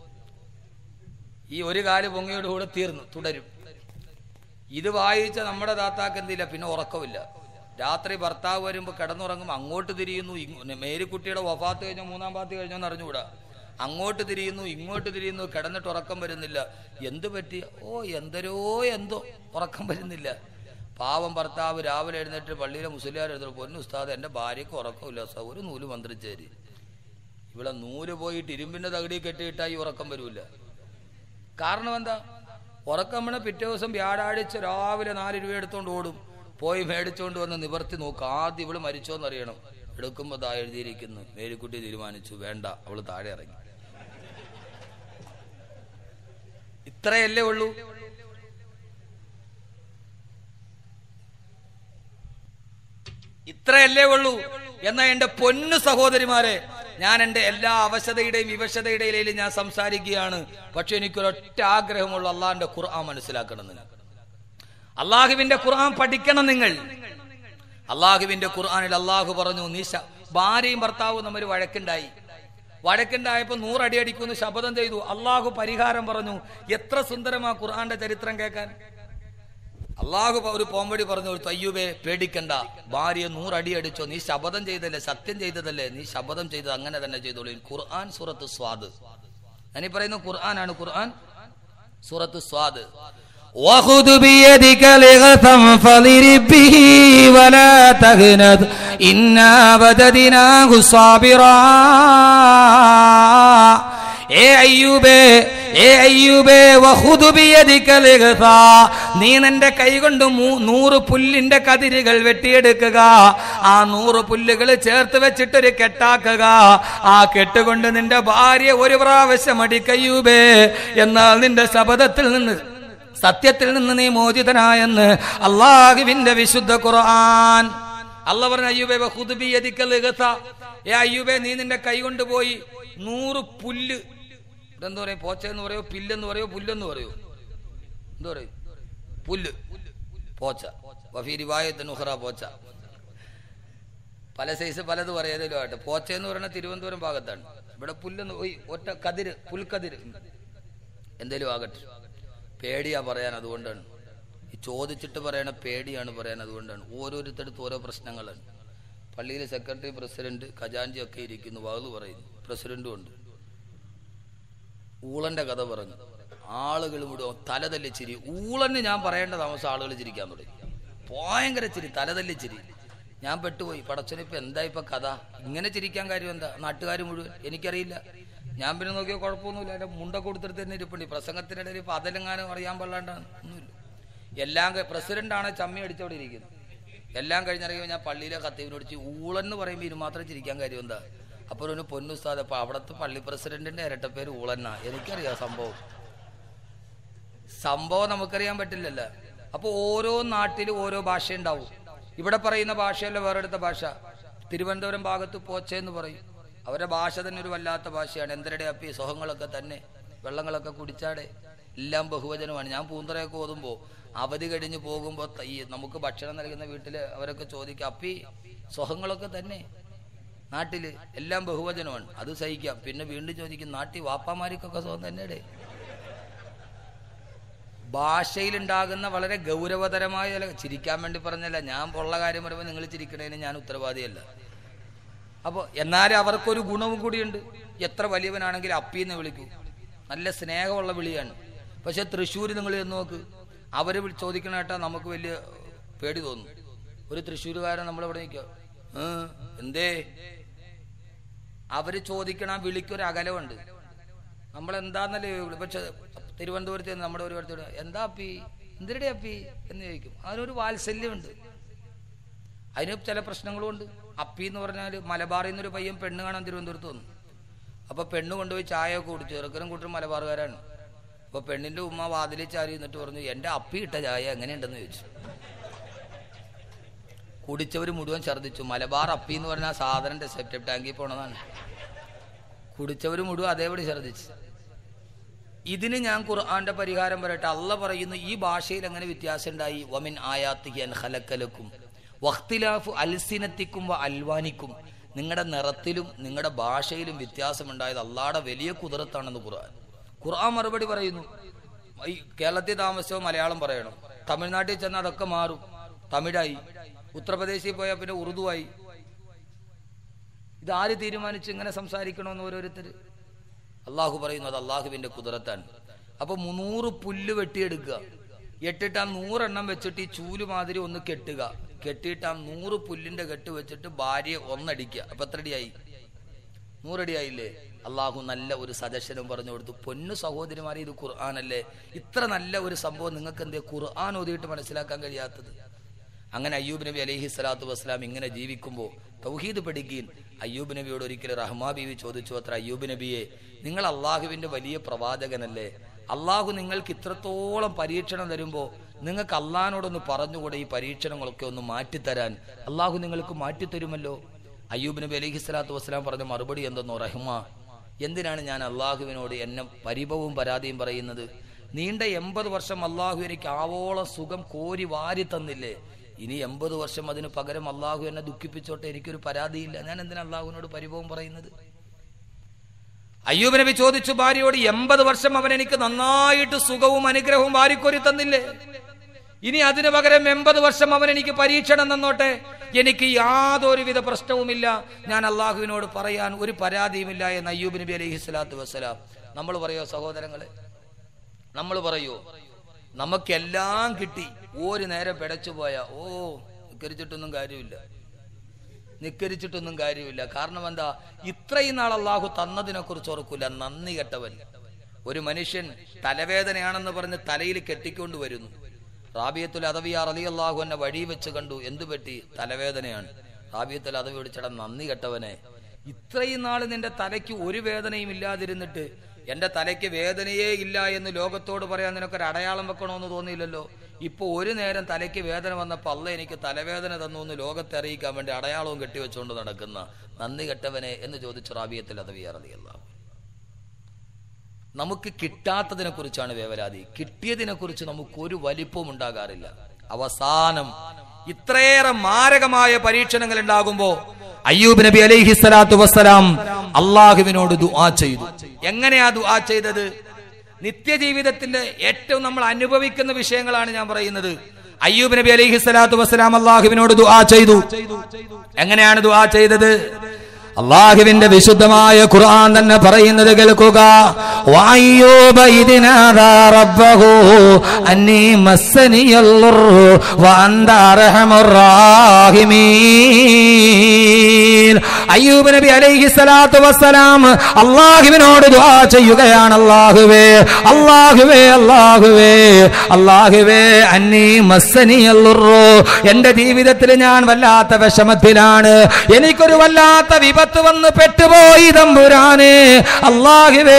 [SPEAKER 1] ഈ ഒരു കാല് പൊങ്ങിയോടുകൂടെ തീർന്നു തുടരും ഇത് വായിച്ച നമ്മുടെ താത്താക്ക് എന്തില്ല പിന്നെ ഉറക്കമില്ല രാത്രി ഭർത്താവ് വരുമ്പോൾ കിടന്നുറങ്ങുമ്പോൾ അങ്ങോട്ട് തിരിയുന്നു ഇങ്ങ് മേരിക്കുട്ടിയുടെ വഫാത്ത് കഴിഞ്ഞോ മൂന്നാം പാത്ത് കഴിഞ്ഞോ എന്ന് അറിഞ്ഞുകൂടാ അങ്ങോട്ട് തിരിയുന്നു ഇങ്ങോട്ട് തിരിയുന്നു കിടന്നിട്ട് ഉറക്കം വരുന്നില്ല എന്തു പറ്റി ഓ എന്തരോ എന്തോ ഉറക്കം വരുന്നില്ല പാവം ഭർത്താവ് രാവിലെ എഴുന്നേറ്റ് പള്ളിയിലെ മുസ്ലിയാർ എഴുന്നേറ്റ് പൊന്നു ഉസ്താദ് എൻ്റെ ഭാര്യയ്ക്ക് ഉറക്കമില്ല സ ഒരു നൂല് മന്ത്രിച്ചേരി ഇവിടെ നൂല് പോയിട്ട് ഇരുമ്പിന്റെ തകടി കെട്ടിയിട്ടാ ഈ ഉറക്കം വരൂല കാരണം എന്താ ഉറക്കം വീണ പിറ്റേ ദിവസം വ്യാഴാഴ്ച രാവിലെ നാല് രൂപ എടുത്തോണ്ട് ഓടും പോയി മേടിച്ചോണ്ട് വന്ന് നിവർത്തി നോക്കുക ആദ്യം ഇവള് മരിച്ചോന്ന് അറിയണം എടുക്കുമ്പോ താ എഴുതിയിരിക്കുന്നു മേരിക്കുട്ടി തീരുമാനിച്ചു വേണ്ട അവള് താഴെ ഇറങ്ങി ഇത്രയല്ലേ ഉള്ളൂ ഇത്രയല്ലേ ഉള്ളൂ എന്നാ എന്റെ പൊന്നു സഹോദരിമാരെ ഞാൻ എന്റെ എല്ലാ അവശതയുടെയും വിവശതയുടെയും ഞാൻ സംസാരിക്കുകയാണ് പക്ഷെ എനിക്കൊരൊറ്റ ആഗ്രഹമുള്ള അള്ളാഹിന്റെ ഖുർആൻ മനസ്സിലാക്കണം നിങ്ങൾ അള്ളാഹുവിന്റെ ഖുർആൻ പഠിക്കണം നിങ്ങൾ അള്ളാഹുവിന്റെ ഖുർആനിൽ അള്ളാഹു പറഞ്ഞു നീ ശ- ഭാര്യയും ഭർത്താവും തമ്മിൽ വഴക്കുണ്ടായി വഴക്കുണ്ടായപ്പോ നൂറടി അടിക്കുമെന്ന് ശപഥം ചെയ്തു അള്ളാഹു പരിഹാരം പറഞ്ഞു എത്ര സുന്ദരമാ ഖുർആന്റെ ചരിത്രം കേൾക്കാൻ അള്ളാഹു പ- ഒരു പോംവഴി പറഞ്ഞു കൊടുത്തു അയ്യൂബേ പേടിക്കണ്ട ഭാര്യ നൂറടി അടിച്ചോ നീ ശപഥം ചെയ്തല്ലേ സത്യം ചെയ്തതല്ലേ നീ ശപഥം ചെയ്തത് അങ്ങനെ തന്നെ ചെയ്തോളൂ ഖുർആൻ സൂറത്ത് സ്വാദ് ഞാനീ പറയുന്ന ഖുർആനാണ് ഖുർആൻ സൂറത്ത് സ്വാദ്
[SPEAKER 2] وخذ بيدك لغثا فضرب به ولا تهند إنا بددناه صابرا ഏ അയ്യൂബേ ഏ അയ്യൂബേ വഖുദു ബിയദിക ലിഗ്സാ. നീ നിന്റെ കൈകൊണ്ട് മൂ- നൂറ് പുല്ലിന്റെ കതിരുകൾ വെട്ടിയെടുക്കുക ആ നൂറ് പുല്ലുകൾ ചേർത്ത് വെച്ചിട്ടൊരു കെട്ടാക്കുക ആ കെട്ടുകൊണ്ട് നിന്റെ ഭാര്യ ഒരു പ്രാവശ്യം അടിക്കയ്യൂബേ എന്നാൽ നിന്റെ ശപഥത്തിൽ നിന്ന് സത്യത്തിൽ നിന്ന് നീ മോചിതനായെന്ന് അള്ളാഹുവിന്റെ വിശുദ്ധ ഖുർആൻ അല്ല പറഞ്ഞ അയ്യൂബേ വഖുദു ബിയദിക ലിഗ്സാ. ഏ അയ്യൂബേ നീ നിന്റെ കൈ കൊണ്ട് പോയി നൂറ് പുല്ല് ഇതെന്താ പറയും പോച്ച എന്ന് പറയോ പില്ലെന്ന് പറയോ പുല്ലെന്ന് പറയോ എന്താ പറയും പുല്ല് പോച്ച വഫീരിവായത്തിന് ഉഹറ പോച്ച പല സൈസ് പലത് പറയുന്നതിലും ആട്ടെ പോച്ച എന്ന് പറയുന്നത് തിരുവനന്തപുരം ഭാഗത്താണ് ഇവിടെ പുല്ലെന്ന് പോയി ഒറ്റ കതിര് പുൽക്കതിര് എന്തേലും ആകട്ടെ പേടിയാ പറയാൻ അതുകൊണ്ടാണ് ഈ ചോദിച്ചിട്ട് പറയണ പേടിയാണ് പറയാൻ അതുകൊണ്ടാണ് ഓരോരുത്തടുത്ത് ഓരോ പ്രശ്നങ്ങളാണ് പള്ളിയിലെ സെക്രട്ടറി പ്രസിഡന്റ് ഖജാൻജി ഒക്കെ ഇരിക്കുന്നു വാത് പറയുന്നു പ്രസിഡന്റും ഉണ്ട് ഊളന്റെ കഥ പറഞ്ഞു ആളുകൾ മുഴുവൻ തലതല്ലി ചിരി ഊളന് ഞാൻ പറയേണ്ട താമസം ആളുകൾ ചിരിക്കാൻ തുടങ്ങി ഭയങ്കര ചിരി തലതല്ലി ചിരി ഞാൻ പെട്ടുപോയി പടച്ചന് ഇപ്പൊ എന്താ ഇപ്പൊ കഥ ഇങ്ങനെ ചിരിക്കാൻ കാര്യം എന്താ നാട്ടുകാർ മുഴുവൻ എനിക്കറിയില്ല ഞാൻ പിന്നെ നോക്കിയ കുഴപ്പമൊന്നുമില്ല എന്റെ മുണ്ടൊക്കെ കൊടുത്തിട്ട് തന്നെ ഇരിപ്പുണ്ട് ഈ പ്രസംഗത്തിനിടയിൽ ഇപ്പൊ അതെല്ലെങ്ങാനും അറിയാൻ പാടില്ലാണ്ടാണ് ഒന്നുമില്ല എല്ലാം പ്രസിഡന്റ് ആണ് ചമ്മി അടിച്ചവിടെ ഇരിക്കുന്നത് എല്ലാം കഴിഞ്ഞിറങ്ങിയപ്പോൾ ഞാൻ പള്ളിയിലെ കത്തീവിനോട് ചി- ഊളെന്ന് പറയുമ്പോൾ ഇത് മാത്രം ചിരിക്കാൻ കാര്യം എന്താ അപ്പോൾ ഒരു പൊന്നുസ്താദ് അപ്പൊ അവിടുത്തെ പള്ളി പ്രസിഡന്റിന്റെ ഇരട്ടപ്പേര് ഊളന്നാ എനിക്കറിയാം സംഭവം സംഭവം നമുക്കറിയാൻ പറ്റില്ലല്ലോ അപ്പൊ ഓരോ നാട്ടിലും ഓരോ ഭാഷ ഉണ്ടാവും ഇവിടെ പറയുന്ന ഭാഷയല്ല വേറെടുത്ത ഭാഷ തിരുവനന്തപുരം ഭാഗത്ത് പോച്ച എന്ന് പറയും അവരുടെ ഭാഷ തന്നെ ഒരു വല്ലാത്ത ഭാഷയാണ് എന്തരുടെ അപ്പി സുഖങ്ങളൊക്കെ തന്നെ വെള്ളങ്ങളൊക്കെ കുടിച്ചാടെ എല്ലാം ബഹുവചനമാണ് ഞാൻ പൂന്തറയൊക്കെ ഓതുമ്പോൾ അവധി കഴിഞ്ഞ് പോകുമ്പോൾ ഈ നമുക്ക് ഭക്ഷണം നൽകുന്ന വീട്ടിൽ അവരൊക്കെ ചോദിക്കും അപ്പി സുഖങ്ങളൊക്കെ തന്നെ നാട്ടില് എല്ലാം ബഹുവചനമാണ് അത് സഹിക്കാം പിന്നെ വീണ്ടും ചോദിക്കും നാട്ടിൽ വാപ്പാമാർക്കൊക്കെ സുഖം തന്നെയുടെ ഭാഷയിലുണ്ടാകുന്ന വളരെ ഗൗരവതരമായ ചില ചിരിക്കാൻ വേണ്ടി പറഞ്ഞല്ല ഞാൻ ഉള്ള കാര്യം പറയുമ്പോൾ നിങ്ങൾ ചിരിക്കണതിന് ഞാൻ ഉത്തരവാദിയല്ല അപ്പോൾ എന്നാലും അവർക്കൊരു ഗുണവും കൂടിയുണ്ട് എത്ര വലിയവനാണെങ്കിലും അപ്പീന്ന് വിളിക്കൂ നല്ല സ്നേഹമുള്ള വിളിയാണ് പക്ഷെ തൃശ്ശൂർ നിങ്ങൾ ചെന്ന് നോക്ക് അവർ ചോദിക്കണ കേട്ടാ നമുക്ക് വലിയ പേടി തോന്നും ഒരു തൃശ്ശൂരുകാരൻ നമ്മളിവിടെ നിൽക്കുക "ഏ, എന്തേ അവര് ചോദിക്കണ ആ വിളിക്കൊരു അകലമുണ്ട് നമ്മൾ എന്താന്നല്ലേ ചോദിക്കുള്ളൂ പക്ഷെ തിരുവനന്തപുരത്ത് ചെന്ന് നമ്മുടെ ഒരു അടുത്തോട് എന്താ അപ്പി എന്തിരുടെ അപ്പി എന്ന് ചോദിക്കും അതിനൊരു വാത്സല്യമുണ്ട് അതിന് ചില പ്രശ്നങ്ങളുമുണ്ട് അപ്പി എന്ന് പറഞ്ഞാൽ മലബാറിൽ നിന്നൊരു പയ്യൻ പെണ്ണ് കാണാൻ തിരുവനന്തപുരത്ത് വന്നു അപ്പൊ പെണ്ണ് കൊണ്ടുപോയി ചായ ഒക്കെ കുടിച്ചു ചെറുക്കനും കൂട്ടരും മലബാറുകാരാണ് അപ്പൊ പെണ്ണിന്റെ ഉമ്മ വാതിലിൽ ചാരി എന്നിട്ട് പറഞ്ഞു എന്റെ അപ്പി ഇട്ട ചായ എങ്ങനെയുണ്ടെന്ന് ചോദിച്ചു കുടിച്ചവർ മുഴുവൻ ഛർദ്ദിച്ചു മലബാർ അപ്പി എന്ന് പറഞ്ഞ ആ സാധനന്റെ സെപ്റ്റപ്പ് ടാങ്കിൽ പോണതാണ് കുടിച്ചവർ മുഴുവൻ അതേപടി ഛർദ്ദിച്ചു ഇതിന് ഞാൻ ഖുർആന്റെ പരിഹാരം പറയട്ടെ അല്ല പറയുന്നു ഈ ഭാഷയിൽ എങ്ങനെ വ്യത്യാസം ഉണ്ടായി വമിൻ ആയാത്തിയൻ ഹലക്കലക്കും വഖ്തിലാഫു അൽസിനത്തിക്കും വ അൽവാനിക്കും നിങ്ങളുടെ നിറത്തിലും നിങ്ങളുടെ ഭാഷയിലും വ്യത്യാസമുണ്ടായത് അള്ളാടെ വലിയ കുതിരത്താണെന്ന് ഖുർആൻ ഖുർആൻ മറുപടി പറയുന്നു ഈ കേരളത്തിൽ താമസിച്ചോ മലയാളം പറയണം തമിഴ്നാട്ടിൽ ചെന്നാൽ അതൊക്കെ മാറും തമിഴായി ഉത്തർപ്രദേശിൽ പോയാൽ പിന്നെ ഉറുദുവായി ഇത് ആര് തീരുമാനിച്ചു ഇങ്ങനെ സംസാരിക്കണമെന്ന് ഓരോരുത്തർ അള്ളാഹു പറയുന്നു അത് അള്ളാഹുവിന്റെ കുതിരത്താണ് അപ്പൊ മുന്നൂറ് പുല്ല് വെട്ടിയെടുക്കുക എട്ടിട്ട് ആ നൂറെണ്ണം വെച്ചിട്ട് ഈ ചൂല് മാതിരി ഒന്ന് കെട്ടുക കെട്ടിയിട്ട് ആ നൂറ് പുല്ലിന്റെ കെട്ട് വെച്ചിട്ട് ഭാര്യയെ ഒന്നടിക്കുക അപ്പൊ എത്രടിയായി നൂറടിയായില്ലേ അള്ളാഹു നല്ല ഒരു സജഷനും പറഞ്ഞു കൊടുത്തു പൊന്നു സഹോദരിമാരെ ഇത് ഖുർആാനല്ലേ ഇത്ര നല്ല ഒരു സംഭവം നിങ്ങൾക്ക് എന്തേ ഖുർആൻ ഓതിയിട്ട് മനസ്സിലാക്കാൻ കഴിയാത്തത് അങ്ങനെ അയ്യൂബ് നബി അലൈഹി സ്വലാത്തു വസ്സലാം ഇങ്ങനെ ജീവിക്കുമ്പോൾ തൗഹീദ് പഠിക്കുകയും അയ്യൂബ് നബിയോട് ഒരിക്കലും റഹ്മാ ബീവി ചോദിച്ചു അത്ര അയ്യൂബ് നബിയെ നിങ്ങൾ അള്ളാഹുവിന്റെ വലിയ പ്രവാചകനല്ലേ അള്ളാഹു നിങ്ങൾക്ക് ഇത്രത്തോളം പരീക്ഷണം തരുമ്പോൾ നിങ്ങൾക്ക് അള്ളഹാനോടൊന്ന് പറഞ്ഞുകൂടെ ഈ പരീക്ഷണങ്ങളൊക്കെ ഒന്ന് മാറ്റിത്തരാൻ അള്ളാഹു നിങ്ങൾക്ക് മാറ്റിത്തരുമല്ലോ അയ്യൂബ് നബി അലൈഹി സ്വലാത്തു വസ്സലാം പറഞ്ഞ മറുപടി എന്തെന്നോ റഹ്മ എന്തിനാണ് ഞാൻ അള്ളാഹുവിനോട് എന്നെ പരിഭവവും പരാതിയും പറയുന്നത് നീണ്ട എൺപത് വർഷം അള്ളാഹു എനിക്ക് ആവോളം സുഖം കോരി വാരി തന്നില്ലേ ഇനി എൺപത് വർഷം അതിന് പകരം അള്ളാഹു എന്നെ ദുഃഖിപ്പിച്ചോട്ടെ എനിക്കൊരു പരാതിയില്ല ഞാൻ എന്തിനാ അള്ളാഹുവിനോട് പരിഭവം പറയുന്നത് അയ്യൂബ് നബി ചോദിച്ചു ഭാര്യയോട് എൺപത് വർഷം അവൻ എനിക്ക് നന്നായിട്ട് സുഖവും അനുഗ്രഹവും വാരിക്കോരി തന്നില്ലേ ഇനി അതിനു പകരം എൺപത് വർഷം അവൻ എനിക്ക് പരീക്ഷണം തന്നോട്ടെ എനിക്ക് യാതൊരുവിധ പ്രശ്നവുമില്ല ഞാൻ അള്ളാഹുവിനോട് പറയാൻ ഒരു പരാതിയുമില്ല എന്ന് അയ്യൂബ് നബി അലൈഹി സ്വലാത്തു വസ്സലാം നമ്മൾ പറയോ സഹോദരങ്ങളെ നമ്മൾ പറയോ നമുക്കെല്ലാം കിട്ടി ഒരു നേരം പിടച്ചു പോയ ഓ കരിച്ചിട്ടൊന്നും കാര്യമില്ല നിക്കരിച്ചിട്ടൊന്നും കാര്യമില്ല കാരണം എന്താ ഇത്രയും നാൾ അള്ളാഹു തന്നതിനെ കുറിച്ച് ഓർക്കൂല നന്ദി കെട്ടവൻ ഒരു മനുഷ്യൻ തലവേദനയാണെന്ന് പറഞ്ഞ് തലയിൽ കെട്ടിക്കൊണ്ട് വരുന്നു റാബിയത്തുൽ അദവിയാർ അലി അള്ളാഹു എന്നെ വഴി വെച്ച് കണ്ടു എന്തു പറ്റി തലവേദനയാണ് റാബിയത്തുൽ അദവി വിളിച്ചട നന്ദി കെട്ടവനെ ഇത്രയും നാൾ നിന്റെ തലയ്ക്ക് ഒരു വേദനയും ഇല്ലാതിരുന്നിട്ട് എന്റെ തലയ്ക്ക് വേദനയേ ഇല്ല എന്ന് ലോകത്തോട് പറയാൻ നിനക്കൊരു അടയാളം വെക്കണമെന്ന് തോന്നിയില്ലല്ലോ ഇപ്പൊ ഒരു നേരം തലയ്ക്ക് വേദന വന്നപ്പോൾ അല്ല എനിക്ക് തലവേദന തന്നു എന്ന് ലോകത്തെ അറിയിക്കാൻ വേണ്ടി അടയാളവും കെട്ടിവെച്ചുകൊണ്ട് നടക്കുന്ന നന്ദി കെട്ടവനെ എന്ന് ചോദിച്ചു റാബിയത്തിൽ അദവിയാർ അലി അള്ളാഹു നമുക്ക് കിട്ടാത്തതിനെ കുറിച്ചാണ് വേവലാതി കിട്ടിയതിനെ കുറിച്ച് നമുക്ക് ഒരു വലിപ്പവും ഉണ്ടാകാറില്ല അവസാനം ഇത്രയേറെ മാരകമായ പരീക്ഷണങ്ങൾ ഉണ്ടാകുമ്പോ അയ്യൂബ് നബി അലൈഹി സ്വലാത്തു വസ്സലാം അള്ളാഹുവിനോട് ദുആ ചെയ്തു എങ്ങനെയാ ദുആ ചെയ്തത് നിത്യജീവിതത്തിന്റെ ഏറ്റവും നമ്മൾ അനുഭവിക്കുന്ന വിഷയങ്ങളാണ് ഞാൻ പറയുന്നത് അയ്യൂബ് നബി അലൈഹി സ്വലാത്തു വസ്സലാം അള്ളാഹുവിനോട് ദുആ ചെയ്തു എങ്ങനെയാണ് ദുആ ചെയ്തത് അള്ളാഹുവിന്റെ വിശുദ്ധമായ ഖുർആൻ തന്നെ പറയുന്നത് കേൾക്കുക വഅയ്യൂബ ഇദ്നാദാ റബ്ബഹു അന്നീ മസ്സനിയൽ ളുർറു വഅന്ത അർഹമുർ റാഹിമീൻ അയ്യൂബ് നബി അലൈഹി സ്വലാത്തു വസ്സലാം അള്ളാഹുവിനോട് ദുആ ചെയ്യുകയാണ് അള്ളാഹുവേ അള്ളാഹുവേ അള്ളാഹുവേ അള്ളാഹുവേ അന്നീ മസ്സനിയൽ ളുർറു എന്റെ ജീവിതത്തിൽ ഞാൻ വല്ലാത്ത വിഷമത്തിലാണ് എനിക്കൊരു വല്ലാത്ത വിപത്ത് വന്ന് പെട്ടുപോയി തമ്പുരാനെ അള്ളാഹുവേ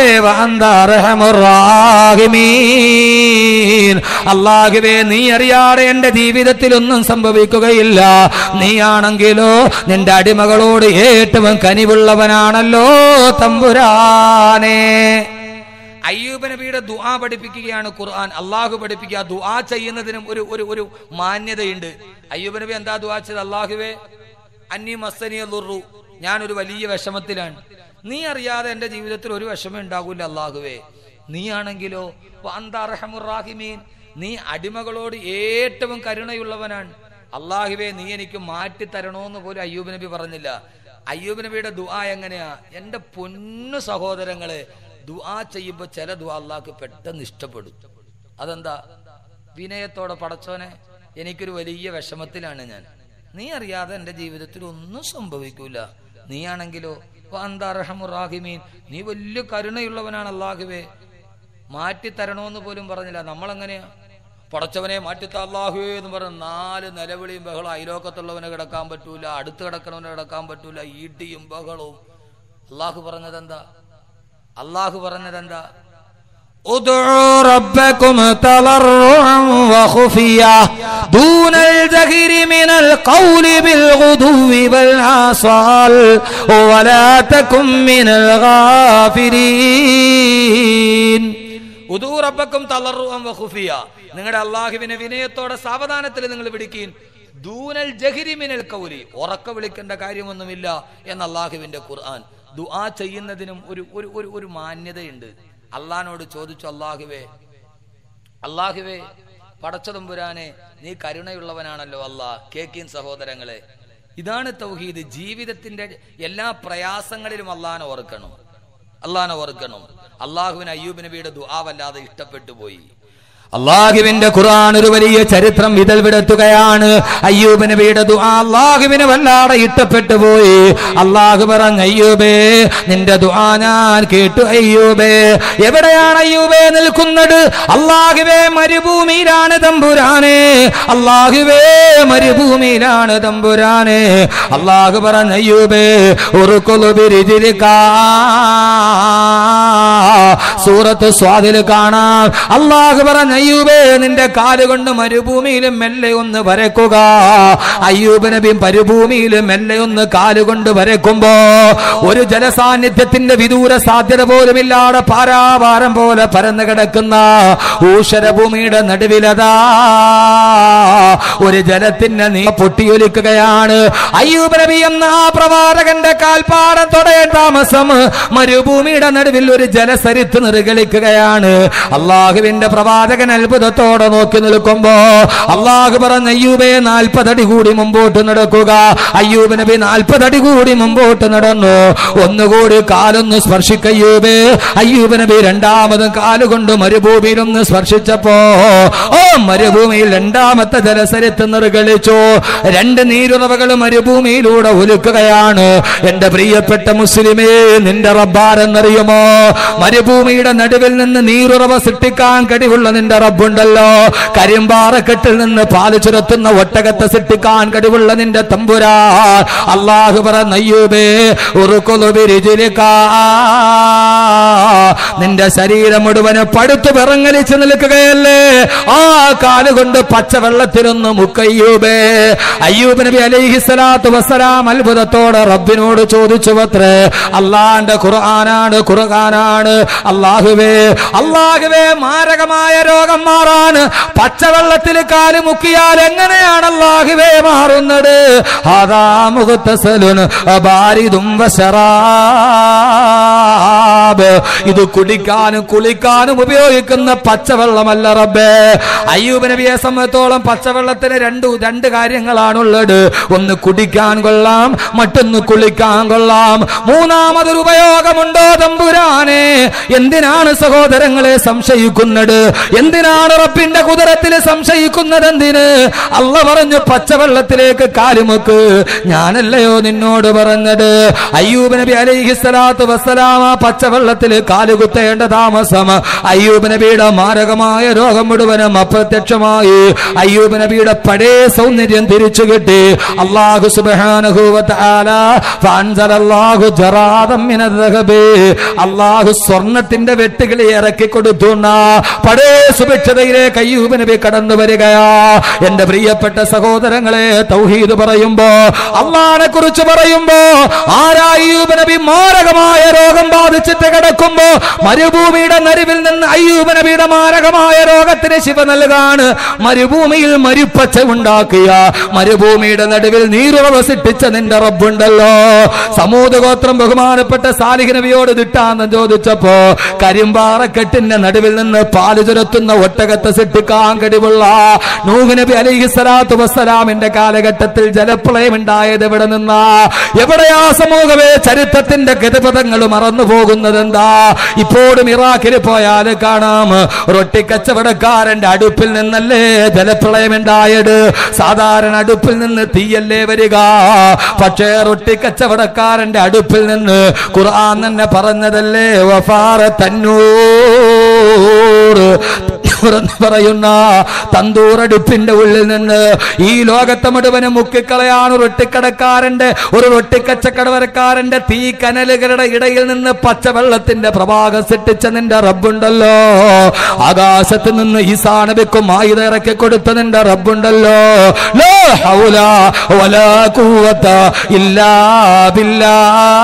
[SPEAKER 2] വാന്താറഹമുറാഹിമീൻ അള്ളാഹുവേ നീ അറിയാതെ എന്റെ ജീവിതത്തിൽ ഒന്നും സംഭവിക്കുകയില്ല നീയാണെങ്കിലോ നിന്റെ അടിമകളോട് ഏറ്റവും കനിവുള്ളവനാണല്ലോ തമ്പുരാനെ അയ്യൂബ് നബിയുടെ ദുആ പഠിപ്പിക്കുകയാണ് ഖുർആൻ അള്ളാഹു പഠിപ്പിക്കുക ദുആ ചെയ്യുന്നതിനും ഒരു ഒരു ഒരു മാന്യതയുണ്ട് അയ്യൂബ് നബി എന്താ ദുആ ചെയ്ത് അള്ളാഹുവേ അന്നി മസ്സനിയ ലുറു ഞാനൊരു വലിയ വിഷമത്തിലാണ് നീ അറിയാതെ എന്റെ ജീവിതത്തിൽ ഒരു വിഷമം ഉണ്ടാകൂല അള്ളാഹുവേ നീ ആണെങ്കിലോ റാഹിമീൻ നീ അടിമകളോട് ഏറ്റവും കരുണയുള്ളവനാണ് അള്ളാഹുവേ നീ എനിക്ക് മാറ്റി തരണോന്ന് പോലും അയ്യൂബ് നബി പറഞ്ഞില്ല അയ്യൂബ് നബിയുടെ ദുആ എങ്ങനെയാ എന്റെ പൊന്നു സഹോദരങ്ങളെ ദുആ ചെയ്യുമ്പോൾ ചില ദുആ അള്ളാഹ്ക്ക് പെട്ടെന്ന് ഇഷ്ടപ്പെടും അതെന്താ വിനയത്തോടെ പടച്ചോനെ എനിക്കൊരു വലിയ വിഷമത്തിലാണ് ഞാൻ നീ അറിയാതെ എന്റെ ജീവിതത്തിൽ ഒന്നും സംഭവിക്കൂല നീയാണെങ്കിലോ റാഹിമീൻ നീ വലിയ കരുണയുള്ളവനാണ് അള്ളാഹുവേ മാറ്റി തരണോന്ന് പോലും പറഞ്ഞില്ല നമ്മളെങ്ങനെയാ പടച്ചവനെ മാറ്റിത്ത അള്ളാഹുവേ എന്ന് പറഞ്ഞ നാല് നിലവിളിയും ബഹളം അയലോക്കത്തുള്ളവനെ കിടക്കാൻ പറ്റൂല അടുത്ത് കിടക്കണവനെ കിടക്കാൻ പറ്റൂല ഈട്ടിയും ബഹളവും അള്ളാഹു പറഞ്ഞതെന്താ അള്ളാഹു പറഞ്ഞതെന്താ
[SPEAKER 1] ادعوا ربكم تضرعا وخفيا دون الجهر من القول بالغدو والآصال ولا تكن من الغافلين
[SPEAKER 2] ഉദൂ റബ്ബക്കും തളറുവം വഖുഫിയ നിങ്ങളുടെ അള്ളാഹുവിനെ വിനയത്തോടെ സാവധാനത്തിൽ നിങ്ങൾ വിളിക്കീൻ ദൂനൽ ജഹിരിമിനൽ കൗലി ഉറക്ക വിളിക്കേണ്ട കാര്യമൊന്നുമില്ല എന്ന അള്ളാഹുവിന്റെ ഖുർആൻ ദുആ ചെയ്യുന്നതിനും ഒരു ഒരു ഒരു ഒരു മാന്യതയുണ്ട് അള്ളഹാനോട് ചോദിച്ചു അള്ളാഹുവേ അള്ളാഹുവേ പടച്ചതമ്പുരാനെ നീ കരുണയുള്ളവനാണല്ലോ അള്ളാഹ് കേക്കീൻ സഹോദരങ്ങളെ ഇതാണ് തൗഹീദ് ജീവിതത്തിന്റെ എല്ലാ പ്രയാസങ്ങളിലും അള്ളഹാനെ ഓർക്കണം അള്ളഹാനെ ഓർക്കണം അള്ളാഹുവിന് അയ്യൂബ് നബിയുടെ ദുആവല്ലാതെ ഇഷ്ടപ്പെട്ടു പോയി
[SPEAKER 1] അള്ളാഹുവിന്റെ ഖുർആൻ ഒരു വലിയ ചരിത്രം വിതൽ വിടത്തുകയാണ് അയ്യൂബ് നബിയുടെ ദുആ അള്ളാഹുവിന് വല്ലാതെ ഇഷ്ടപ്പെട്ടു പോയി അള്ളാഹു പറഞ്ഞ അയ്യൂബേ നിന്റെ ദുആ ഞാൻ കേട്ടു അയ്യൂബേ എവിടെയാണ് അയ്യൂബേ നിൽക്കുന്നത് അള്ളാഹുവേ മരുഭൂമിയിലാണ് തമ്പുരാനെ അള്ളാഹുവേ മരുഭൂമിയിലാണ് തമ്പുരാനെ അള്ളാഹു പറഞ്ഞ അയ്യൂബേ ഉറുക്കൊലു ബിരിജിരിക്കാ സൂറത്ത് സ്വാതിൽ കാണാം അള്ളാഹു പറഞ്ഞ അയ്യൂബേ നിന്റെ കാലുകൊണ്ട് മരുഭൂമിയിലും മെല്ലെ ഒന്ന് വരക്കുക അയ്യൂബ് നബി മരുഭൂമിയിലും മെല്ലെ ഒന്ന് കാലുകൊണ്ട് വരക്കുമ്പോ ഒരു ജലസാന്നിധ്യത്തിന്റെ വിദൂര സാധ്യത പോലുമില്ലാതെ പാരാപാരം പോലെ പരന്നു കിടക്കുന്ന ഊഷരഭൂമിയുടെ നടുവിലതാ ഒരു ജലത്തിന് നീ പൊട്ടിയൊലിക്കുകയാണ് അയ്യൂബ് നബി എന്ന ആ പ്രവാചകന്റെ കാൽപ്പാടം തൊടയാൻ താമസം മരുഭൂമിയുടെ നടുവിൽ ഒരു ജലസരി ജലസരിത്ത് നിർഗളിക്കുകയാണ് അള്ളാഹുവിന്റെ പ്രവാചകൻ അത്ഭുതത്തോടെ നോക്കി നിൽക്കുമ്പോ അള്ളാഹു പറഞ്ഞ അയ്യൂബെ നാൽപ്പതടി കൂടി മുമ്പോട്ട് നടക്കുക അയ്യൂബ് നബി നാൽപ്പതടി കൂടി മുമ്പോട്ട് നടന്നു ഒന്നുകൂടി കാലൊന്ന് സ്പർശിക്കയ്യൂബേ അയ്യൂബ് നബി രണ്ടാമതും കാലുകൊണ്ട് മരുഭൂമിയിൽ ഒന്ന് സ്പർശിച്ചപ്പോ ഓ മരുഭൂമിയിൽ രണ്ടാമത്തെ ജലസരിത്ത് നിർഗളിച്ചു രണ്ട് നീരുറവകൾ മരുഭൂമിയിലൂടെ ഒലുക്കുകയാണ് എന്റെ പ്രിയപ്പെട്ട മുസ്ലിമേ നിന്റെ റബ്ബാരെന്നറിയുമോ മരുഭൂമിയുടെ നടുവിൽ നിന്ന് നീരുറവ സൃഷ്ടിക്കാൻ കഴിവുള്ള നിന്റെ റബ്ബുണ്ടല്ലോ കരിമ്പാറക്കെട്ടിൽ നിന്ന് പാല് ചുരത്തുന്ന ഒട്ടകത്തെ സൃഷ്ടിക്കാൻ കഴിവുള്ള നിന്റെ തമ്പുരാ അള്ളാഹു പറഞ്ഞ അയ്യൂബേ ഉറുക്കൊലുബിരിജിലിക്കാ നിന്റെ ശരീരം മുഴുവന് പടുത്തു വിറങ്ങലിച്ച് നിൽക്കുകയല്ലേ ആ കാലുകൊണ്ട് പച്ചവെള്ളത്തിലൊന്ന് മുക്കയ്യൂബേ അയ്യൂബ് നബി അലൈഹി സ്വലാത്തു വസ്സലാം അത്ഭുതത്തോടെ റബ്ബിനോട് ചോദിച്ചു അത്രേ അള്ളാന്റെ ഖുർആനാണ് ഖുർആനാണ് അള്ളാഹുവേ അള്ളാഹുവേ മാരകമായ രോഗം മാറാൻ പച്ചവെള്ളത്തിൽ കാല് മുക്കിയാൽ എങ്ങനെയാണ് അള്ളാഹുവേ മാറുന്നത് അതാ മുഖത്തസലുൻ ബാരിതും വശറാബ് ഇത് കുടിക്കാനും കുളിക്കാനും ഉപയോഗിക്കുന്ന പച്ചവെള്ളമല്ല റബ്ബേ അയ്യൂബ് നബിയെ സംബന്ധിച്ചോളം പച്ചവെള്ളത്തിന് രണ്ട് രണ്ട് കാര്യങ്ങളാണുള്ളത് ഒന്ന് കുടിക്കാൻ കൊള്ളാം മറ്റൊന്ന് കുളിക്കാൻ കൊള്ളാം മൂന്നാമതൊരു ഉപയോഗമുണ്ടോ തമ്പുരാനെ എന്തിനാണ് സഹോദരങ്ങളെ സംശയിക്കുന്നത് എന്തിനാണ് റബ്ബിന്റെ കുതിരത്തിൽ സംശയിക്കുന്നത് എന്തിന് അല്ല പറഞ്ഞു പച്ചവെള്ളത്തിലേക്ക് കാലുമുക്ക് ഞാനല്ലയോ നിന്നോട് പറഞ്ഞത് അയ്യൂബ് നബി അലൈഹി സ്വലാത്തു വസ്സലാം ആ പച്ചവെള്ളത്തിൽ കാലുകുത്തേണ്ട താമസം അയ്യൂബ് നബിയുടെ മാരകമായ രോഗം മുഴുവനും അപ്രത്യക്ഷമായി അയ്യൂബ് നബിയുടെ പഴയ സൗന്ദര്യം തിരിച്ചു കിട്ടി അള്ളാഹു സുബ്ഹാനഹു വ തആല ഫഅൻസലല്ലാഹു ജറാദം മിനൽ ദഹബ് അള്ളാഹു സ്വർണത്തിന്റെ വെട്ടുകിളി ഇറക്കി കൊടുത്തുന്ന പഴയ സുഭിക്ഷതയിലേക്ക് അയ്യൂബ് നബി കടന്നു വരികയാ എന്റെ പ്രിയപ്പെട്ട സഹോദരങ്ങളെ തൗഹീദ് പറയുമ്പോ അള്ളാനെ കുറിച്ച് പറയുമ്പോ ആരാ അയ്യൂബ് നബി മാരകമായ രോഗം ബാധിച്ചിട്ട് കിടക്കുമ്പോ മരുഭൂമിയുടെ നരുവിൽ നിന്ന് അയ്യൂബ് നബിയുടെ മാരകമായ രോഗത്തിന് ശിവ നൽകാണ് മരുഭൂമിയിൽ മരുപ്പച്ച ഉണ്ടാക്കിയ മരുഭൂമിയുടെ നടുവിൽ നീരുറവ സൃഷ്ടിച്ച നിന്റെ റബ്ബുണ്ടല്ലോ സമൂഹ ഗോത്രം ബഹുമാനപ്പെട്ട സാലിഹ് നബിയോട് ദിട്ടാന്ന് ചോദിച്ചപ്പോ കരിമ്പാറക്കെട്ടിന്റെ നടുവിൽ നിന്ന് പാല് ചുരത്തുന്ന ഒട്ടകത്തെ സൃഷ്ടിക്കാൻ കഴിവുള്ള നൂഹ് നബി അലൈഹി സ്വലാത്തു വസ്സലാമിന്റെ കാലഘട്ടത്തിൽ ജലപ്രളയം ഉണ്ടായത് എവിടെ നിന്നാ എവിടെയാ സമൂഹമേ ചരിത്രത്തിന്റെ ഗതിപഥങ്ങൾ മറന്നു പോകുന്നത് എന്താ ഇപ്പോഴും ഇറാഖിൽ പോയാൽ കാണാം റൊട്ടി കച്ചവടക്കാരന്റെ അടുപ്പിൽ നിന്നല്ലേ ജലപ്രളയം ഉണ്ടായത് സാധാരണ അടുപ്പിൽ നിന്ന് തീയല്ലേ വരിക പക്ഷേ റൊട്ടി കച്ചവടക്കാരന്റെ അടുപ്പിൽ നിന്ന് ഖുർആൻ തന്നെ പറഞ്ഞതല്ലേ വഫാറ തന്നൂർ എന്ന് പറയുന്ന തന്തൂറടുപ്പിന്റെ ഉള്ളിൽ നിന്ന് ഈ ലോകത്തെ മുഴുവനും മുക്കിക്കളയാണ് ഒരു ഒട്ടിക്കടക്കാരന്റെ ഒരു ഒട്ടിക്കച്ചക്കടവരക്കാരന്റെ തീ കനലുകളുടെ ഇടയിൽ നിന്ന് പച്ചവെള്ളത്തിന്റെ പ്രഭാകം സൃഷ്ടിച്ച നിന്റെ റബ്ബുണ്ടല്ലോ ആകാശത്ത് നിന്ന് ഈസാ നബിക്കും ആയുധ ഇറക്കി കൊടുത്ത നിന്റെ റബ്ബുണ്ടല്ലോ ലോ ഹൗല വലാ ഖുവത ഇല്ലാ ബില്ലാ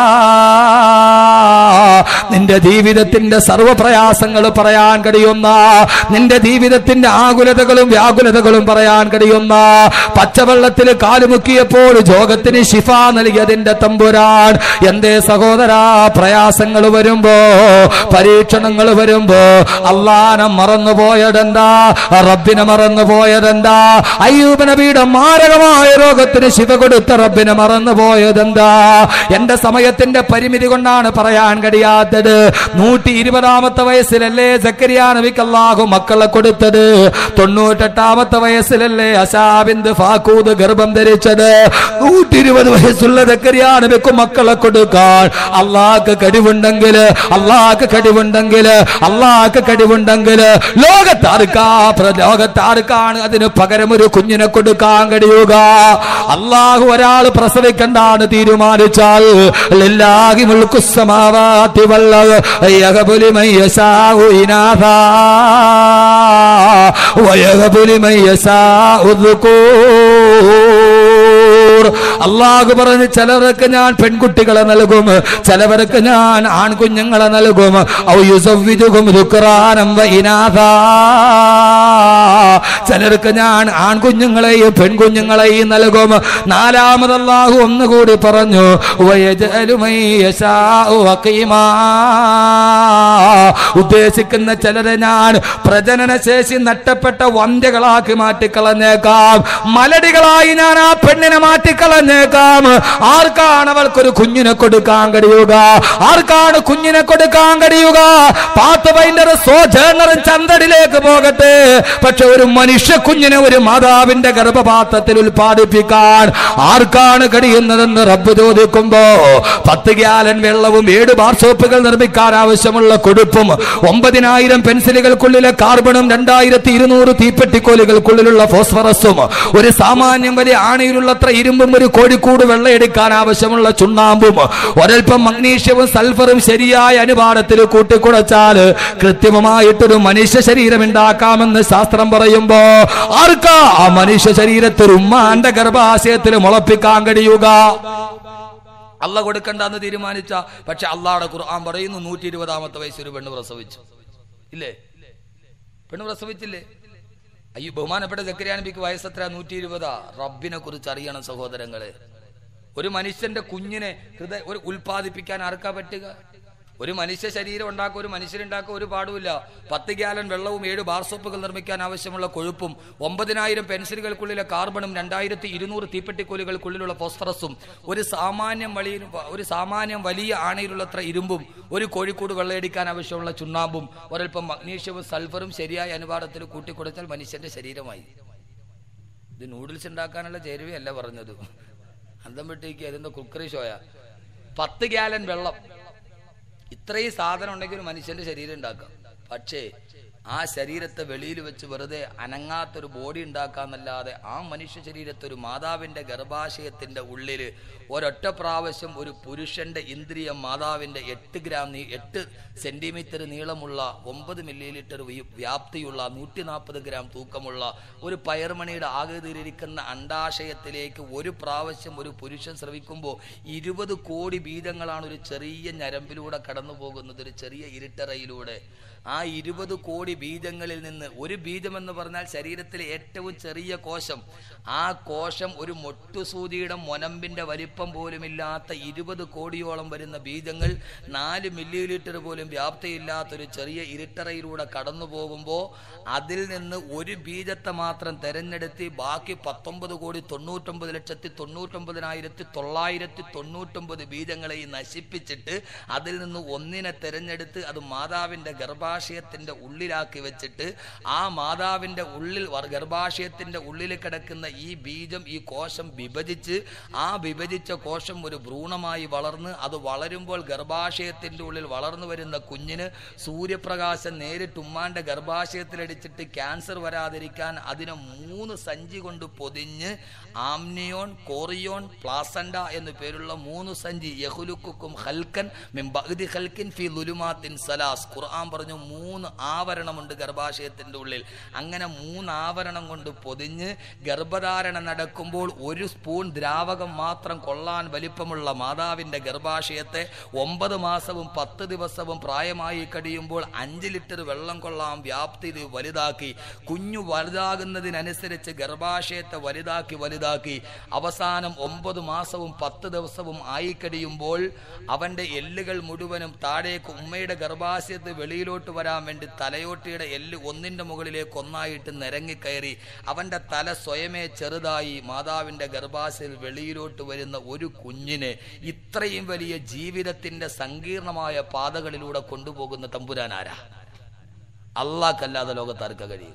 [SPEAKER 1] നിന്റെ ജീവിതത്തിന്റെ സർവ്വപ്രയാസങ്ങൾ പറയാൻ കഴിയുന്ന നിന്റെ ജീവിതത്തിന്റെ ആകുലതകളും വ്യാകുലതകളും പറയാൻ കഴിയുന്ന പച്ചവെള്ളത്തിൽ കാലുമുക്കിയപ്പോൾ രോഗത്തിന് ശിഫ നൽകിയതിന്റെ തമ്പുരാൻ എന്തേ സഹോദരാ പ്രയാസങ്ങൾ വരുമ്പോ പരീക്ഷണങ്ങൾ വരുമ്പോ അള്ളാനെ മറന്നുപോയതെന്താ റബ്ബിനെ മറന്നുപോയതെന്താ അയ്യൂബ് നബിയുടെ മാരകമായ രോഗത്തിന് ശിവ കൊടുത്ത റബ്ബിനെ മറന്നുപോയതെന്താ എന്റെ സമയത്തിന്റെ പരിമിതി കൊണ്ടാണ് പറയാൻ കഴിയാത്തത് നൂറ്റി ഇരുപതാമത്തെ വയസ്സിലല്ലേ സക്കരിയ നബിക്ക് അല്ലാഹു മക്കളെ കൊടുത്തത് തൊണ്ണൂറ്റെട്ടാമത്തെ വയസ്സിലല്ലേ അശാബിന്ദ് ഫാക്കൂദ് ഗർഭം ധരിച്ചത് നൂറ്റി ഇരുപത് വയസ്സുള്ള സക്കരിയ നബിക്ക് മക്കളെ കൊടുക്കാൻ അള്ളാഹ്ക്ക് കഴിവുണ്ടെങ്കിൽ അള്ളാഹ്ക്ക് കഴിവുണ്ടെങ്കിൽ അള്ളാഹ്ക്ക് കഴിവുണ്ടെങ്കിൽ ലോകത്താർക്കാ പ്ര- ലോകത്താർക്കാണ് അതിന് പകരം ഒരു കുഞ്ഞിനെ കൊടുക്കാൻ കഴിയുക അള്ളാഹു ഒരാൾ പ്രസവിക്കണ്ടാണ് തീരുമാനിച്ചാൽ ലില്ലാഹി മുൽക്കു സമാവാതി വല്ല യഹബുലി മൻ യശാഉ ഇനാഥാ വയഹബുലി മൻ യശാഉ ദുകൂർ അള്ളാഹു പറഞ്ഞ് ചിലർക്ക് ഞാൻ പെൺകുട്ടികളെ നൽകും ചിലവർക്ക് ഞാൻ ആൺകുഞ്ഞുങ്ങളെ നൽകും ഔ യുസവ്വിജുഹും ദുക്റാനം വ ഇനാഥാ. ചിലർക്ക് ഞാൻ ആൺകുഞ്ഞുങ്ങളെയും പെൺകുഞ്ഞുങ്ങളെയും നൽകും നാലാമത് അള്ളാഹു ഒന്നുകൂടി പറഞ്ഞു വയജഅലു മൻ യശാഉ അഖീമാ. ഉദ്ദേശിക്കുന്ന ചിലരെ ഞാൻ പ്രജനന ശേഷി നഷ്ടപ്പെട്ട വന്ധ്യകളാക്കി മാറ്റിക്കളഞ്ഞേക്കാം മലടികളായി ഞാൻ ആ പെണ്ണിനെ മാറ്റിക്കളഞ്ഞേക്കാം ആർക്കാണ് അവൾക്കൊരു കുഞ്ഞിനെ കൊടുക്കാൻ കഴിയുക ആർക്കാണ് കുഞ്ഞിനെ കൊടുക്കാൻ കഴിയുക പാത്ത് പൈൻഡർ സോജേണറും ചന്തടിലേക്ക് പോകട്ടെ പക്ഷെ ഒരു മനുഷ്യ കുഞ്ഞിനെ ഒരു മാതാവിന്റെ ഗർഭപാത്രത്തിൽ ഉൽപ്പാദിപ്പിക്കാൻ ആർക്കാണ് കഴിയുന്നതെന്ന് റബ്ബ് ചോദിക്കുമ്പോ പത്ത് ഗ്യാലൻ വെള്ളവും ഏഴ് ബാർ സോപ്പുകൾ നിർമ്മിക്കാൻ ആവശ്യമുള്ള കൊടുപ്പും ഒമ്പതിനായിരം പെൻസിലുകൾക്കുള്ളിലെ കാർബണും രണ്ടായിരത്തി ഇരുന്നൂറ് തീപ്പെട്ടിക്കോലുകൾക്കുള്ളിലുള്ള ഫോസ്ഫറസും ഒരു സാമാന്യം വലിയ ആണയിലുള്ളത്ര ഇരുമ്പും ഒരു കോഴിക്കൂട് വെള്ളയെടുക്കാൻ ആവശ്യമുള്ള ചുണ്ണാമ്പും ഒരൽപ്പം മഗ്നീഷ്യവും സൾഫറും ശരിയായ അനുപാതത്തിൽ കൂട്ടിക്കുടച്ചാൽ കൃത്രിമമായിട്ടൊരു മനുഷ്യ ശരീരം ഉണ്ടാക്കാമെന്ന് ശാസ്ത്രം പറയുമ്പോ ആർക്കാ ആ മനുഷ്യ ശരീരത്തിൽ ഉമ്മാന്റെ ഗർഭാശയത്തിൽ മുളപ്പിക്കാൻ കഴിയുക
[SPEAKER 2] അല്ല കൊടുക്കണ്ടെന്ന് തീരുമാനിച്ച പക്ഷെ അള്ളാടെ ഖുർആൻ പറയുന്നു നൂറ്റി ഇരുപതാമത്തെ വയസ്സ് ഒരു പെണ്ണ് പ്രസവിച്ചു ഇല്ലേ പെണ്ണ് പ്രസവിച്ചില്ലേ അയ്യോ ബഹുമാനപ്പെട്ട ജക്കരിയാനബിക്ക് വയസ്സെത്ര നൂറ്റി ഇരുപതാ റബ്ബിനെ കുറിച്ച് അറിയണം സഹോദരങ്ങളെ ഒരു മനുഷ്യന്റെ കുഞ്ഞിനെ ഹൃദയ ഒരു ഉൽപ്പാദിപ്പിക്കാൻ ആർക്കാ പറ്റുക ഒരു മനുഷ്യ ശരീരം ഉണ്ടാക്കുക ഒരു മനുഷ്യരുണ്ടാക്കുക ഒരു പാടുമില്ല പത്ത് ഗ്യാലൻ വെള്ളവും ഏഴ് ബാർ സോപ്പുകൾ നിർമ്മിക്കാൻ ആവശ്യമുള്ള കൊഴുപ്പും ഒമ്പതിനായിരം പെൻസിലുകൾക്കുള്ളിലെ കാർബണും രണ്ടായിരത്തി ഇരുന്നൂറ് തീപ്പെട്ടിക്കോലുകൾക്കുള്ളിലുള്ള ഫോസ്ഫറസും ഒരു സാമാന്യം വലിയ ഒരു സാമാന്യം വലിയ ആണയിലുള്ളത്ര ഇരുമ്പും ഒരു കോഴിക്കൂട് വെള്ളയടിക്കാൻ ആവശ്യമുള്ള ചുണ്ണാമ്പും ഒരൽപ്പം മഗ്നീഷ്യവും സൾഫറും ശരിയായ അനുപാതത്തിൽ കൂട്ടിക്കൊടുത്താൽ മനുഷ്യന്റെ ശരീരമായി ഇത് നൂഡിൽസ് ഉണ്ടാക്കാനുള്ള ചേരുവയല്ല പറഞ്ഞത് അന്തം വിട്ടേക്ക് അതിന്റെ കുക്കറി ഷോയ പത്ത് ഗ്യാലൻ വെള്ളം ഇത്രയും സാധനം ഉണ്ടെങ്കിൽ ഒരു മനുഷ്യന്റെ ശരീരം ഉണ്ടാക്കാം പക്ഷേ ആ ശരീരത്തെ വെളിയിൽ വെച്ച് വെറുതെ അനങ്ങാത്തൊരു ബോഡി ഉണ്ടാക്കാന്നല്ലാതെ ആ മനുഷ്യ ശരീരത്തെ ഒരു മാതാവിന്റെ ഗർഭാശയത്തിന്റെ ഉള്ളിൽ ഒരൊറ്റ പ്രാവശ്യം ഒരു പുരുഷന്റെ ഇന്ദ്രിയം മാതാവിന്റെ എട്ട് ഗ്രാം നീ എട്ട് സെന്റിമീറ്റർ നീളമുള്ള ഒമ്പത് മില്ലി ലിറ്റർ വ്യാപ്തിയുള്ള നൂറ്റി നാൽപ്പത് ഗ്രാം തൂക്കമുള്ള ഒരു പയർമണിയുടെ ആകൃതിയിലിരിക്കുന്ന അണ്ടാശയത്തിലേക്ക് ഒരു പ്രാവശ്യം ഒരു പുരുഷൻ ശ്രവിക്കുമ്പോൾ ഇരുപത് കോടി ബീജങ്ങളാണ് ഒരു ചെറിയ ഞരമ്പിലൂടെ കടന്നു പോകുന്നത് ഒരു ചെറിയ ഇരുട്ടറയിലൂടെ ആ ഇരുപത് കോടി ബീജങ്ങളിൽ നിന്ന് ഒരു ബീജം എന്ന് പറഞ്ഞാൽ ശരീരത്തിലെ ഏറ്റവും ചെറിയ കോശം ആ കോശം ഒരു മൊട്ടുസൂതിയുടെ മൊനമ്പിന്റെ വലിപ്പം പോലുമില്ലാത്ത ഇരുപത് കോടിയോളം വരുന്ന ബീജങ്ങൾ നാല് മില്ലി ലിറ്റർ പോലും വ്യാപ്തിയില്ലാത്ത ഒരു ചെറിയ ഇരുട്ടറയിലൂടെ കടന്നു പോകുമ്പോൾ അതിൽ നിന്ന് ഒരു ബീജത്തെ മാത്രം തെരഞ്ഞെടുത്ത് ബാക്കി പത്തൊമ്പത് കോടി തൊണ്ണൂറ്റൊമ്പത് ലക്ഷത്തി തൊണ്ണൂറ്റൊമ്പതിനായിരത്തി തൊള്ളായിരത്തി തൊണ്ണൂറ്റൊമ്പത് ബീജങ്ങളെ നശിപ്പിച്ചിട്ട് അതിൽ നിന്ന് ഒന്നിനെ തെരഞ്ഞെടുത്ത് അത് മാതാവിന്റെ ഗർഭാശയത്തിന്റെ ഉള്ളിലാക്കി വെച്ചിട്ട് ആ മാതാവിന്റെ ഉള്ളിൽ വർ- ഗർഭാശയത്തിന്റെ ഉള്ളിൽ കിടക്കുന്ന ഈ ബീജം ഈ കോശം വിഭജിച്ച് ആ വിഭജിച്ച കോശം ഒരു ഭ്രൂണമായി വളർന്ന് അത് വളരുമ്പോൾ ഗർഭാശയത്തിന്റെ ഉള്ളിൽ വളർന്നു വരുന്ന കുഞ്ഞിന് സൂര്യപ്രകാശം നേരിട്ട് ഉമ്മാന്റെ ഗർഭാശയത്തിലടിച്ചിട്ട് ക്യാൻസർ വരാതിരിക്കാൻ അതിനെ മൂന്ന് സഞ്ചി കൊണ്ട് പൊതിഞ്ഞ് ആംനിയോൺ കോറിയോൺ പ്ലാസൻഡ എന്നു പേരുള്ള മൂന്ന് സഞ്ചി യഹുലുക്കും ഹൽക്കൻ മിൻ ബഅ്ദി ഹൽക്കിൻ ഫി ലുലുമാത്തിൻ സലാസ് ഖുർആൻ പറഞ്ഞു മൂന്ന് ആവരണമുണ്ട് ഗർഭാശയത്തിന്റെ ഉള്ളിൽ അങ്ങനെ മൂന്ന് ആവരണം കൊണ്ട് പൊതിഞ്ഞ് ഗർഭധാരണ നടക്കുമ്പോൾ ഒരു സ്പൂൺ ദ്രാവകം മാത്രം കൊള്ളാൻ വലിപ്പമുള്ള മാതാവിന്റെ ഗർഭാശയത്തെ ഒമ്പത് മാസവും പത്ത് ദിവസവും പ്രായമായി കഴിയുമ്പോൾ അഞ്ച് ലിറ്റർ വെള്ളം കൊള്ളാൻ വ്യാപ്തി ഇത് വലുതാക്കി കുഞ്ഞു വലുതാകുന്നതിനനുസരിച്ച് ഗർഭാശയത്തെ വലുതാക്കി വലുതാക്കി അവസാനം ഒമ്പത് മാസവും പത്ത് ദിവസവും ആയി കഴിയുമ്പോൾ അവന്റെ എല്ലുകൾ മുഴുവനും താഴേക്ക് ഉമ്മയുടെ ഗർഭാശയത്ത് വെളിയിലോട്ട് വരാൻ വേണ്ടി തലയോട്ടിയുടെ എല്ല് ഒന്നിന്റെ മുകളിലേക്ക് ഒന്നായിട്ട് നിരങ്ങിക്കയറി അവന്റെ തല സ്വയമേ ചെറുതായി മാതാവിന്റെ ഗർഭാശയത്തിൽ വെളിയിലോട്ട് വരുന്ന ഒരു കുഞ്ഞിനെ ഇത്രയും വലിയ ജീവിതത്തിന്റെ സങ്കീർണമായ പാതകളിലൂടെ കൊണ്ടുപോകുന്ന തമ്പുരാനാരാ അള്ളാഹ്ക്കല്ലാതെ ലോകത്താർക്ക കഴിയും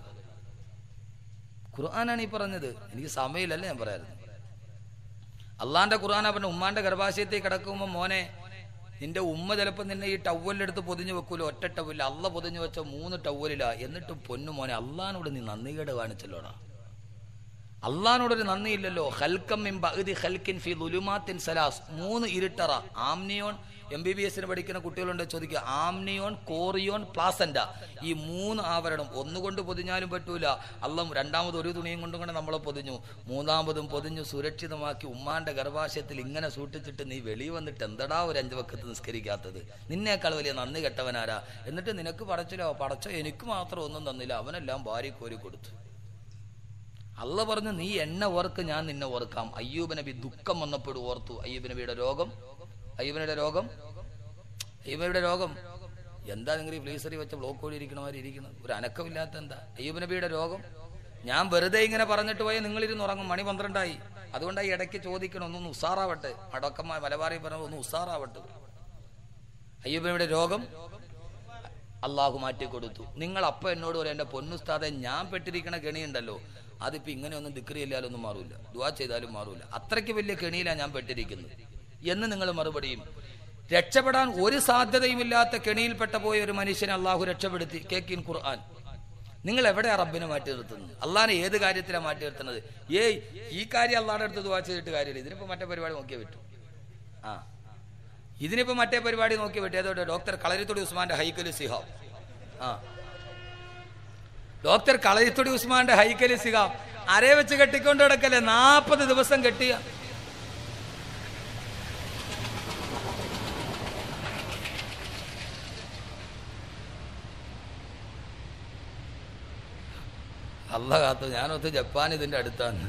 [SPEAKER 2] ഖുർആനാണ് ഈ പറഞ്ഞത് എനിക്ക് സമയമില്ലല്ലേ ഞാൻ പറയാറ് അള്ളാന്റെ ഖുർആൻ പറഞ്ഞ ഉമ്മാന്റെ ഗർഭാശയത്തേക്ക് കിടക്കുമ്പോൾ മോനെ നിന്റെ ഉമ്മ ചിലപ്പോൾ നിന്നെ ഈ ടവലിലെടുത്ത് പൊതിഞ്ഞു വെക്കൂലോ ഒറ്റ ടവലിൽ അള്ള പൊതിഞ്ഞു വെച്ച മൂന്ന് ടവലിലാ എന്നിട്ടും പൊന്നു മോനെ അള്ളഹാനോട് നീ നന്ദികേട് കാണിച്ചല്ലോടാ അള്ളഹാനോടൊരു നന്ദിയില്ലല്ലോ ഹൽക്കം മിൻ ബഅദി ഖൽക്കിൻ ഫി ദുലുമാത്തിൻ സലാസ് മൂന്ന് ഇരുട്ടറ ആംനിയോൺ എം ബി ബി എസിന് പഠിക്കുന്ന കുട്ടികളുണ്ട് ചോദിക്കുക ആംനിയോൺ കോറിയോൺ പ്ലാസന്റ ഈ മൂന്ന് ആവരണം ഒന്നുകൊണ്ട് പൊതിഞ്ഞാലും പറ്റൂല അല്ല രണ്ടാമത് ഒരു തുണിയും കൊണ്ടും കൊണ്ട് നമ്മളെ പൊതിഞ്ഞു മൂന്നാമതും പൊതിഞ്ഞു സുരക്ഷിതമാക്കി ഉമ്മാന്റെ ഗർഭാശയത്തിൽ ഇങ്ങനെ സൂക്ഷിച്ചിട്ട് നീ വെളിയിൽ വന്നിട്ട് എന്തടാ ഒരു അഞ്ചു വക്കത്ത് നിസ്കരിക്കാത്തത് നിന്നേക്കാൾ വലിയ നന്ദി കെട്ടവനാരാ എന്നിട്ട് നിനക്ക് പടച്ചില്ലോ പടച്ചോ എനിക്ക് മാത്രം ഒന്നും തന്നില്ല അവനെല്ലാം ഭാര്യ കോരി കൊടുത്തു അല്ല പറഞ്ഞു നീ എന്നെ ഓർക്ക് ഞാൻ നിന്നെ ഓർക്കാം അയ്യൂബ് നബി ദുഃഖം വന്നപ്പോൾ ഓർത്തു അയ്യൂബ് നബിയുടെ രോഗം അയ്യൂബ് നബിയുടെ രോഗം അയ്യൂബ് നബിയുടെ രോഗം എന്താ നിങ്ങൾ ഈ ഫ്രീസറിൽ വെച്ച ബ്ലോക്ക് കോഴി ഇരിക്കണമാതിരി ഇരിക്കുന്നത് ഒരു അനക്കമില്ലാത്ത എന്താ അയ്യൂബ് നബിയുടെ രോഗം ഞാൻ വെറുതെ ഇങ്ങനെ പറഞ്ഞിട്ട് പോയാൽ നിങ്ങളിരുന്ന് ഉറങ്ങും മണി പന്ത്രണ്ടായി അതുകൊണ്ടായി ഇടയ്ക്ക് ചോദിക്കണം ഒന്നൊന്ന് ഉസാറാവട്ടെ അടക്കമ്മ മലബാറി പറഞ്ഞ ഒന്ന് ഉസാറാവട്ടെ അയ്യൂബ് നബിയുടെ രോഗം അള്ളാഹു മാറ്റി കൊടുത്തു നിങ്ങൾ അപ്പ എന്നോട് പറയാം എൻ്റെ പൊന്നുസ്താതെ ഞാൻ പെട്ടിരിക്കണ കെണിയുണ്ടല്ലോ അതിപ്പോ ഇങ്ങനെയൊന്നും ദിക്രി ഇല്ലാലൊന്നും മാറൂല ദുവാ ചെയ്താലും മാറൂല അത്രയ്ക്ക് വലിയ കെണിയിലാണ് ഞാൻ പെട്ടിരിക്കുന്നത് എന്ന് നിങ്ങൾ മറുപടിയും രക്ഷപ്പെടാൻ ഒരു സാധ്യതയുമില്ലാത്ത കെണിയിൽപ്പെട്ട പോയ ഒരു മനുഷ്യനെ അള്ളാഹു രക്ഷപ്പെടുത്തി കേക്കിൻ ഖുർആൻ നിങ്ങൾ എവിടെയാ റബ്ബിനെ മാറ്റി നിർത്തുന്നത് അള്ളാഹിനെ ഏത് കാര്യത്തിലാണ് മാറ്റി നിർത്തുന്നത് ഏയ് ഈ കാര്യം അള്ളാഹുടെ അടുത്ത് ദുവാ ചെയ്തിട്ട് കാര്യമില്ല ഇതിനിപ്പോ മറ്റേ പരിപാടി നോക്കിയേ പറ്റൂ ആ ഇതിനിപ്പോ മറ്റേ പരിപാടി നോക്കി വിട്ടു ഏതോട്ടെ ഡോക്ടർ കളരിത്തൊടി ഉസ്മാന്റെ ഹൈക്കലി സിഹാബ് ആ ഡോക്ടർ കളരിത്തൊടി ഉസ്മാന്റെ ഹൈക്കലി സിഹാബ് അരേ വെച്ച് കെട്ടിക്കൊണ്ട് കിടക്കല്ലേ നാൽപ്പത് ദിവസം കെട്ടിയ അല്ല കാത്തു ഞാനൊത്ത് ജപ്പാൻ ഇതിന്റെ അടുത്താണ്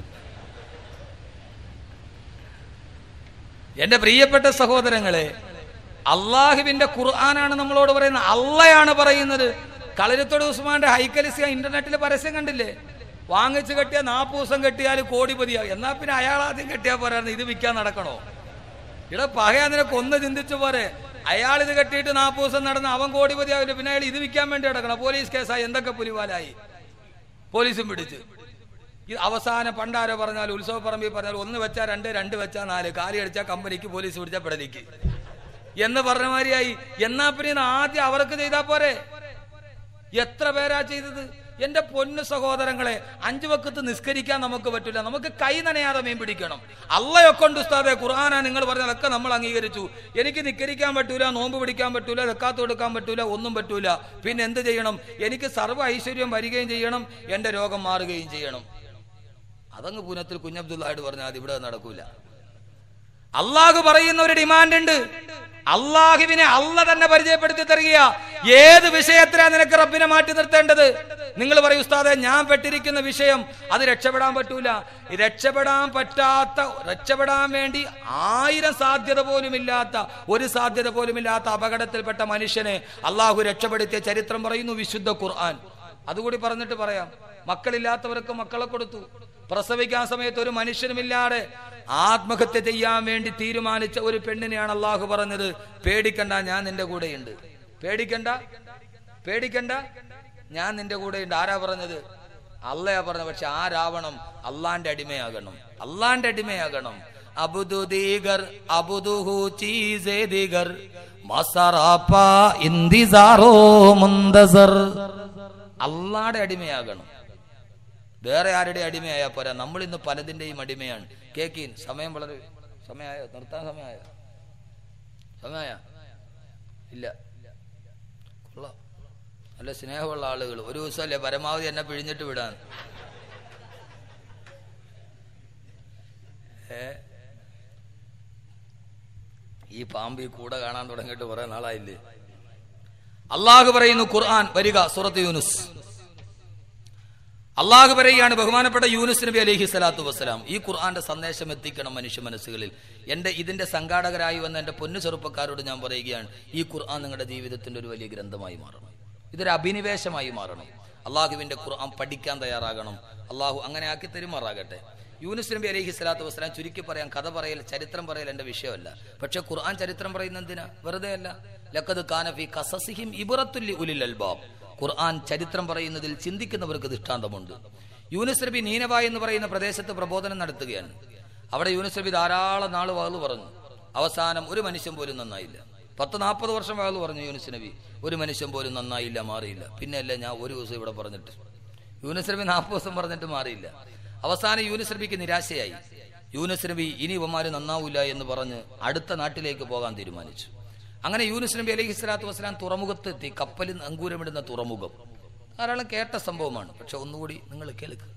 [SPEAKER 2] എന്റെ പ്രിയപ്പെട്ട സഹോദരങ്ങളെ അള്ളാഹുവിന്റെ ഖുർആനാണ് നമ്മളോട് പറയുന്നത് അള്ളയാണ് പറയുന്നത് കളരിത്തോട് ഉസ്മാന്റെ ഹൈക്കലിസിയ ഇന്റർനെറ്റിൽ പരസ്യം കണ്ടില്ലേ വാങ്ങിച്ചു കെട്ടിയ നാൽപ്പത് ദിവസം കെട്ടിയാൽ കോടിപതിയാ എന്നാ പിന്നെ അയാൾ ആദ്യം കെട്ടിയാൽ പോരായിരുന്നു ഇത് വിൽക്കാൻ നടക്കണോ ഇവിടെ പകയാ നിനക്ക് ഒന്ന് ചിന്തിച്ചു പോരെ അയാൾ ഇത് കെട്ടിയിട്ട് നാൽപ്പത് ദിവസം നടന്ന് അവൻ കോടിപതിയാവില്ല പിന്നെ അയാൾ ഇത് വിൽക്കാൻ വേണ്ടി നടക്കണം പോലീസ് കേസായി എന്തൊക്കെ പുലിവാലായി പോലീസും പിടിച്ച് ഈ അവസാന പണ്ടാരോ പറഞ്ഞാൽ ഉത്സവ പറമ്പിൽ പറഞ്ഞാൽ ഒന്ന് വെച്ചാ രണ്ട് രണ്ട് വെച്ചാ നാല് കാലി അടിച്ചാൽ കമ്പനിക്ക് പോലീസ് പിടിച്ചാൽ പിടലിക്ക് എന്ന് പറഞ്ഞ മാതിരിയായി എന്നാ പിന്നെ ഇത് ആദ്യം അവർക്ക് ചെയ്താ പോരെ എത്ര പേരാ ചെയ്തത് എന്റെ പൊന്നു സഹോദരങ്ങളെ അഞ്ചു വക്കത്ത് നിസ്കരിക്കാൻ നമുക്ക് പറ്റില്ല നമുക്ക് കൈ നനയാതെ മീൻ പിടിക്കണം അള്ളയൊക്കെ ഉണ്ട് ഉസ്താദെ ഖുർആാനാ നിങ്ങൾ പറഞ്ഞതൊക്കെ നമ്മൾ അംഗീകരിച്ചു എനിക്ക് നിക്കരിക്കാൻ പറ്റൂല നോമ്പ് പിടിക്കാൻ പറ്റൂല വെക്കാത്ത് കൊടുക്കാൻ പറ്റൂല ഒന്നും പറ്റൂല പിന്നെ എന്ത് ചെയ്യണം എനിക്ക് സർവ്വ ഐശ്വര്യം വരികയും ചെയ്യണം എന്റെ രോഗം മാറുകയും ചെയ്യണം അതങ്ങ് പൂനത്തിൽ കുഞ്ഞബ്ദുള്ളായിട്ട് പറഞ്ഞാൽ അത് ഇവിടെ നടക്കൂല അള്ളാഹു പറയുന്ന ഒരു ഡിമാൻഡ് ഉണ്ട് അള്ളാഹുവിനെ അല്ല തന്നെ പരിചയപ്പെടുത്തി തരിക ഏത് വിഷയത്തിലാണ് നിനക്ക് റബ്ബിനെ മാറ്റി നിർത്തേണ്ടത് നിങ്ങൾ പറയൂ ഉസ്താദെ ഞാൻ പെട്ടിരിക്കുന്ന വിഷയം അത് രക്ഷപ്പെടാൻ പറ്റൂല രക്ഷപ്പെടാൻ പറ്റാത്ത രക്ഷപ്പെടാൻ വേണ്ടി ആയിരം സാധ്യത പോലുമില്ലാത്ത ഒരു സാധ്യത പോലുമില്ലാത്ത അപകടത്തിൽപ്പെട്ട മനുഷ്യനെ അള്ളാഹു രക്ഷപ്പെടുത്തിയ ചരിത്രം പറയുന്നു വിശുദ്ധ ഖുർആൻ അതുകൂടി പറഞ്ഞിട്ട് പറയാം മക്കളില്ലാത്തവർക്ക് മക്കളെ കൊടുത്തു പ്രസവിക്കാൻ സമയത്ത് ഒരു മനുഷ്യനുമില്ലാതെ ആത്മഹത്യ ചെയ്യാൻ വേണ്ടി തീരുമാനിച്ച ഒരു പെണ്ണിനെയാണ് അള്ളാഹു പറഞ്ഞത് പേടിക്കണ്ട ഞാൻ നിന്റെ കൂടെയുണ്ട് പേടിക്കണ്ട പേടിക്കണ്ട ഞാൻ നിന്റെ കൂടെയുണ്ട് ആരാ പറഞ്ഞത് അള്ളയാ പറഞ്ഞത് പക്ഷെ ആരാവണം അള്ളാന്റെ അടിമയാകണം അള്ളാന്റെ അടിമയാകണം അബുദു ദീഗർ അബുദുഹു ചീസേ ദീഗർ മസറാപ്പ ഇന്തിസാറോ മുന്തസർ അള്ളാടെ അടിമയാകണം വേറെ ആരുടെ അടിമയായാ പോരാ നമ്മൾ ഇന്ന് പലതിന്റെയും അടിമയാണ് കേക്കീൻ സമയം വളരെ സമയമായോ നിർത്താൻ സമയമായോ സമയമായ ഇല്ല കൊള്ളാം നല്ല സ്നേഹമുള്ള ആളുകൾ ഒരു ദിവസമല്ലേ പരമാവധി എന്നെ പിഴിഞ്ഞിട്ട് വിടാൻ ഏ ഈ പാമ്പ് ഈ കൂടെ കാണാൻ തുടങ്ങിയിട്ട് കുറെ നാളായില്ലേ അള്ളാഹു പറയുന്നു ഖുർആൻ വരിക സൂറത്ത് യൂനുസ് അള്ളാഹു പറയുകയാണ് ബഹുമാനപ്പെട്ട യൂനുസ് നബി അലൈഹി സ്വലാത്തു വസ്സലാം ഈ ഖുർആന്റെ സന്ദേശം എത്തിക്കണം മനുഷ്യ മനസ്സുകളിൽ എന്റെ ഇതിന്റെ സംഘാടകരായി വന്ന എന്റെ പൊന്നു ചെറുപ്പക്കാരോട് ഞാൻ പറയുകയാണ് ഈ ഖുർആൻ നിങ്ങളുടെ ജീവിതത്തിന്റെ ഒരു വലിയ ഗ്രന്ഥമായി മാറണം ഇതൊരു അഭിനിവേശമായി മാറണം അള്ളാഹുവിന്റെ ഖുർആൻ പഠിക്കാൻ തയ്യാറാകണം അള്ളാഹു അങ്ങനെ ആക്കി തരുമാറാകട്ടെ യൂനുസ് നബി അലൈഹി സ്വലാത്തു വസ്സലാം ചുരുക്കി പറയാൻ കഥ പറയൽ ചരിത്രം പറയൽ എന്റെ വിഷയമല്ല പക്ഷെ ഖുർആൻ ചരിത്രം പറയുന്ന എന്തിനാ വെറുതെ അല്ല ലക്കത് കാനഫി കസസിഹിം ഇബറത്തുല്ലി ഉലിൽ അൽബാബ് ഖുർആൻ ചരിത്രം പറയുന്നതിൽ ചിന്തിക്കുന്നവർക്ക് ദൃഷ്ടാന്തമുണ്ട് യൂനുസ് നബി നീനവ എന്ന് പറയുന്ന പ്രദേശത്ത് പ്രബോധനം നടത്തുകയാണ് അവിടെ യൂനുസ് നബി ധാരാളം നാൾ വാള് പറഞ്ഞു അവസാനം ഒരു മനുഷ്യൻ പോലും നന്നായില്ല പത്ത് നാൽപ്പത് വർഷം വാള് പറഞ്ഞു യൂനുസ് നബി ഒരു മനുഷ്യൻ പോലും നന്നായില്ല മാറിയില്ല പിന്നെ അല്ല ഞാൻ ഒരു ദിവസം ഇവിടെ പറഞ്ഞിട്ട് യൂനുസ് നബി നാൽപ്പത് ദിവസം പറഞ്ഞിട്ട് മാറിയില്ല
[SPEAKER 1] അവസാനം യൂനുസ് നബിക്ക് നിരാശയായി യൂനുസ് നബി ഇനി ഇവന്മാര് നന്നാവൂല എന്ന് പറഞ്ഞ് അടുത്ത നാട്ടിലേക്ക് പോകാൻ തീരുമാനിച്ചു അങ്ങനെ യൂനുസ് നബി അലൈഹി സ്വലാത്തു വസ്സലാം തുറമുഖത്തെത്തി കപ്പലിൽ അങ്കൂരമിടുന്ന തുറമുഖം ധാരാളം കേട്ട സംഭവമാണ് പക്ഷെ ഒന്നുകൂടി നിങ്ങൾ കേൾക്കുക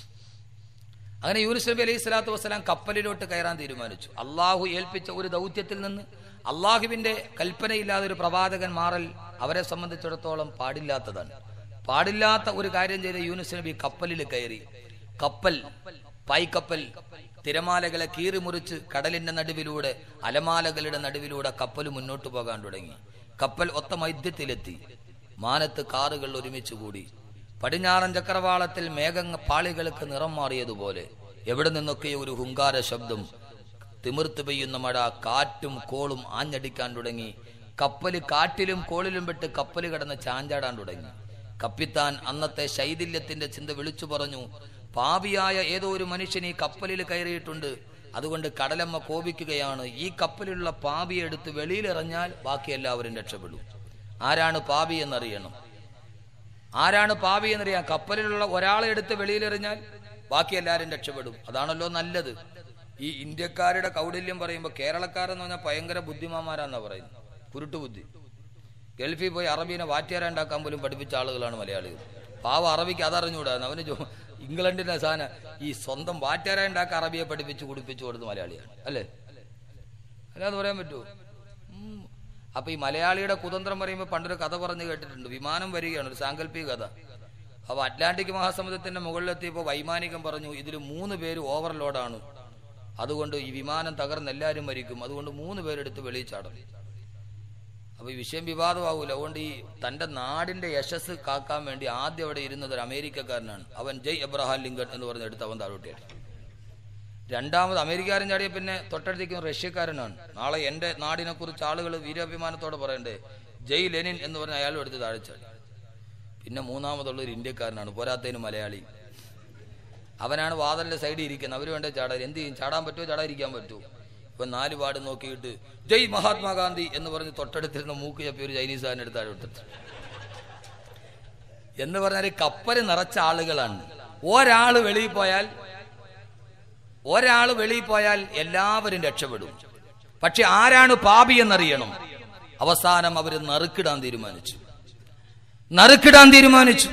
[SPEAKER 1] അങ്ങനെ യൂനുസ് നബി അലൈഹി സ്വലാത്തു വസ്സലാം കപ്പലിലോട്ട് കയറാൻ തീരുമാനിച്ചു അള്ളാഹു ഏൽപ്പിച്ച ഒരു ദൗത്യത്തിൽ നിന്ന് അള്ളാഹുവിന്റെ കൽപ്പനയില്ലാതെ ഒരു പ്രവാചകൻ മാറൽ അവരെ സംബന്ധിച്ചിടത്തോളം പാടില്ലാത്തതാണ് പാടില്ലാത്ത ഒരു കാര്യം ചെയ്ത യൂനുസ് നബി കപ്പലിൽ കയറി കപ്പൽ പായ്ക്കപ്പൽ തിരമാലകളെ കീറിമുറിച്ച് കടലിന്റെ നടുവിലൂടെ അലമാലകളുടെ നടുവിലൂടെ കപ്പൽ മുന്നോട്ട് പോകാൻ തുടങ്ങി കപ്പൽ ഒത്ത മൈദ്യത്തിലെത്തി മാനത്ത് കാറുകൾ ഒരുമിച്ച് കൂടി പടിഞ്ഞാറൻ ചക്രവാളത്തിൽ മേഘങ്ങ പാളികൾക്ക് നിറം മാറിയതുപോലെ എവിടെ നിന്നൊക്കെ ഒരു ഹുങ്കാര ശബ്ദം തിമിർത്ത് പെയ്യുന്ന മഴ കാറ്റും കോളും ആഞ്ഞടിക്കാൻ തുടങ്ങി കപ്പല് കാറ്റിലും കോളിലും പെട്ട് കപ്പല് കിടന്ന് ചാഞ്ചാടാൻ തുടങ്ങി കപ്പിത്താൻ അന്നത്തെ ശൈഥില്യത്തിന്റെ ചിന്ത വിളിച്ചു പറഞ്ഞു പാപിയായ ഏതോ ഒരു മനുഷ്യൻ ഈ കപ്പലിൽ കയറിയിട്ടുണ്ട് അതുകൊണ്ട് കടലമ്മ കോപിക്കുകയാണ് ഈ കപ്പലിലുള്ള പാപിയെ എടുത്ത് വെളിയിലെറിഞ്ഞാൽ ബാക്കി എല്ലാവരും രക്ഷപ്പെടും ആരാണ് പാപി എന്നറിയണം ആരാണ് പാപി എന്നറിയാം കപ്പലിലുള്ള ഒരാളെ എടുത്ത് വെളിയിലെറിഞ്ഞാൽ ബാക്കി എല്ലാവരും രക്ഷപ്പെടും അതാണല്ലോ നല്ലത് ഈ ഇന്ത്യക്കാരുടെ കൗടില്യം പറയുമ്പോൾ കേരളക്കാരെന്ന് പറഞ്ഞാൽ ഭയങ്കര ബുദ്ധിമാന്മാരാന്നാ പറയുന്നത് കുരുട്ടുബുദ്ധി ഗൾഫിൽ പോയി അറബീനെ വാറ്റുകാരുണ്ടാക്കാൻ പോലും പഠിപ്പിച്ച ആളുകളാണ് മലയാളികൾ പാവ അറബിക്ക് അതറിഞ്ഞുകൂടാന്ന് അവന് ജോ- ഇംഗ്ലണ്ടിന്റെ സാധനം ഈ സ്വന്തം വാറ്റുകാരുണ്ടാക്കാൻ അറബിയെ പഠിപ്പിച്ച് കുടിപ്പിച്ചു കൊടുത്ത മലയാളിയാണ് അല്ലേ അല്ലാതെ പറയാൻ പറ്റുമോ ഉം. അപ്പൊ ഈ മലയാളിയുടെ കുതന്ത്രം പറയുമ്പോൾ പണ്ടൊരു കഥ പറഞ്ഞു കേട്ടിട്ടുണ്ട് വിമാനം വരികയാണ് ഒരു സാങ്കല്പിക കഥ അപ്പൊ അറ്റ്ലാന്റിക് മഹാസമുദ്രത്തിന്റെ മുകളിലെത്തിയപ്പോൾ വൈമാനികൻ പറഞ്ഞു ഇതിൽ മൂന്ന് പേര് ഓവർലോഡാണ് അതുകൊണ്ട് ഈ വിമാനം തകർന്ന് എല്ലാവരും മരിക്കും അതുകൊണ്ട് മൂന്ന് പേരെടുത്ത് വെളിയിൽ ചാടും അപ്പൊ ഈ വിഷയം വിവാദമാവൂല അതുകൊണ്ട് ഈ തന്റെ നാടിന്റെ യശസ് കാക്കാൻ വേണ്ടി ആദ്യം അവിടെ ഇരുന്നത് ഒരു അമേരിക്കക്കാരനാണ് അവൻ ജയ് എബ്രഹാം ലിങ്കൺ എന്ന് പറഞ്ഞ് എടുത്ത് അവൻ താഴോട്ടിയാണ് രണ്ടാമത് അമേരിക്കാരൻ ചാടിയ പിന്നെ തൊട്ടടുത്തേക്കും റഷ്യക്കാരനാണ് നാളെ എന്റെ നാടിനെ കുറിച്ച് ആളുകൾ വീരാഭിമാനത്തോടെ പറയണ്ടേ ജയ് ലെനിൻ എന്ന് പറഞ്ഞ അയാളും എടുത്ത് താഴെച്ചാടി പിന്നെ മൂന്നാമതുള്ള ഒരു ഇന്ത്യക്കാരനാണ് പോരാത്തതിന് മലയാളി അവനാണ് വാതലിന്റെ സൈഡിൽ ഇരിക്കുന്നത് അവര് വേണ്ടേ ചാടാൻ എന്ത് ചെയ്യും ചാടാൻ പറ്റുമോ ചാടാതിരിക്കാൻ പറ്റുമോ ഇപ്പൊ നാല് പാട് നോക്കിയിട്ട് ജയ് മഹാത്മാഗാന്ധി എന്ന് പറഞ്ഞ് തൊട്ടടുത്തിരുന്ന മൂക്ക് ചപ്പി ഒരു ചൈനീസുകാരൻ എടുത്ത് താഴെ വിട്ടു എന്ന് പറഞ്ഞാൽ കപ്പല് നിറച്ച ആളുകളാണ് ഒരാള് വെളിയിൽ പോയാൽ ഒരാൾ വെളിയിൽ പോയാൽ എല്ലാവരും രക്ഷപ്പെടും പക്ഷെ ആരാണ് പാപി എന്നറിയണം അവസാനം അവർ നറുക്കിടാൻ തീരുമാനിച്ചു നറുക്കിടാൻ തീരുമാനിച്ചു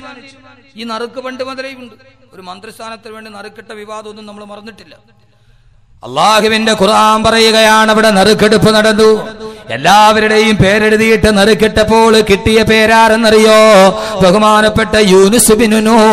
[SPEAKER 1] ഈ നറുക്ക് പണ്ട് മുതലേ ഉണ്ട് ഒരു മന്ത്രിസ്ഥാനത്തിന് വേണ്ടി നറുക്കിട്ട വിവാദമൊന്നും നമ്മൾ മറന്നിട്ടില്ല അള്ളാഹുവിന്റെ ഖുർആൻ പറയുകയാണ് അവിടെ നറുക്കെടുപ്പ് നടന്നു എല്ലാവരുടെയും പേരെഴുതിയിട്ട് നറുക്കിട്ടപ്പോൾ കിട്ടിയ പേരാരെന്നറിയോ ബഹുമാനപ്പെട്ട യൂനുസ് ബിൻ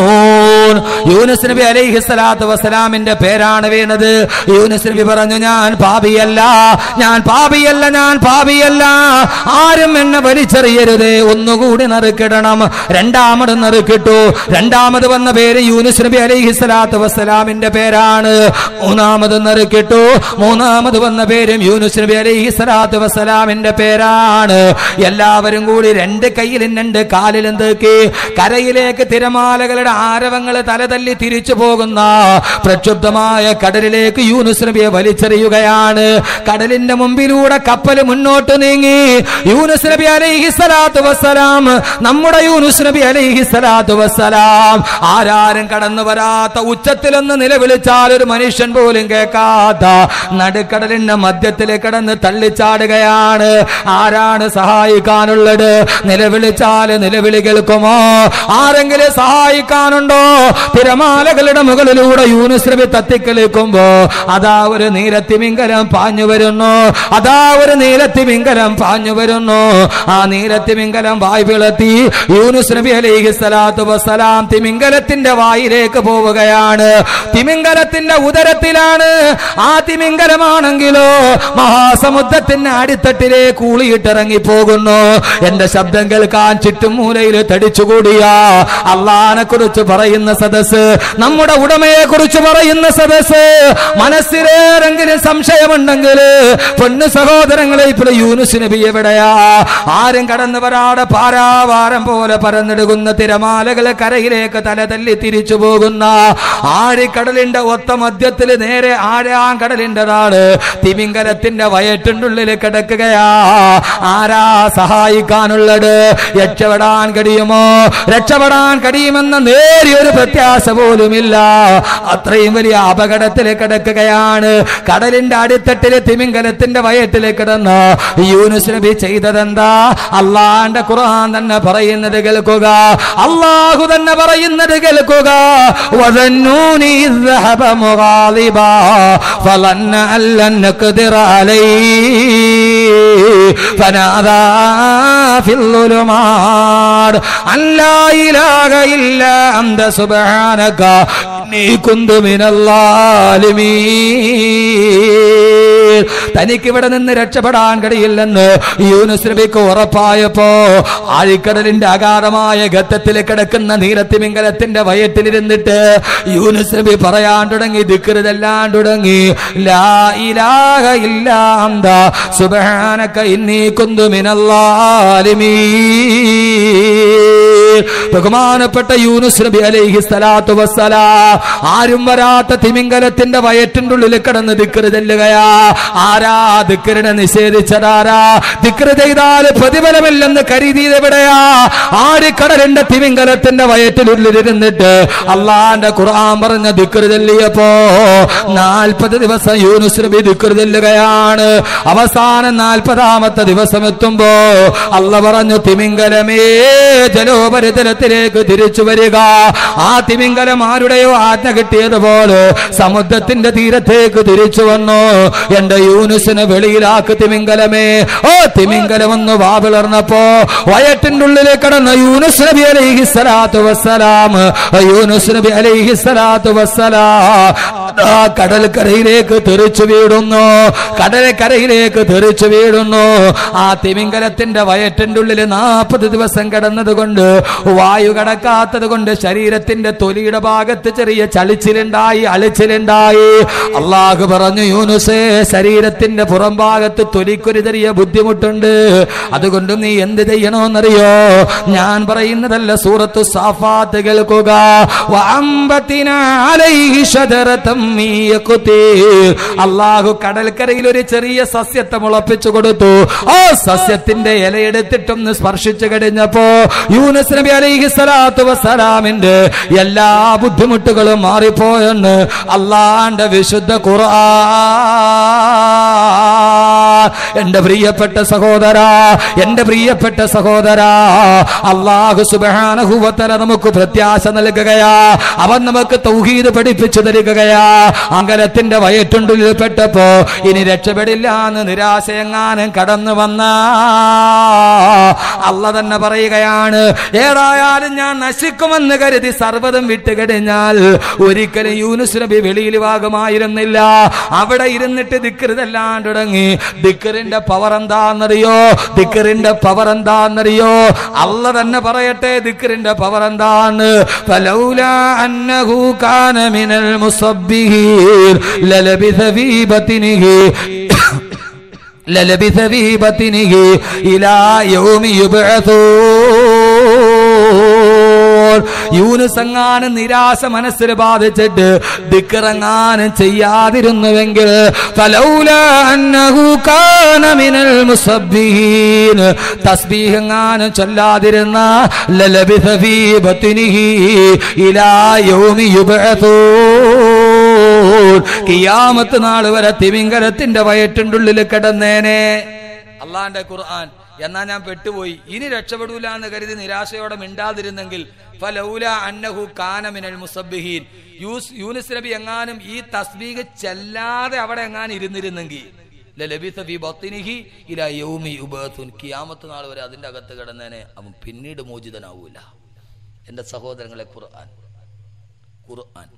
[SPEAKER 1] നൂൻ യൂനുസ് നബി അലൈഹി സ്വലാത്തു വസ്സലാമിന്റെ പേരാണ് വീണത് യൂനുസ് നബി പറഞ്ഞു ഞാൻ പാപിയല്ല ഞാൻ പാപിയല്ല ഞാൻ പാപിയല്ല ആരും എന്നെ വലിച്ചെറിയരുത് ഒന്നുകൂടി നറുക്കിടണം രണ്ടാമത് നറുക്കിട്ടു രണ്ടാമത് വന്ന പേര് യൂനുസ് നബി അലൈഹി സ്വലാത്തു വസ്സലാമിന്റെ പേരാണ് മൂന്നാമത് നറുക്കിട്ടു മൂന്നാമത് വന്ന പേരും യൂനുസ് നബി അലൈഹി സ്വലാത്തു വസ്സലാമിന്റെ പേരാണ് എല്ലാവരും കൂടി രണ്ട് കയ്യിലും രണ്ട് കാലിലും തേക്കി കരയിലേക്ക് തിരമാലകളുടെ ആരവങ്ങൾ തലതല്ലി തിരിച്ചു പോകുന്ന പ്രക്ഷുബ്ധമായ കടലിലേക്ക് യൂനുസ് നബിയെ വലിച്ചെറിയുകയാണ് കടലിന്റെ മുമ്പിലൂടെ കപ്പൽ മുന്നോട്ട് നീങ്ങി യൂനുസ് നബി അലൈഹി സ്വലാത്തു വസ്സലാം നമ്മുടെ യൂനുസ് നബി അലൈഹി സ്വലാത്തു വസ്സലാം ആരാരും കടന്നു വരാത്ത ഉച്ചത്തിലൊന്ന് നിലവിളിച്ചാൽ ഒരു മനുഷ്യൻ പോലും കേൾക്കാത്ത നടുക്കടലിന്റെ മധ്യത്തിൽ കിടന്ന് തള്ളിച്ചാടുകയാണ് ആരാണ് സഹായിക്കാനുള്ളത് നിലവിളിച്ചാൽ നിലവിളി കേൾക്കുമോ ആരെങ്കിലും സഹായിക്കാനുണ്ടോ തിരമാലകളുടെ മുകളിലൂടെ യൂനുസ് നബി തത്തിക്കളിക്കുമ്പോ അതാ ഒരു നീലത്തിമിങ്കലം പാഞ്ഞു വരുന്നു അതാ ഒരു നീലത്തിമിങ്കലം പാഞ്ഞു വരുന്നു ആ നീലത്തിമിങ്കലം വായ് പിളത്തി യൂനുസ് നബി അലൈഹി സ്വലാത്തു വസ്സലാം തിമിങ്കലത്തിന്റെ വായിലേക്ക് പോവുകയാണ് തിമിങ്കലത്തിന്റെ ഉദരത്തിലാണ് ആ തിമിങ്കലമാണെങ്കിലോ മഹാസമുദ്രത്തിന്റെ അടിത്തട്ടിലേക്ക് ഊളിയിട്ടിറങ്ങി പോകുന്നു എന്റെ ശബ്ദം കേൾക്കാൻ ചുറ്റുമൂലയിൽ തടിച്ചുകൂടിയ അള്ളഹാനെ കുറിച്ച് പറയുന്ന സദസ് നമ്മുടെ ഉടമയെ കുറിച്ച് പറയുന്ന സദസ് മനസ്സിലേറെങ്കിലും സംശയമുണ്ടെങ്കിൽ പൊന്നു സഹോദരങ്ങളെ ഇപ്പോൾ യൂനുസ് നബി എവിടെയാ ആരും കടന്നു വരാതെ പാരാവാരം പോലെ പരന്നെടുക്കുന്ന തിരമാലകൾ കരയിലേക്ക് തല തല്ലി തിരിച്ചു പോകുന്ന ആഴിക്കടലിന്റെ ഒത്ത മധ്യത്തിൽ നേരെ ആരാം കടലിൻ്റെതാണ് തിമിംഗലത്തിന്റെ വയറ്റിനുള്ളിൽ കിടക്കുക കിടക്കുകയാ ആരാ സഹായിക്കാനുള്ളത് രക്ഷപ്പെടാൻ കഴിയുമോ രക്ഷപ്പെടാൻ കഴിയുമെന്ന നേരിയൊരു പ്രത്യാശ പോലുമില്ല അത്രയും വലിയ അപകടത്തിൽ കിടക്കുകയാണ് കടലിന്റെ അടിത്തട്ടില് തിമിംഗലത്തിന്റെ വയറ്റിൽ കിടന്ന് യൂനുസ് നബി ചെയ്തതെന്താ അള്ളാന്റെ ഖുർആൻ തന്നെ പറയുന്നത് കേൾക്കുക അള്ളാഹു തന്നെ പറയുന്നത് കേൾക്കുക വദന്നൂനി ഇذ ذهب مغاضبا فظن أن لن نقدر عليه فنادى في الظلمات أن لا إله إلا أنت سبحانك إني كنت من الظالمين തനിക്ക് ഇവിടെ നിന്ന് രക്ഷപ്പെടാൻ കഴിയില്ലെന്ന് യൂനുസ് നബിക്ക് ഉറപ്പായപ്പോ ആഴിക്കടലിന്റെ അഗാധമായ ഘട്ടത്തിൽ കിടക്കുന്ന നീലത്തിമിംഗലത്തിന്റെ വയറ്റിലിരുന്നിട്ട് യൂനുസ് നബി പറയാൻ തുടങ്ങി ദിക്കറുതെല്ലാം തുടങ്ങി ലാ ഇലാഹ ഇല്ലാ അന്ത സുബ്ഹാനക ഇന്നി കുന്തു മിനല്ലാലിമീൻ ബഹുമാനപ്പെട്ട യൂനുസ് നബി അലൈഹി സ്വലാത്തു വസ്സലാ ആരും വരാത്ത തിമിംഗലത്തിന്റെ വയറ്റിന്റെ ഉള്ളിൽ കിടന്ന് ദിക്കറ് ചെല്ലുകയാ ആരാ ദിക്കറിനെ നിഷേധിച്ചതാരാ ദിക്കറ് ചെയ്താൽ പ്രതിഫലമില്ലെന്ന് കരുതിയത് എവിടെയാ ആടിക്കടലിന്റെ തിമിംഗലത്തിന്റെ വയറ്റിനുള്ളിലിരുന്നിട്ട് അള്ളാന്റെ ഖുർആൻ പറഞ്ഞ ദിക്കറ് ചെല്ലിയപ്പോ നാൽപ്പത് ദിവസം യൂനുസ് നബി ദിക്കറ് ചെല്ലുകയാണ് അവസാനം നാൽപ്പതാമത്തെ ദിവസം എത്തുമ്പോ അല്ല പറഞ്ഞു തിമിംഗലമേ ജലോപരിതലത്തിലേക്ക് തിരിച്ചു വരിക ആ തിമിംഗലം ആരുടെയോ ആജ്ഞ കിട്ടിയതുപോലെ സമുദ്രത്തിന്റെ തീരത്തേക്ക് തിരിച്ചു വന്നു എന്റെ യൂനുസിനെ വെളിയിലാക്ക് തിമിംഗലമേ ഓ തിമിംഗലം ഒന്ന് വാവിളർന്നപ്പോ വയറ്റിന്റെ ഉള്ളിൽ കിടന്ന യൂനുസ് നബി അലൈഹി സ്വലാത്തു വസ്സലാം യൂനുസ് നബി അലൈഹി സ്വലാത്തു വസ്സലാം ആ കടൽക്കരയിലേക്ക് തെറിച്ചു വീടുന്നു കടൽക്കരയിലേക്ക് തെറിച്ചു വീടുന്നു ആ തിമിംഗലത്തിന്റെ വയറ്റിന്റെ ഉള്ളിൽ നാൽപ്പത് ദിവസം കിടന്നത് കൊണ്ട് വായു കടക്കാത്തത് കൊണ്ട് ശരീരത്തിന്റെ തൊലിയുടെ ഭാഗത്ത് ചെറിയ ചളിച്ചിലുണ്ടായി അളിച്ചിലുണ്ടായി അള്ളാഹു പറഞ്ഞു യൂനുസേ ശരീരത്തിന്റെ പുറം ഭാഗത്ത് തൊലിക്കൊരു ചെറിയ ബുദ്ധിമുട്ടുണ്ട് അതുകൊണ്ട് നീ എന്ത് ചെയ്യണമെന്നറിയോ ഞാൻ പറയുന്നതല്ല സൂറത്തു സാഫാത്ത് കേൾക്കുക വഅംബത്തിനാ അലൈഹി ശജറതം മീ യഖ്തീർ. അള്ളാഹു കടൽക്കരയിൽ ഒരു ചെറിയ സസ്യത്തെ മുളപ്പിച്ചു കൊടുത്തു ആ സസ്യത്തിന്റെ ഇലയെടുത്തിട്ടൊന്ന് സ്പർശിച്ചു കഴിഞ്ഞപ്പോ യൂനസ് നബി അലൈഹി സ്വലാത്തു വസ്സലാമിന്റെ എല്ലാ ബുദ്ധിമുട്ടുകളും മാറിപ്പോയെന്ന് അള്ളാന്റെ വിശുദ്ധ ഖുർആൻ എന്റെ പ്രിയപ്പെട്ട സഹോദരാ എന്റെ പ്രിയപ്പെട്ട സഹോദരാ അള്ളാഹു സുബാനഹുവത്തല നമുക്ക് പ്രത്യാശ നൽകുകയാ അവൻ നമുക്ക് തൗഹീദ് പഠിപ്പിച്ചു തരികയാ അങ്കലത്തിന്റെ വയറ്റുണ്ടിൽ പെട്ടപ്പോ ഇനി രക്ഷപ്പെടില്ല എന്ന് നിരാശയെങ്ങാനും കടന്നു വന്ന അല്ല തന്നെ പറയുകയാണ് ഏതായാലും ഞാൻ നശിക്കുമെന്ന് കരുതി സർവ്വതും വിട്ടുകഴിഞ്ഞാൽ ഒരിക്കലും യൂനുസ് നബി വെളിയിൽ ഭാഗമായിരുന്നില്ല അവിടെ ഇരുന്നിട്ട് ദിക്കറിതെല്ലാം തുടങ്ങി ദിക്കറിന്റെ പവർ എന്താണെന്നറിയോ ദിക്കറിന്റെ പവർ എന്താണെന്നറിയോ അല്ല തന്നെ പറയട്ടെ ദിക്കറിന്റെ പവർ എന്താണ് ഫലൗലാ അന്നഹു കാന മിനൽ മുസബ്ബിഹീൻ ലലബിഥ ഫീ ബത്നിഹി للبث في بطنه إلى يوم يبعثون യൂനുസ് എങ്ങാനും നിരാശ മനസ്സിൽ ബാധിച്ചിട്ട് ദിക്കറങ്ങാനും ചെയ്യാതിരുന്നുവെങ്കിൽ ഫലൗലാ അന്നഹു കാന മിനൽ മുസബ്ബിഹീൻ തസ്ബീഹ് എങ്ങാനും ചൊല്ലാതിരുന്ന ലലബിഥ ഫീ ബത്നിഹി ഇലാ യൗമി യുബ്അഥൂൻ കിയാമത്ത് നാൾ വരെ തിമിംഗലത്തിന്റെ വയറ്റിന്റെ ഉള്ളിൽ കിടന്നേനെ അള്ളാന്റെ ഖുർആൻ എന്നാ ഞാൻ പെട്ടുപോയി ഇനി രക്ഷപ്പെടൂല എന്ന് കരുതി നിരാശയോടെ മിണ്ടാതിരുന്നെങ്കിൽ ഫലൗല അന്നഹു കാനമിനൽ മുസബ്ബിഹീൻ യൂസ് യൂനിസ് നബി എങ്ങാനും ഈ തസ്ബീഹ് ചെല്ലാതെ അവിടെ എങ്ങാനും ഇരുന്നിരുന്നെങ്കിൽ ലലബിഥ ഫീ ബത്നിഹി ഇലാ യൗമി യുബഅത്തുൻ കിയാമത്ത് നാൾ വരെ അതിന്റെ അകത്ത് കിടന്നേനെ അവൻ പിന്നീട് മോചിതനാവൂല എന്റെ സഹോദരങ്ങളെ ഖുർആൻ ഖുർആൻ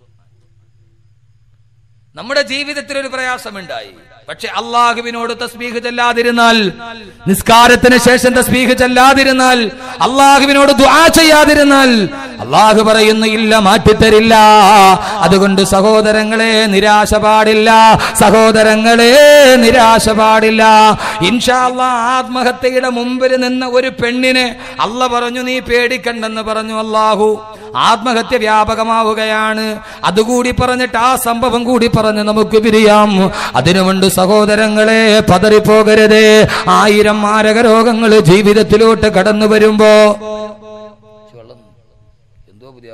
[SPEAKER 1] നമ്മുടെ ജീവിതത്തിൽ ഒരു പ്രയാസമുണ്ടായി പക്ഷെ അള്ളാഹുവിനോട് തസ്ബീഹ് ചെല്ലാതിരുന്നാൽ നിസ്കാരത്തിന് ശേഷം തസ്ബീഹ് ചെല്ലാതിരുന്നാൽ അള്ളാഹുവിനോട് ദുആ ചെയ്യാതിരുന്നാൽ അള്ളാഹു പറയുന്നു ഇല്ല മാറ്റിത്തരില്ല അതുകൊണ്ട് സഹോദരങ്ങളെ നിരാശ പാടില്ല സഹോദരങ്ങളെ നിരാശ പാടില്ല ഇൻഷാ അല്ലാ ആത്മഹത്യയുടെ മുമ്പിൽ നിന്ന ഒരു പെണ്ണിനെ അല്ല പറഞ്ഞു നീ പേടിക്കണ്ടെന്ന് പറഞ്ഞു അള്ളാഹു ആത്മഹത്യ വ്യാപകമാവുകയാണ് അതുകൂടി പറഞ്ഞിട്ട് ആ സംഭവം കൂടി പറഞ്ഞ് നമുക്ക് പിരിയാം അതിനുമുണ്ട് സഹോദരങ്ങളെ പതറിപ്പോകരുതേ ആയിരം മാരക രോഗങ്ങൾ ജീവിതത്തിലോട്ട് കടന്നു വരുമ്പോ
[SPEAKER 2] വെള്ളം എന്തോ പുതിയ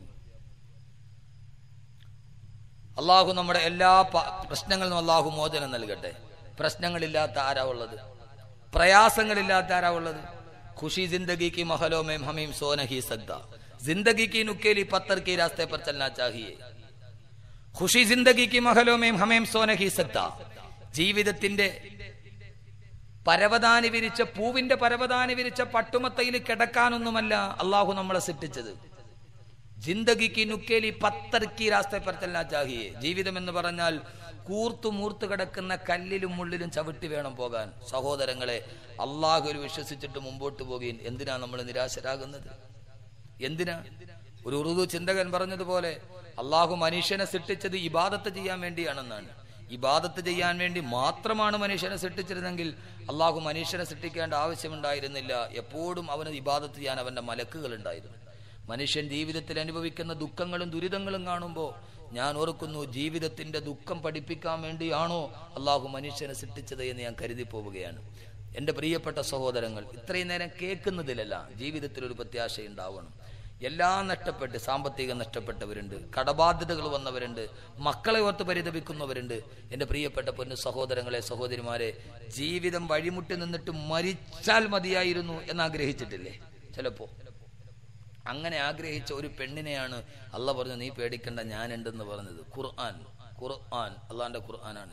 [SPEAKER 2] അള്ളാഹു നമ്മുടെ എല്ലാ പ- പ്രശ്നങ്ങളിലും അള്ളാഹു മോചനം നൽകട്ടെ പ്രശ്നങ്ങളില്ലാത്ത ആരാ ഉള്ളത് പ്രയാസങ്ങളില്ലാത്ത ആരാ ഉള്ളത് ഖുഷി जिंदगी महलों में हमीम सो नहीं सकता जिंदगी की नुकेली पत्थर के रास्ते पर चलना चाहिए ഖുഷി जिंदगी की महलों में हमीम सो नहीं सकता ജീവിതത്തിന്റെ പരവതാനി വിരിച്ച പൂവിന്റെ പരവതാനി വിരിച്ച പട്ടുമത്തയിൽ കിടക്കാനൊന്നുമല്ല അള്ളാഹു നമ്മളെ സൃഷ്ടിച്ചത് ജിന്ദഗിക്ക് നുക്കേലി പത്തർക്കി രാസ്ത പരത്തല്ല ചാഹിയെ ജീവിതം എന്ന് പറഞ്ഞാൽ കൂർത്തു മൂർത്ത് കിടക്കുന്ന കല്ലിലും മുള്ളിലും ചവിട്ടി വേണം പോകാൻ സഹോദരങ്ങളെ അള്ളാഹുൽ വിശ്വസിച്ചിട്ട് മുമ്പോട്ട് പോകുകയും എന്തിനാ നമ്മൾ നിരാശരാകുന്നത് എന്തിനാ ഒരു ഉറുദു ചിന്തകൻ പറഞ്ഞതുപോലെ അള്ളാഹു മനുഷ്യനെ സൃഷ്ടിച്ചത് ഇബാദത്ത് ചെയ്യാൻ വേണ്ടിയാണെന്നാണ് ഇബാദത്ത് ചെയ്യാൻ വേണ്ടി മാത്രമാണ് മനുഷ്യനെ സൃഷ്ടിച്ചിരുന്നെങ്കിൽ അള്ളാഹു മനുഷ്യനെ സൃഷ്ടിക്കേണ്ട ആവശ്യമുണ്ടായിരുന്നില്ല എപ്പോഴും അവന് ഇബാദത്ത് ചെയ്യാൻ അവന്റെ മലക്കുകൾ ഉണ്ടായിരുന്നു മനുഷ്യൻ ജീവിതത്തിൽ അനുഭവിക്കുന്ന ദുഃഖങ്ങളും ദുരിതങ്ങളും കാണുമ്പോൾ ഞാൻ ഓർക്കുന്നു ജീവിതത്തിന്റെ ദുഃഖം പഠിപ്പിക്കാൻ വേണ്ടിയാണോ അള്ളാഹു മനുഷ്യനെ സൃഷ്ടിച്ചത് എന്ന് ഞാൻ കരുതി പോവുകയാണ് എൻ്റെ പ്രിയപ്പെട്ട സഹോദരങ്ങൾ ഇത്രയും നേരം കേൾക്കുന്നതിലല്ല ജീവിതത്തിൽ ഒരു പ്രത്യാശ ഉണ്ടാവണം എല്ലാം നഷ്ടപ്പെട്ട് സാമ്പത്തികം നഷ്ടപ്പെട്ടവരുണ്ട് കടബാധ്യതകൾ വന്നവരുണ്ട് മക്കളെ ഓർത്ത് പരിതപിക്കുന്നവരുണ്ട് എൻ്റെ പ്രിയപ്പെട്ട പൊന്നു സഹോദരങ്ങളെ സഹോദരിമാരെ ജീവിതം വഴിമുട്ടി നിന്നിട്ട് മരിച്ചാൽ മതിയായിരുന്നു എന്ന് ആഗ്രഹിച്ചിട്ടില്ലേ ചിലപ്പോ അങ്ങനെ ആഗ്രഹിച്ച ഒരു പെണ്ണിനെയാണ് അല്ല പറഞ്ഞു നീ പേടിക്കണ്ട ഞാനുണ്ടെന്ന് പറഞ്ഞത് ഖുർആൻ ഖുർആൻ അള്ളാന്റെ ഖുർആനാണ്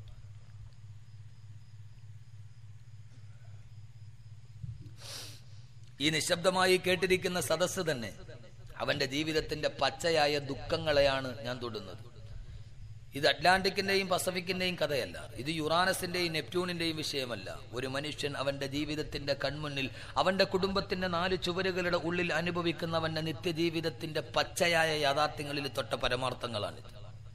[SPEAKER 2] ഈ നിശബ്ദമായി കേട്ടിരിക്കുന്ന സദസ്സ് തന്നെ അവന്റെ ജീവിതത്തിന്റെ പച്ചയായ ദുഃഖങ്ങളെയാണ് ഞാൻ തൊടുന്നത് ഇത് അറ്റ്ലാന്റിക്കിന്റെയും പസഫിക്കിന്റെയും കഥയല്ല ഇത് യുറാനസിന്റെയും നെപ്റ്റ്യൂണിന്റെയും വിഷയമല്ല ഒരു മനുഷ്യൻ അവന്റെ ജീവിതത്തിന്റെ കൺമുന്നിൽ അവന്റെ കുടുംബത്തിന്റെ നാല് ചുവരുകളുടെ ഉള്ളിൽ അനുഭവിക്കുന്ന അവന്റെ നിത്യജീവിതത്തിന്റെ പച്ചയായ യാഥാർത്ഥ്യങ്ങളിൽ തൊട്ട പരമാർത്ഥങ്ങളാണിത്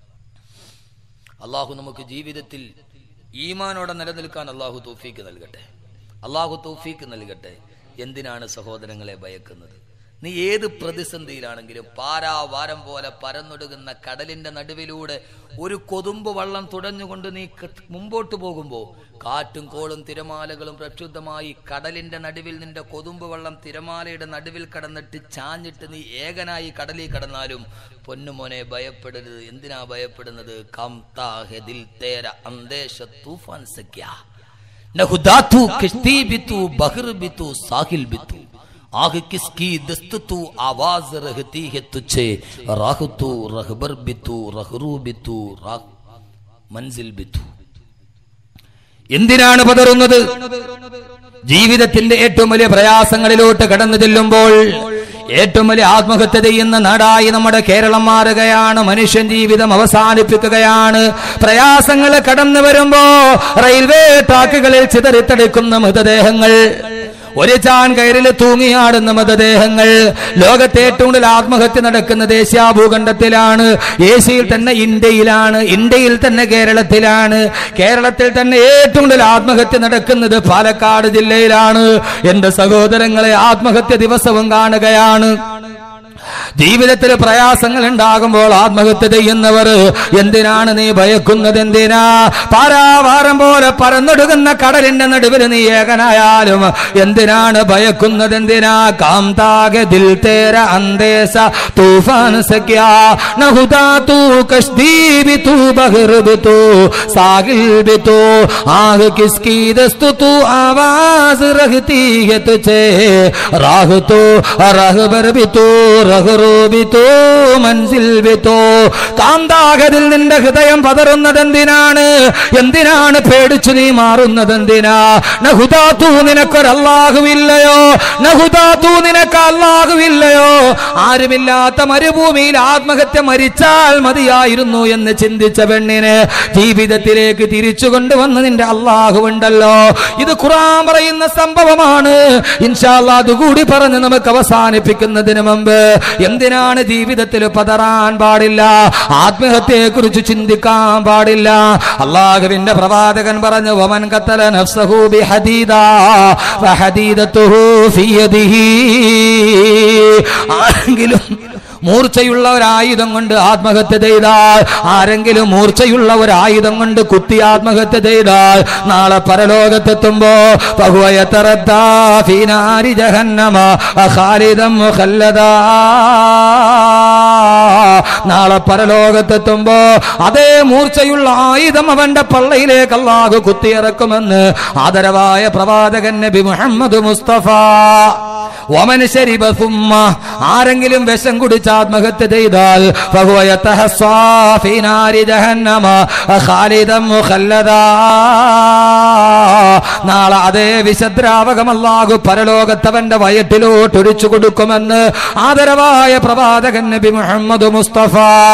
[SPEAKER 2] അള്ളാഹു നമുക്ക് ജീവിതത്തിൽ ഈമാനോടെ നിലനിൽക്കാൻ അള്ളാഹു തൗഫീക്ക് നൽകട്ടെ അള്ളാഹു തൗഫീക്ക് നൽകട്ടെ എന്തിനാണ് സഹോദരങ്ങളെ ഭയക്കുന്നത് നീ ഏത് പ്രതിസന്ധിയിലാണെങ്കിലും പാരാവാരം പോലെ പരന്നൊടുകുന്ന കടലിന്റെ നടുവിലൂടെ ഒരു കൊതുമ്പ് വള്ളം തുടഞ്ഞുകൊണ്ട് നീ ക- മുമ്പോട്ട് പോകുമ്പോൾ കാറ്റും കോളും തിരമാലകളും പ്രക്ഷുബ്ധമായി കടലിന്റെ നടുവിൽ നിന്റെ കൊതുമ്പ് വള്ളം തിരമാലയുടെ നടുവിൽ കടന്നിട്ട് ചാഞ്ഞിട്ട് നീ ഏകനായി കടലിൽ കടന്നാലും പൊന്നുമോനെ ഭയപ്പെടരുത് എന്തിനാ ഭയപ്പെടുന്നത് കം താഹദിൽ തേര അന്തേശ തൂഫാൻ സഖ്യ നഹുദാത്തു കിഷ്തി ബിത്തു ബഹർ ബിത്തു സാഹിൽ ബിത്തു आग किसकी दस्त तू आवाज रहती है तुझे राह तू रहबर बितू रहरू बितू राह मंजिल बितू
[SPEAKER 1] എന്തിനാണ് പതറുന്നത് ജീവിതത്തിന്റെ ഏറ്റവും വലിയ പ്രയാസങ്ങളിലോട്ട് കടന്നു ചെല്ലുമ്പോൾ ഏറ്റവും വലിയ ആത്മഹത്യ ചെയ്യുന്ന നാടായി നമ്മുടെ കേരളം മാറുകയാണ് മനുഷ്യൻ ജീവിതം അവസാനിപ്പിക്കുകയാണ് പ്രയാസങ്ങൾ കടന്നു വരുമ്പോ റെയിൽവേ ട്രാക്കുകളിൽ ചിതറിത്തടുക്കുന്ന മൃതദേഹങ്ങൾ ഒരു ചാൻ കയറിൽ തൂങ്ങിയാടുന്ന മൃതദേഹങ്ങൾ ലോകത്തെ ഏറ്റവും കൂടുതൽ ആത്മഹത്യ നടക്കുന്ന ദേശീയ ഭൂഖണ്ഡത്തിലാണ് ഏഷ്യയിൽ തന്നെ ഇന്ത്യയിലാണ് ഇന്ത്യയിൽ തന്നെ കേരളത്തിലാണ് കേരളത്തിൽ തന്നെ ഏറ്റവും കൂടുതൽ ആത്മഹത്യ നടക്കുന്നത് പാലക്കാട് ജില്ലയിലാണ് എന്റെ സഹോദരങ്ങളെ ആത്മഹത്യ ദിവസവും കാണുകയാണ് ജീവിതത്തിൽ പ്രയാസങ്ങൾ ഉണ്ടാകുമ്പോൾ ആത്മഹത്യ ചെയ്യുന്നവർ എന്തിനാണ് നീ ഭയക്കുന്നത് എന്തിനാ പാരാവാരം പോലെ പറന്നൊടുകുന്ന കടലിന്റെ നടുവിൽ നീ ഏകനായാലും എന്തിനാണ് ഭയക്കുന്നത് എന്തിനാ കാന്താകെ ദിൽ തേര അന്തേസ തൂഫാൻ സഖ്യ നഹുദാ തൂ കശ്ദീ ബി തൂ ബഹർ ബി തൂ സാഹിൽ ബി തൂ ആഗ് കിസ്കി ദസ്തു തൂ ആവാസ് रहती है तुझे राह तो रहबर भी तो रहरो भी तो മൻസിൽ വിത്തോ കാന്താകതിൽ നിന്റെ ഹൃദയം പതറുന്നത് എന്തിനാണ് എന്തിനാണ് പേടിച്ചു നീ മാറുന്നത് എന്തിനാ നഹുദാത്തു നിനക്കൊരല്ലാഹുവില്ലയോ നഹുദാത്തു നിനക്ക് അല്ലാഹുവില്ലയോ ആരുമില്ലാത്ത മരുഭൂമിയിൽ ആത്മഹത്യ മരിച്ചാൽ മതിയായിരുന്നു എന്ന് ചിന്തിച്ച പെണ്ണിന് ജീവിതത്തിലേക്ക് തിരിച്ചു കൊണ്ടുവന്ന് നിന്റെ അള്ളാഹുണ്ടല്ലോ ഇത് ഖുറാൻ പറയുന്ന സംഭവമാണ് ഇൻഷാല്ല അതുകൂടി പറഞ്ഞ് നമുക്ക് അവസാനിപ്പിക്കുന്നതിന് മുമ്പ് എന്തിനാണ് ജീവിതത്തിൽ പതറാൻ പാടില്ല ആത്മഹത്യയെ കുറിച്ച് ചിന്തിക്കാൻ പാടില്ല അള്ളാഹുവിന്റെ പ്രവാചകൻ പറഞ്ഞു വമൻ കത്തല നഫ്സഹു ബിഹദീദ വഹദീദത്തുഹു ഫീ യദിഹി ആരെങ്കിലും മൂർച്ചയുള്ള ഒരായുധം കൊണ്ട് ആത്മഹത്യ ചെയ്താൽ ആരെങ്കിലും മൂർച്ചയുള്ള ഒരായുധം കൊണ്ട് കുത്തി ആത്മഹത്യ ചെയ്താൽ നാളെ പരലോകത്തെത്തുമ്പോ ബഹുവയത്തറദ്ദാ ഫീനാരി ജഹന്നമ ഖാലിദം മുഖല്ലദാ നാളെ പരലോകത്തെത്തുമ്പോ അതേ മൂർച്ചയുള്ള ആയുധം അവന്റെ പള്ളയിലേക്ക് അള്ളാഹു കുത്തിയിറക്കുമെന്ന് ആദരവായ പ്രവാചകൻ നബി മുഹമ്മദ് മുസ്തഫ ഒമൻ ശരിബ സുമ്മ ആരെങ്കിലും വിഷം കുടിച്ച് ആത്മഹത്യ ചെയ്താൽ ഫഹുവ യതഹസ്സാ ഫീ നാരി ജഹന്നമ ഖാലിദം മുഖല്ലദാ നാളെ അതേ വിശദ്രാവകം അല്ലാഹു പരലോകത്തവന്റെ വയറ്റിലോട്ട് ഒഴിച്ചു കൊടുക്കുമെന്ന് ആദരവായ പ്രവാചകൻ നബി മുഹമ്മദ് മുസ്തഫ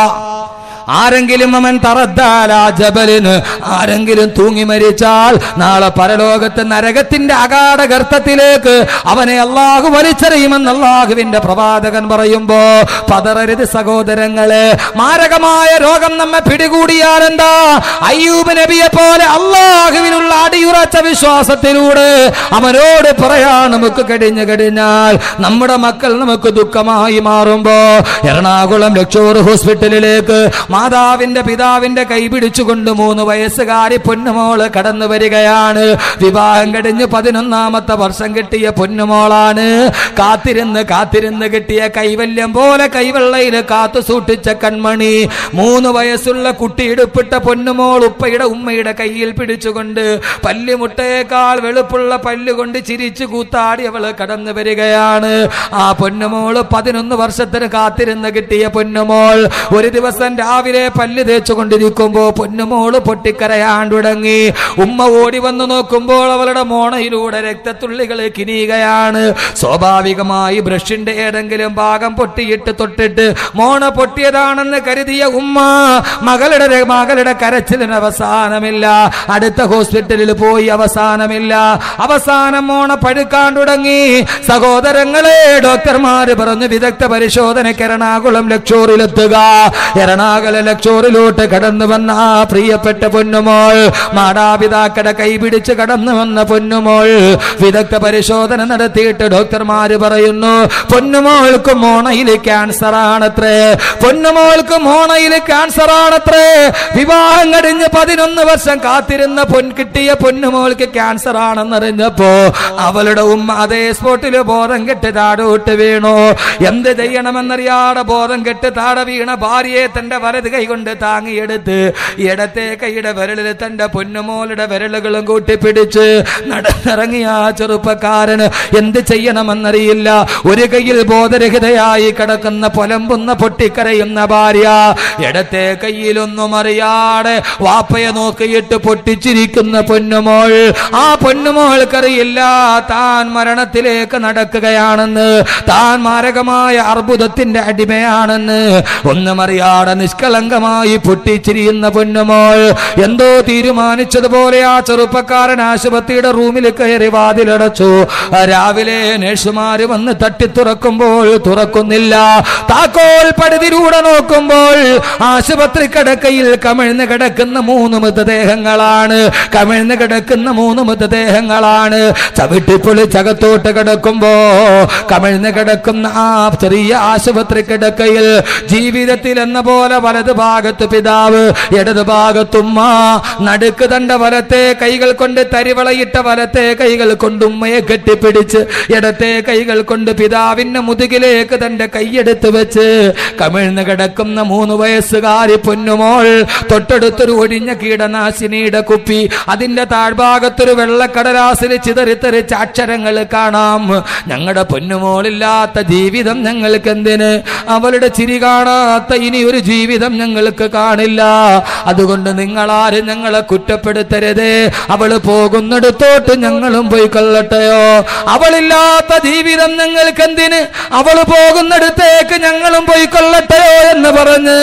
[SPEAKER 1] ആരെങ്കിലും അവൻ തറദ്ദാല ജബലിന് ആരെങ്കിലും തൂങ്ങി മരിച്ചാൽ നാളെ പരലോകത്ത് നരകത്തിന്റെ അകാട ഗർത്തത്തിലേക്ക് അവനെ അള്ളാഹു വലിച്ചെറിയുമെന്ന് അള്ളാഹുവിന്റെ പ്രവാചകൻ പറയുമ്പോ പതറരുത് സഹോദരങ്ങളെ മാരകമായ രോഗം നമ്മെ പിടികൂടിയാൽ എന്താ അയ്യൂബ് നബിയെ പോലെ അള്ളാഹുവിനുള്ള അടിയുറച്ച വിശ്വാസത്തിലൂടെ അവനോട് പറയാൻ നമുക്ക് കഴിഞ്ഞു കഴിഞ്ഞാൽ നമ്മുടെ മക്കൾ നമുക്ക് ദുഃഖമായി മാറുമ്പോ എറണാകുളം ലക്ഷോർ ഹോസ്പിറ്റലിലേക്ക് മാതാവിന്റെ പിതാവിന്റെ കൈ പിടിച്ചുകൊണ്ട് മൂന്ന് വയസ്സുകാരി പൊന്നുമോള് കടന്നു വരികയാണ് വിവാഹം കഴിഞ്ഞ് പതിനൊന്നാമത്തെ വർഷം കിട്ടിയ പൊന്നുമോളാണ് കാത്തിരുന്ന് കാത്തിരുന്ന് കിട്ടിയ കൈവല്യം പോലെ കൈവെള്ളയിൽ കാത്തു സൂക്ഷിച്ച കൺമണി മൂന്ന് വയസ്സുള്ള കുട്ടി ഇടുപ്പിട്ട പൊന്നുമോൾ ഉപ്പയുടെ ഉമ്മയുടെ കയ്യിൽ പിടിച്ചുകൊണ്ട് പല്ലുമുട്ടയേക്കാൾ വെളുപ്പുള്ള പല്ലുകൊണ്ട് ചിരിച്ചു കൂത്താടി അവള് കടന്നു വരികയാണ് ആ പൊന്നുമോള് പതിനൊന്ന് വർഷത്തിന് കാത്തിരുന്ന് കിട്ടിയ പൊന്നുമോൾ ഒരു ദിവസം രാവിലെ പല്ല് തേച്ചുകൊണ്ടിരിക്കുമ്പോ പൊന്നുമോള് പൊട്ടിക്കരയാൻ തുടങ്ങി ഉമ്മ ഓടി വന്ന് നോക്കുമ്പോൾ അവളുടെ മോണയിലൂടെ രക്തത്തുള്ളികൾ കിനിയുകയാണ് സ്വാഭാവികമായി ബ്രഷിന്റെ ഏതെങ്കിലും ഭാഗം പൊട്ടിയിട്ട് തൊട്ടിട്ട് മോണ പൊട്ടിയതാണെന്ന് കരുതിയ ഉമ്മ മകളുടെ ര- മകളുടെ കരച്ചിലിന് അവസാനമില്ല അടുത്ത ഹോസ്പിറ്റലിൽ പോയി അവസാനമില്ല അവസാനം മോണ പഴുക്കാൻ തുടങ്ങി സഹോദരങ്ങളെ ഡോക്ടർമാര് പറഞ്ഞു വിദഗ്ധ പരിശോധനയ്ക്ക് എറണാകുളം ലക്ഷോറിലെത്തുക എറണാകുളം ലക്ഷോറിലോട്ട് കടന്നു വന്ന ആ പ്രിയപ്പെട്ട പൊന്നുമോൾ മാതാപിതാക്കളുടെ കൈപിടിച്ച് കടന്നു വന്ന പൊന്നുമോൾ വിദഗ്ധ പരിശോധന നടത്തിയിട്ട് ഡോക്ടർമാര് പറയുന്നു പൊന്നുമോൾക്ക് മോണയിൽ ക്യാൻസർ ആണത്രേ പൊന്നുമോൾക്ക് മോണയിൽ ക്യാൻസർ ആണത്രേ വിവാഹം കഴിഞ്ഞ് പതിനൊന്ന് വർഷം കാത്തിരുന്ന പൊൻ കിട്ടിയ പൊന്നുമോൾക്ക് ക്യാൻസർ ആണെന്നറിഞ്ഞപ്പോ അവളുടെ ഉമ്മ അതേ സ്പോട്ടില് ബോധം കെട്ട് താഴോട്ട് വീണു എന്ത് ചെയ്യണമെന്നറിയാതെ ബോധം കെട്ട് താഴെ വീണ ഭാര്യയെ തന്റെ വലത് കൈ കൊണ്ട് താങ്ങിയെടുത്ത് ഇടത്തെ കൈയുടെ വിരലിൽ തന്റെ പൊന്നുമോളുടെ വിരലുകളും കൂട്ടിപ്പിടിച്ച് നടന്നിറങ്ങിയ ആ ചെറുപ്പക്കാരന് എന്ത് ചെയ്യണമെന്നറിയില്ല ഒരു കൈയിൽ ബോധരഹിതയായി കിടക്കുന്ന പൊലമ്പുന്ന പൊട്ടിക്കരയുന്ന ഭാര്യ ഇടത്തെ കയ്യിലൊന്നും അറിയാതെ വാപ്പയെ നോക്കിയിട്ട് പൊട്ടിച്ചിരിക്കുന്ന പൊന്നുമോൾ ആ പൊന്നുമോൾക്കറിയില്ല താൻ മരണത്തിലേക്ക് നടക്കുകയാണെന്ന് താൻ മാരകമായ അർബുദത്തിന്റെ അടിമയാണെന്ന് ഒന്നും അറിയാതെ നിഷ്കളങ്കമായി പൊട്ടിച്ചിരിയുന്ന പൊന്നുമോൾ എന്തോ തീരുമാനിച്ചതുപോലെ ആ ചെറുപ്പക്കാരൻ ആശുപത്രിയുടെ റൂമിൽ കയറി വാതിലടച്ചു രാവിലെ നഴ്സുമാര് വന്ന് തട്ടി തുറക്കുമ്പോൾ തുറക്കുന്നില്ല താക്കോൽ പടുതിലൂടെ നോക്കുമ്പോൾ ആശുപത്രി കിടക്കയിൽ കമിഴ്ന്ന് കിടക്കുന്ന മൂന്ന് മൃതദേഹങ്ങളാണ് കമിഴ്ന്ന് കിടക്കുന്ന മൂന്ന് മൃതദേഹങ്ങളാണ് ചവിട്ടിപ്പൊളിച്ചകത്തോട്ട് കിടക്കുമ്പോ കമിഴ്ന്ന് കിടക്കുന്ന ആ ചെറിയ ആശുപത്രി കിടക്കയിൽ ജീവിതത്തിൽ എന്ന പോലെ വലത് ഭാഗത്ത് പിതാവ് ഇടത് ഭാഗത്തുമ്മ നടുക്ക് തന്റെ വലത്തെ കൈകൾ കൊണ്ട് തരിവളയിട്ട വലത്തെ കൈകൾ കൊണ്ട് ഉമ്മയെ കെട്ടിപ്പിടിച്ച് ഇടത്തെ കൈകൾ കൊണ്ട് പിതാവിന്റെ മുതുകിലേക്ക് തന്റെ കൈയെടുത്ത് വെച്ച് കമിഴ്ന്ന് കിടക്കുന്ന മൂന്ന് വയസ്സുകാരി പൊന്നുമോൾ തൊട്ടടുത്തൊരു ഒഴിഞ്ഞ കീടനാശിനിയുടെ കുപ്പി അതിന്റെ താഴ്ഭാഗത്തൊരു വെള്ളക്കടലാസിൽ ചിതറിത്തെറിച്ച അക്ഷരങ്ങൾ കാണാം ഞങ്ങളുടെ പൊന്നുമോളില്ലാത്ത ജീവിതം ഞങ്ങൾക്ക് എന്തിന് അവളുടെ ചിരി കാണാത്ത ഇനി ഒരു ജീവിതം ഞങ്ങൾക്ക് കാണില്ല അതുകൊണ്ട് നിങ്ങളാരും ഞങ്ങളെ കുറ്റപ്പെടുത്തരുതേ അവള് പോകുന്നിടത്തോട്ട് ഞങ്ങളും പോയി കൊള്ളട്ടെയോ അവളില്ലാത്ത ജീവിതം ഞങ്ങൾക്ക് എന്തിന് അവള് പോകുന്നിടത്തേക്ക് ഞങ്ങളും പോയി കൊള്ളട്ടെയോ എന്ന് പറഞ്ഞ്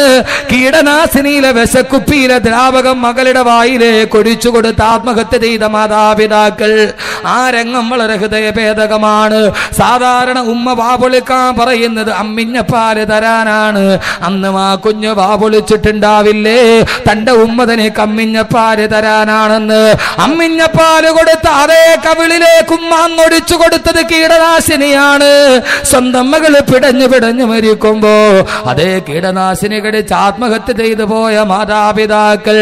[SPEAKER 1] കീടനാശിനിയിലെ വിശക്കുപ്പിയിലെ ദ്രാവകം മകളുടെ വായിലേക്ക് ഒഴിച്ചു കൊടുത്ത് ആത്മഹത്യ ചെയ്ത മാതാപിതാക്കൾ ആ രംഗം വളരെ ഹൃദയഭേദകമാണ് സാധാരണ ഉമ്മ വാപൊളിക്കാൻ പറയുന്നത് അമ്മിഞ്ഞപ്പാല് തരാനാണ് അന്ന് ആ കുഞ്ഞ് വാപൊളിച്ചിട്ടുണ്ടാവില്ലേ തന്റെ ഉമ്മതനെ കമ്മിഞ്ഞപ്പാല് തരാനാണെന്ന് അമ്മിഞ്ഞപ്പാല് കൊടുത്ത അതേ കവിളിലേക്ക് ഉമ്മ അങ്ങൊടിച്ചു കൊടുത്തത് കീടനാശിനിയാണ് സ്വന്തം മകള് പിടഞ്ഞു പിടഞ്ഞു മരിക്കുമ്പോ അതേ കീടനാശിനി കടിച്ച് ആത്മഹത്യ ചെയ്തു പോയ മാതാപിതാക്കൾ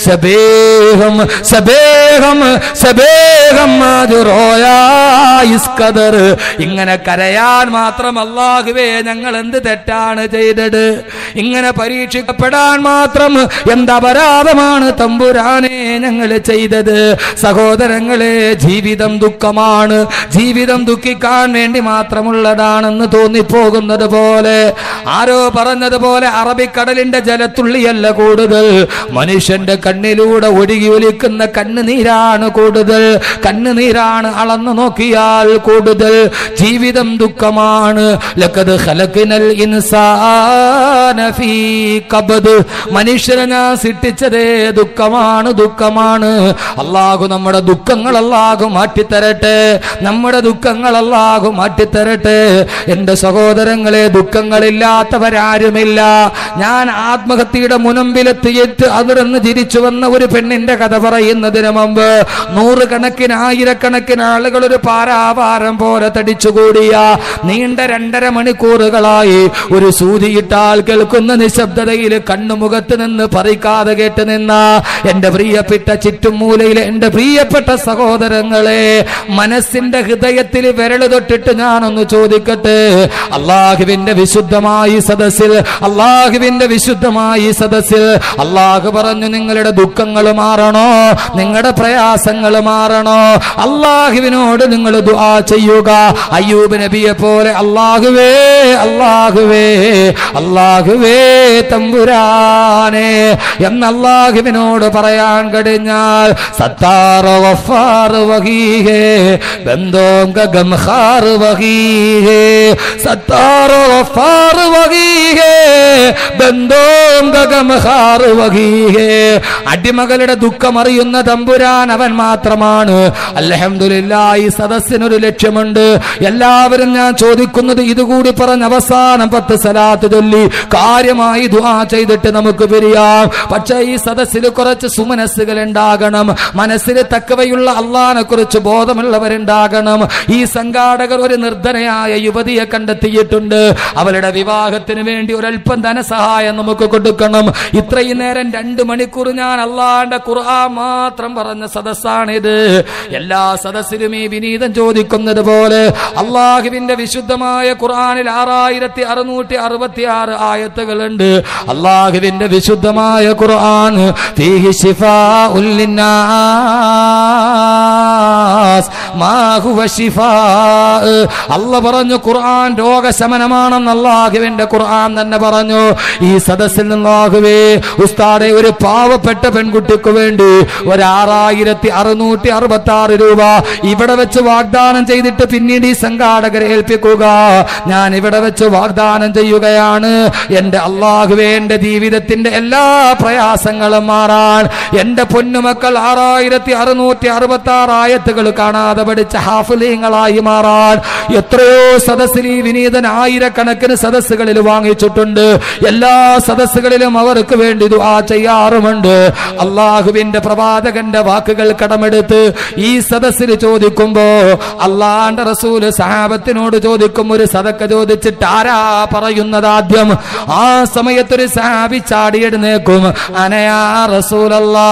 [SPEAKER 1] സബേഹം സബേഹം സബേഹം മാതുറോയാ ഇസ്കദർ ഇങ്ങനെ കരയാൻ മാത്രം അല്ലാഹുവേ ഞങ്ങൾ എന്ത് തെറ്റാണ് ചെയ്തത് ഇങ്ങനെ പരീക്ഷിക്കപ്പെടാൻ മാത്രം എന്ത് അപരാധമാണ് തമ്പുരാനെ ഞങ്ങൾ ചെയ്തത് സഹോദരങ്ങളെ ജീവിതം ദുഃഖമാണ് ജീവിതം ദുഃഖിക്കാൻ വേണ്ടി മാത്രമുള്ളതാണെന്ന് തോന്നിപ്പോകുന്നത് പോലെ ആരോ പറഞ്ഞതുപോലെ അറബിക്കടലിന്റെ ജലത്തുള്ളിയല്ല കൂടുതൽ മനുഷ്യന്റെ കണ്ണിലൂടെ ഒഴുകി ഒലിക്കുന്ന കണ്ണുനീരാണ് കൂടുതൽ കണ്ണുനീരാണ് അളന്നു നോക്കിയാൽ കൂടുതൽ ജീവിതം ദുഃഖമാണ് ലക്കത് ഖലഖിനൽ ഇൻസാന ഫീ കബദ് മനുഷ്യനെ ഞാൻ സൃഷ്ടിച്ചതേ ദുഃഖമാണ് ദുഃഖമാണ് അള്ളാഹു നമ്മുടെ ദുഃഖങ്ങൾ അല്ലാഹു മാറ്റിത്തരട്ടെ നമ്മുടെ ദുഃഖങ്ങൾ അല്ലാഹു മാറ്റിത്തരട്ടെ എന്റെ സഹോദരങ്ങളെ ദുഃഖങ്ങളില്ലാത്തവരാരുമില്ല ഞാൻ ആത്മഹത്യയുടെ മുനമ്പിലെത്തിയിട്ട് അതിർന്ന് ചിരിച്ചു വന്ന ഒരു പെണ്ണിന്റെ കഥ പറയുന്നതിന് മുമ്പ് നൂറുകണക്കിന് ആയിരക്കണക്കിന് ആളുകൾ ഒരു പാരാവാരം പോലെ തടിച്ചുകൂടിയ നീണ്ട രണ്ടര മണിക്കൂറുകളായി ഒരു സൂചിയിട്ടാൽ കേൾക്കുന്ന നിശബ്ദതയിൽ കണ്ണുമുഖത്ത് നിന്ന് പറിക്കാതെ കേട്ട് നിന്ന എന്റെ പ്രിയപ്പെട്ട ചുറ്റുമൂലയിലെ എന്റെ പ്രിയപ്പെട്ട സഹോദരങ്ങളെ മനസ്സിന്റെ ഹൃദയത്തിൽ വിരൽ തൊട്ടിട്ട് ഞാനൊന്ന് ചോദിക്കട്ടെ അള്ളാഹുവിന്റെ വിശുദ്ധമായി സദസ്സിൽ അള്ളാഹുവിന്റെ വിശുദ്ധമായി സദസ്സിൽ അള്ളാഹു പറഞ്ഞു നിങ്ങളുടെ ദുഃഖങ്ങൾ മാറണോ നിങ്ങളുടെ പ്രയാസങ്ങൾ മാറണോ അള്ളാഹുവിനോട് നിങ്ങൾ ദുആ ചെയ്യുക അയ്യൂബ് നബിയെ പോലെ അള്ളാഹുവേ അള്ളാഹുവേ അള്ളാഹുവേ തമ്പുരാനെ എന്ന് അള്ളാഹുവിനോട് പറയാൻ കഴിഞ്ഞാൽ സത്താറ വഫാർ വഹീഹേ ബന്ധോങ്ക ഗംഹാർ വഹീഹേ സത്താറ വഫാർ വഹീഹേ ബന്ധോങ്ക ഗംഹാർ വഹീഹേ അടിമകളുടെ ദുഃഖം അറിയുന്ന തമ്പുരാൻ അവൻ മാത്രമാണ് അൽഹംദുലില്ലാ ഈ സദസ്സിനൊരു ലക്ഷ്യമുണ്ട് എല്ലാവരും ഞാൻ ചോദിക്കുന്നത് ഇതുകൂടി പറഞ്ഞ് അവസാനം പത്ത് സലാത്ത് ചൊല്ലി കാര്യമായി ദുആ ചെയ്തിട്ട് നമുക്ക് പിരിയാം പക്ഷേ ഈ സദസ്സിൽ കുറച്ച് സുമനസ്സുകൾ ഉണ്ടാകണം മനസ്സിൽ തക്കവയുള്ള അള്ളാനെ കുറിച്ച് ബോധമുള്ളവരുണ്ടാകണം ഈ സംഘാടകർ ഒരു നിർധനയായ യുവതിയെ കണ്ടെത്തിയിട്ടുണ്ട് അവളുടെ വിവാഹത്തിന് വേണ്ടി ഒരല്പം ധനസഹായം നമുക്ക് കൊടുക്കണം ഇത്രയും നേരം രണ്ട് മണിക്കൂർ ഞാൻ അള്ളാന്റെ ഖുർആൻ മാത്രം പറഞ്ഞ സദസ്സാണിത് എല്ലാ സദസ്സിലും ഈ വിനീതം ചോദിക്കുന്നത് പോലെ അള്ളാഹുവിന്റെ വിശുദ്ധമായ ഖുർആനിൽ ആറായിരത്തി അറുന്നൂറ്റി അറുപത്തി ആറ് ആയത്തുകളുണ്ട് അള്ളാഹുവിന്റെ വിശുദ്ധമായ ഖുർആൻ ഫീഹി ശിഫാഉൽ ലിന്നാസ് മാ ഹുവ ശിഫാ അല്ല പറഞ്ഞു ഖുർആൻ രോഗശമനമാണെന്ന് അള്ളാഹുവിന്റെ ഖുർആൻ തന്നെ പറഞ്ഞു ഈ സദസ്സിൽ നിന്നാകുവേ ഉസ്താദെ ഒരു പാവപ്പെട്ട പെൺകുട്ടിക്ക് വേണ്ടി ഒരു ആറായിരത്തി അറുന്നൂറ്റി അറുപത്തി ആറ് രൂപ ഇവിടെ വെച്ച് വാഗ്ദാനം ചെയ്തിട്ട് പിന്നീട് ഈ സംഘാടകരെ ഏൽപ്പിക്കുക ഞാൻ ഇവിടെ വെച്ച് വാഗ്ദാനം ചെയ്യുകയാണ് എന്റെ അള്ളാഹുവേ എന്റെ ജീവിതത്തിന്റെ എല്ലാ പ്രയാസങ്ങളും മാറാൻ എന്റെ പൊന്നുമക്കൾ ആറായിരത്തി അറുന്നൂറ്റി അറുപത്തി ആറ് ആയത്തുകൾ കാണാതെ പഠിച്ച ഹാഫുലീങ്ങളായി മാറാൻ എത്രയോ സദസ്സിൽ ഈ വിനീതൻ ആയിരക്കണക്കിന് സദസ്സുകളിൽ വാങ്ങിച്ചിട്ടുണ്ട് എല്ലാ സദസ്സുകളിലും അവർക്ക് വേണ്ടി ദുആ ചെയ്യാറുമുണ്ട് അള്ളാഹുവിന്റെ പ്രവാചകന്റെ വാക്കുകൾ കടമെടുത്ത് ഈ സദസ്സിൽ ചോദിക്കുമ്പോ അള്ളാന്റെ റസൂല് സഹാബത്തിനോട് ചോദിക്കും ഒരു സദക്ക ചോദിച്ചിട്ട് ആരാ പറയുന്നത് ആദ്യം ആ സമയത്തൊരു സഹാബി ചാടിയെടുന്നേക്കും അനയാ റസൂലല്ലാ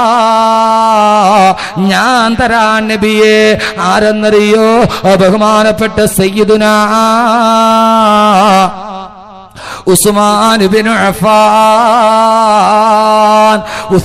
[SPEAKER 1] ഞാൻ തരാൻ നബിയെ ആരെന്നറിയോ ബഹുമാനപ്പെട്ട സയ്യിദുനാ ഉസ്മാൻ ബിൻ അഫ്ഫാൻ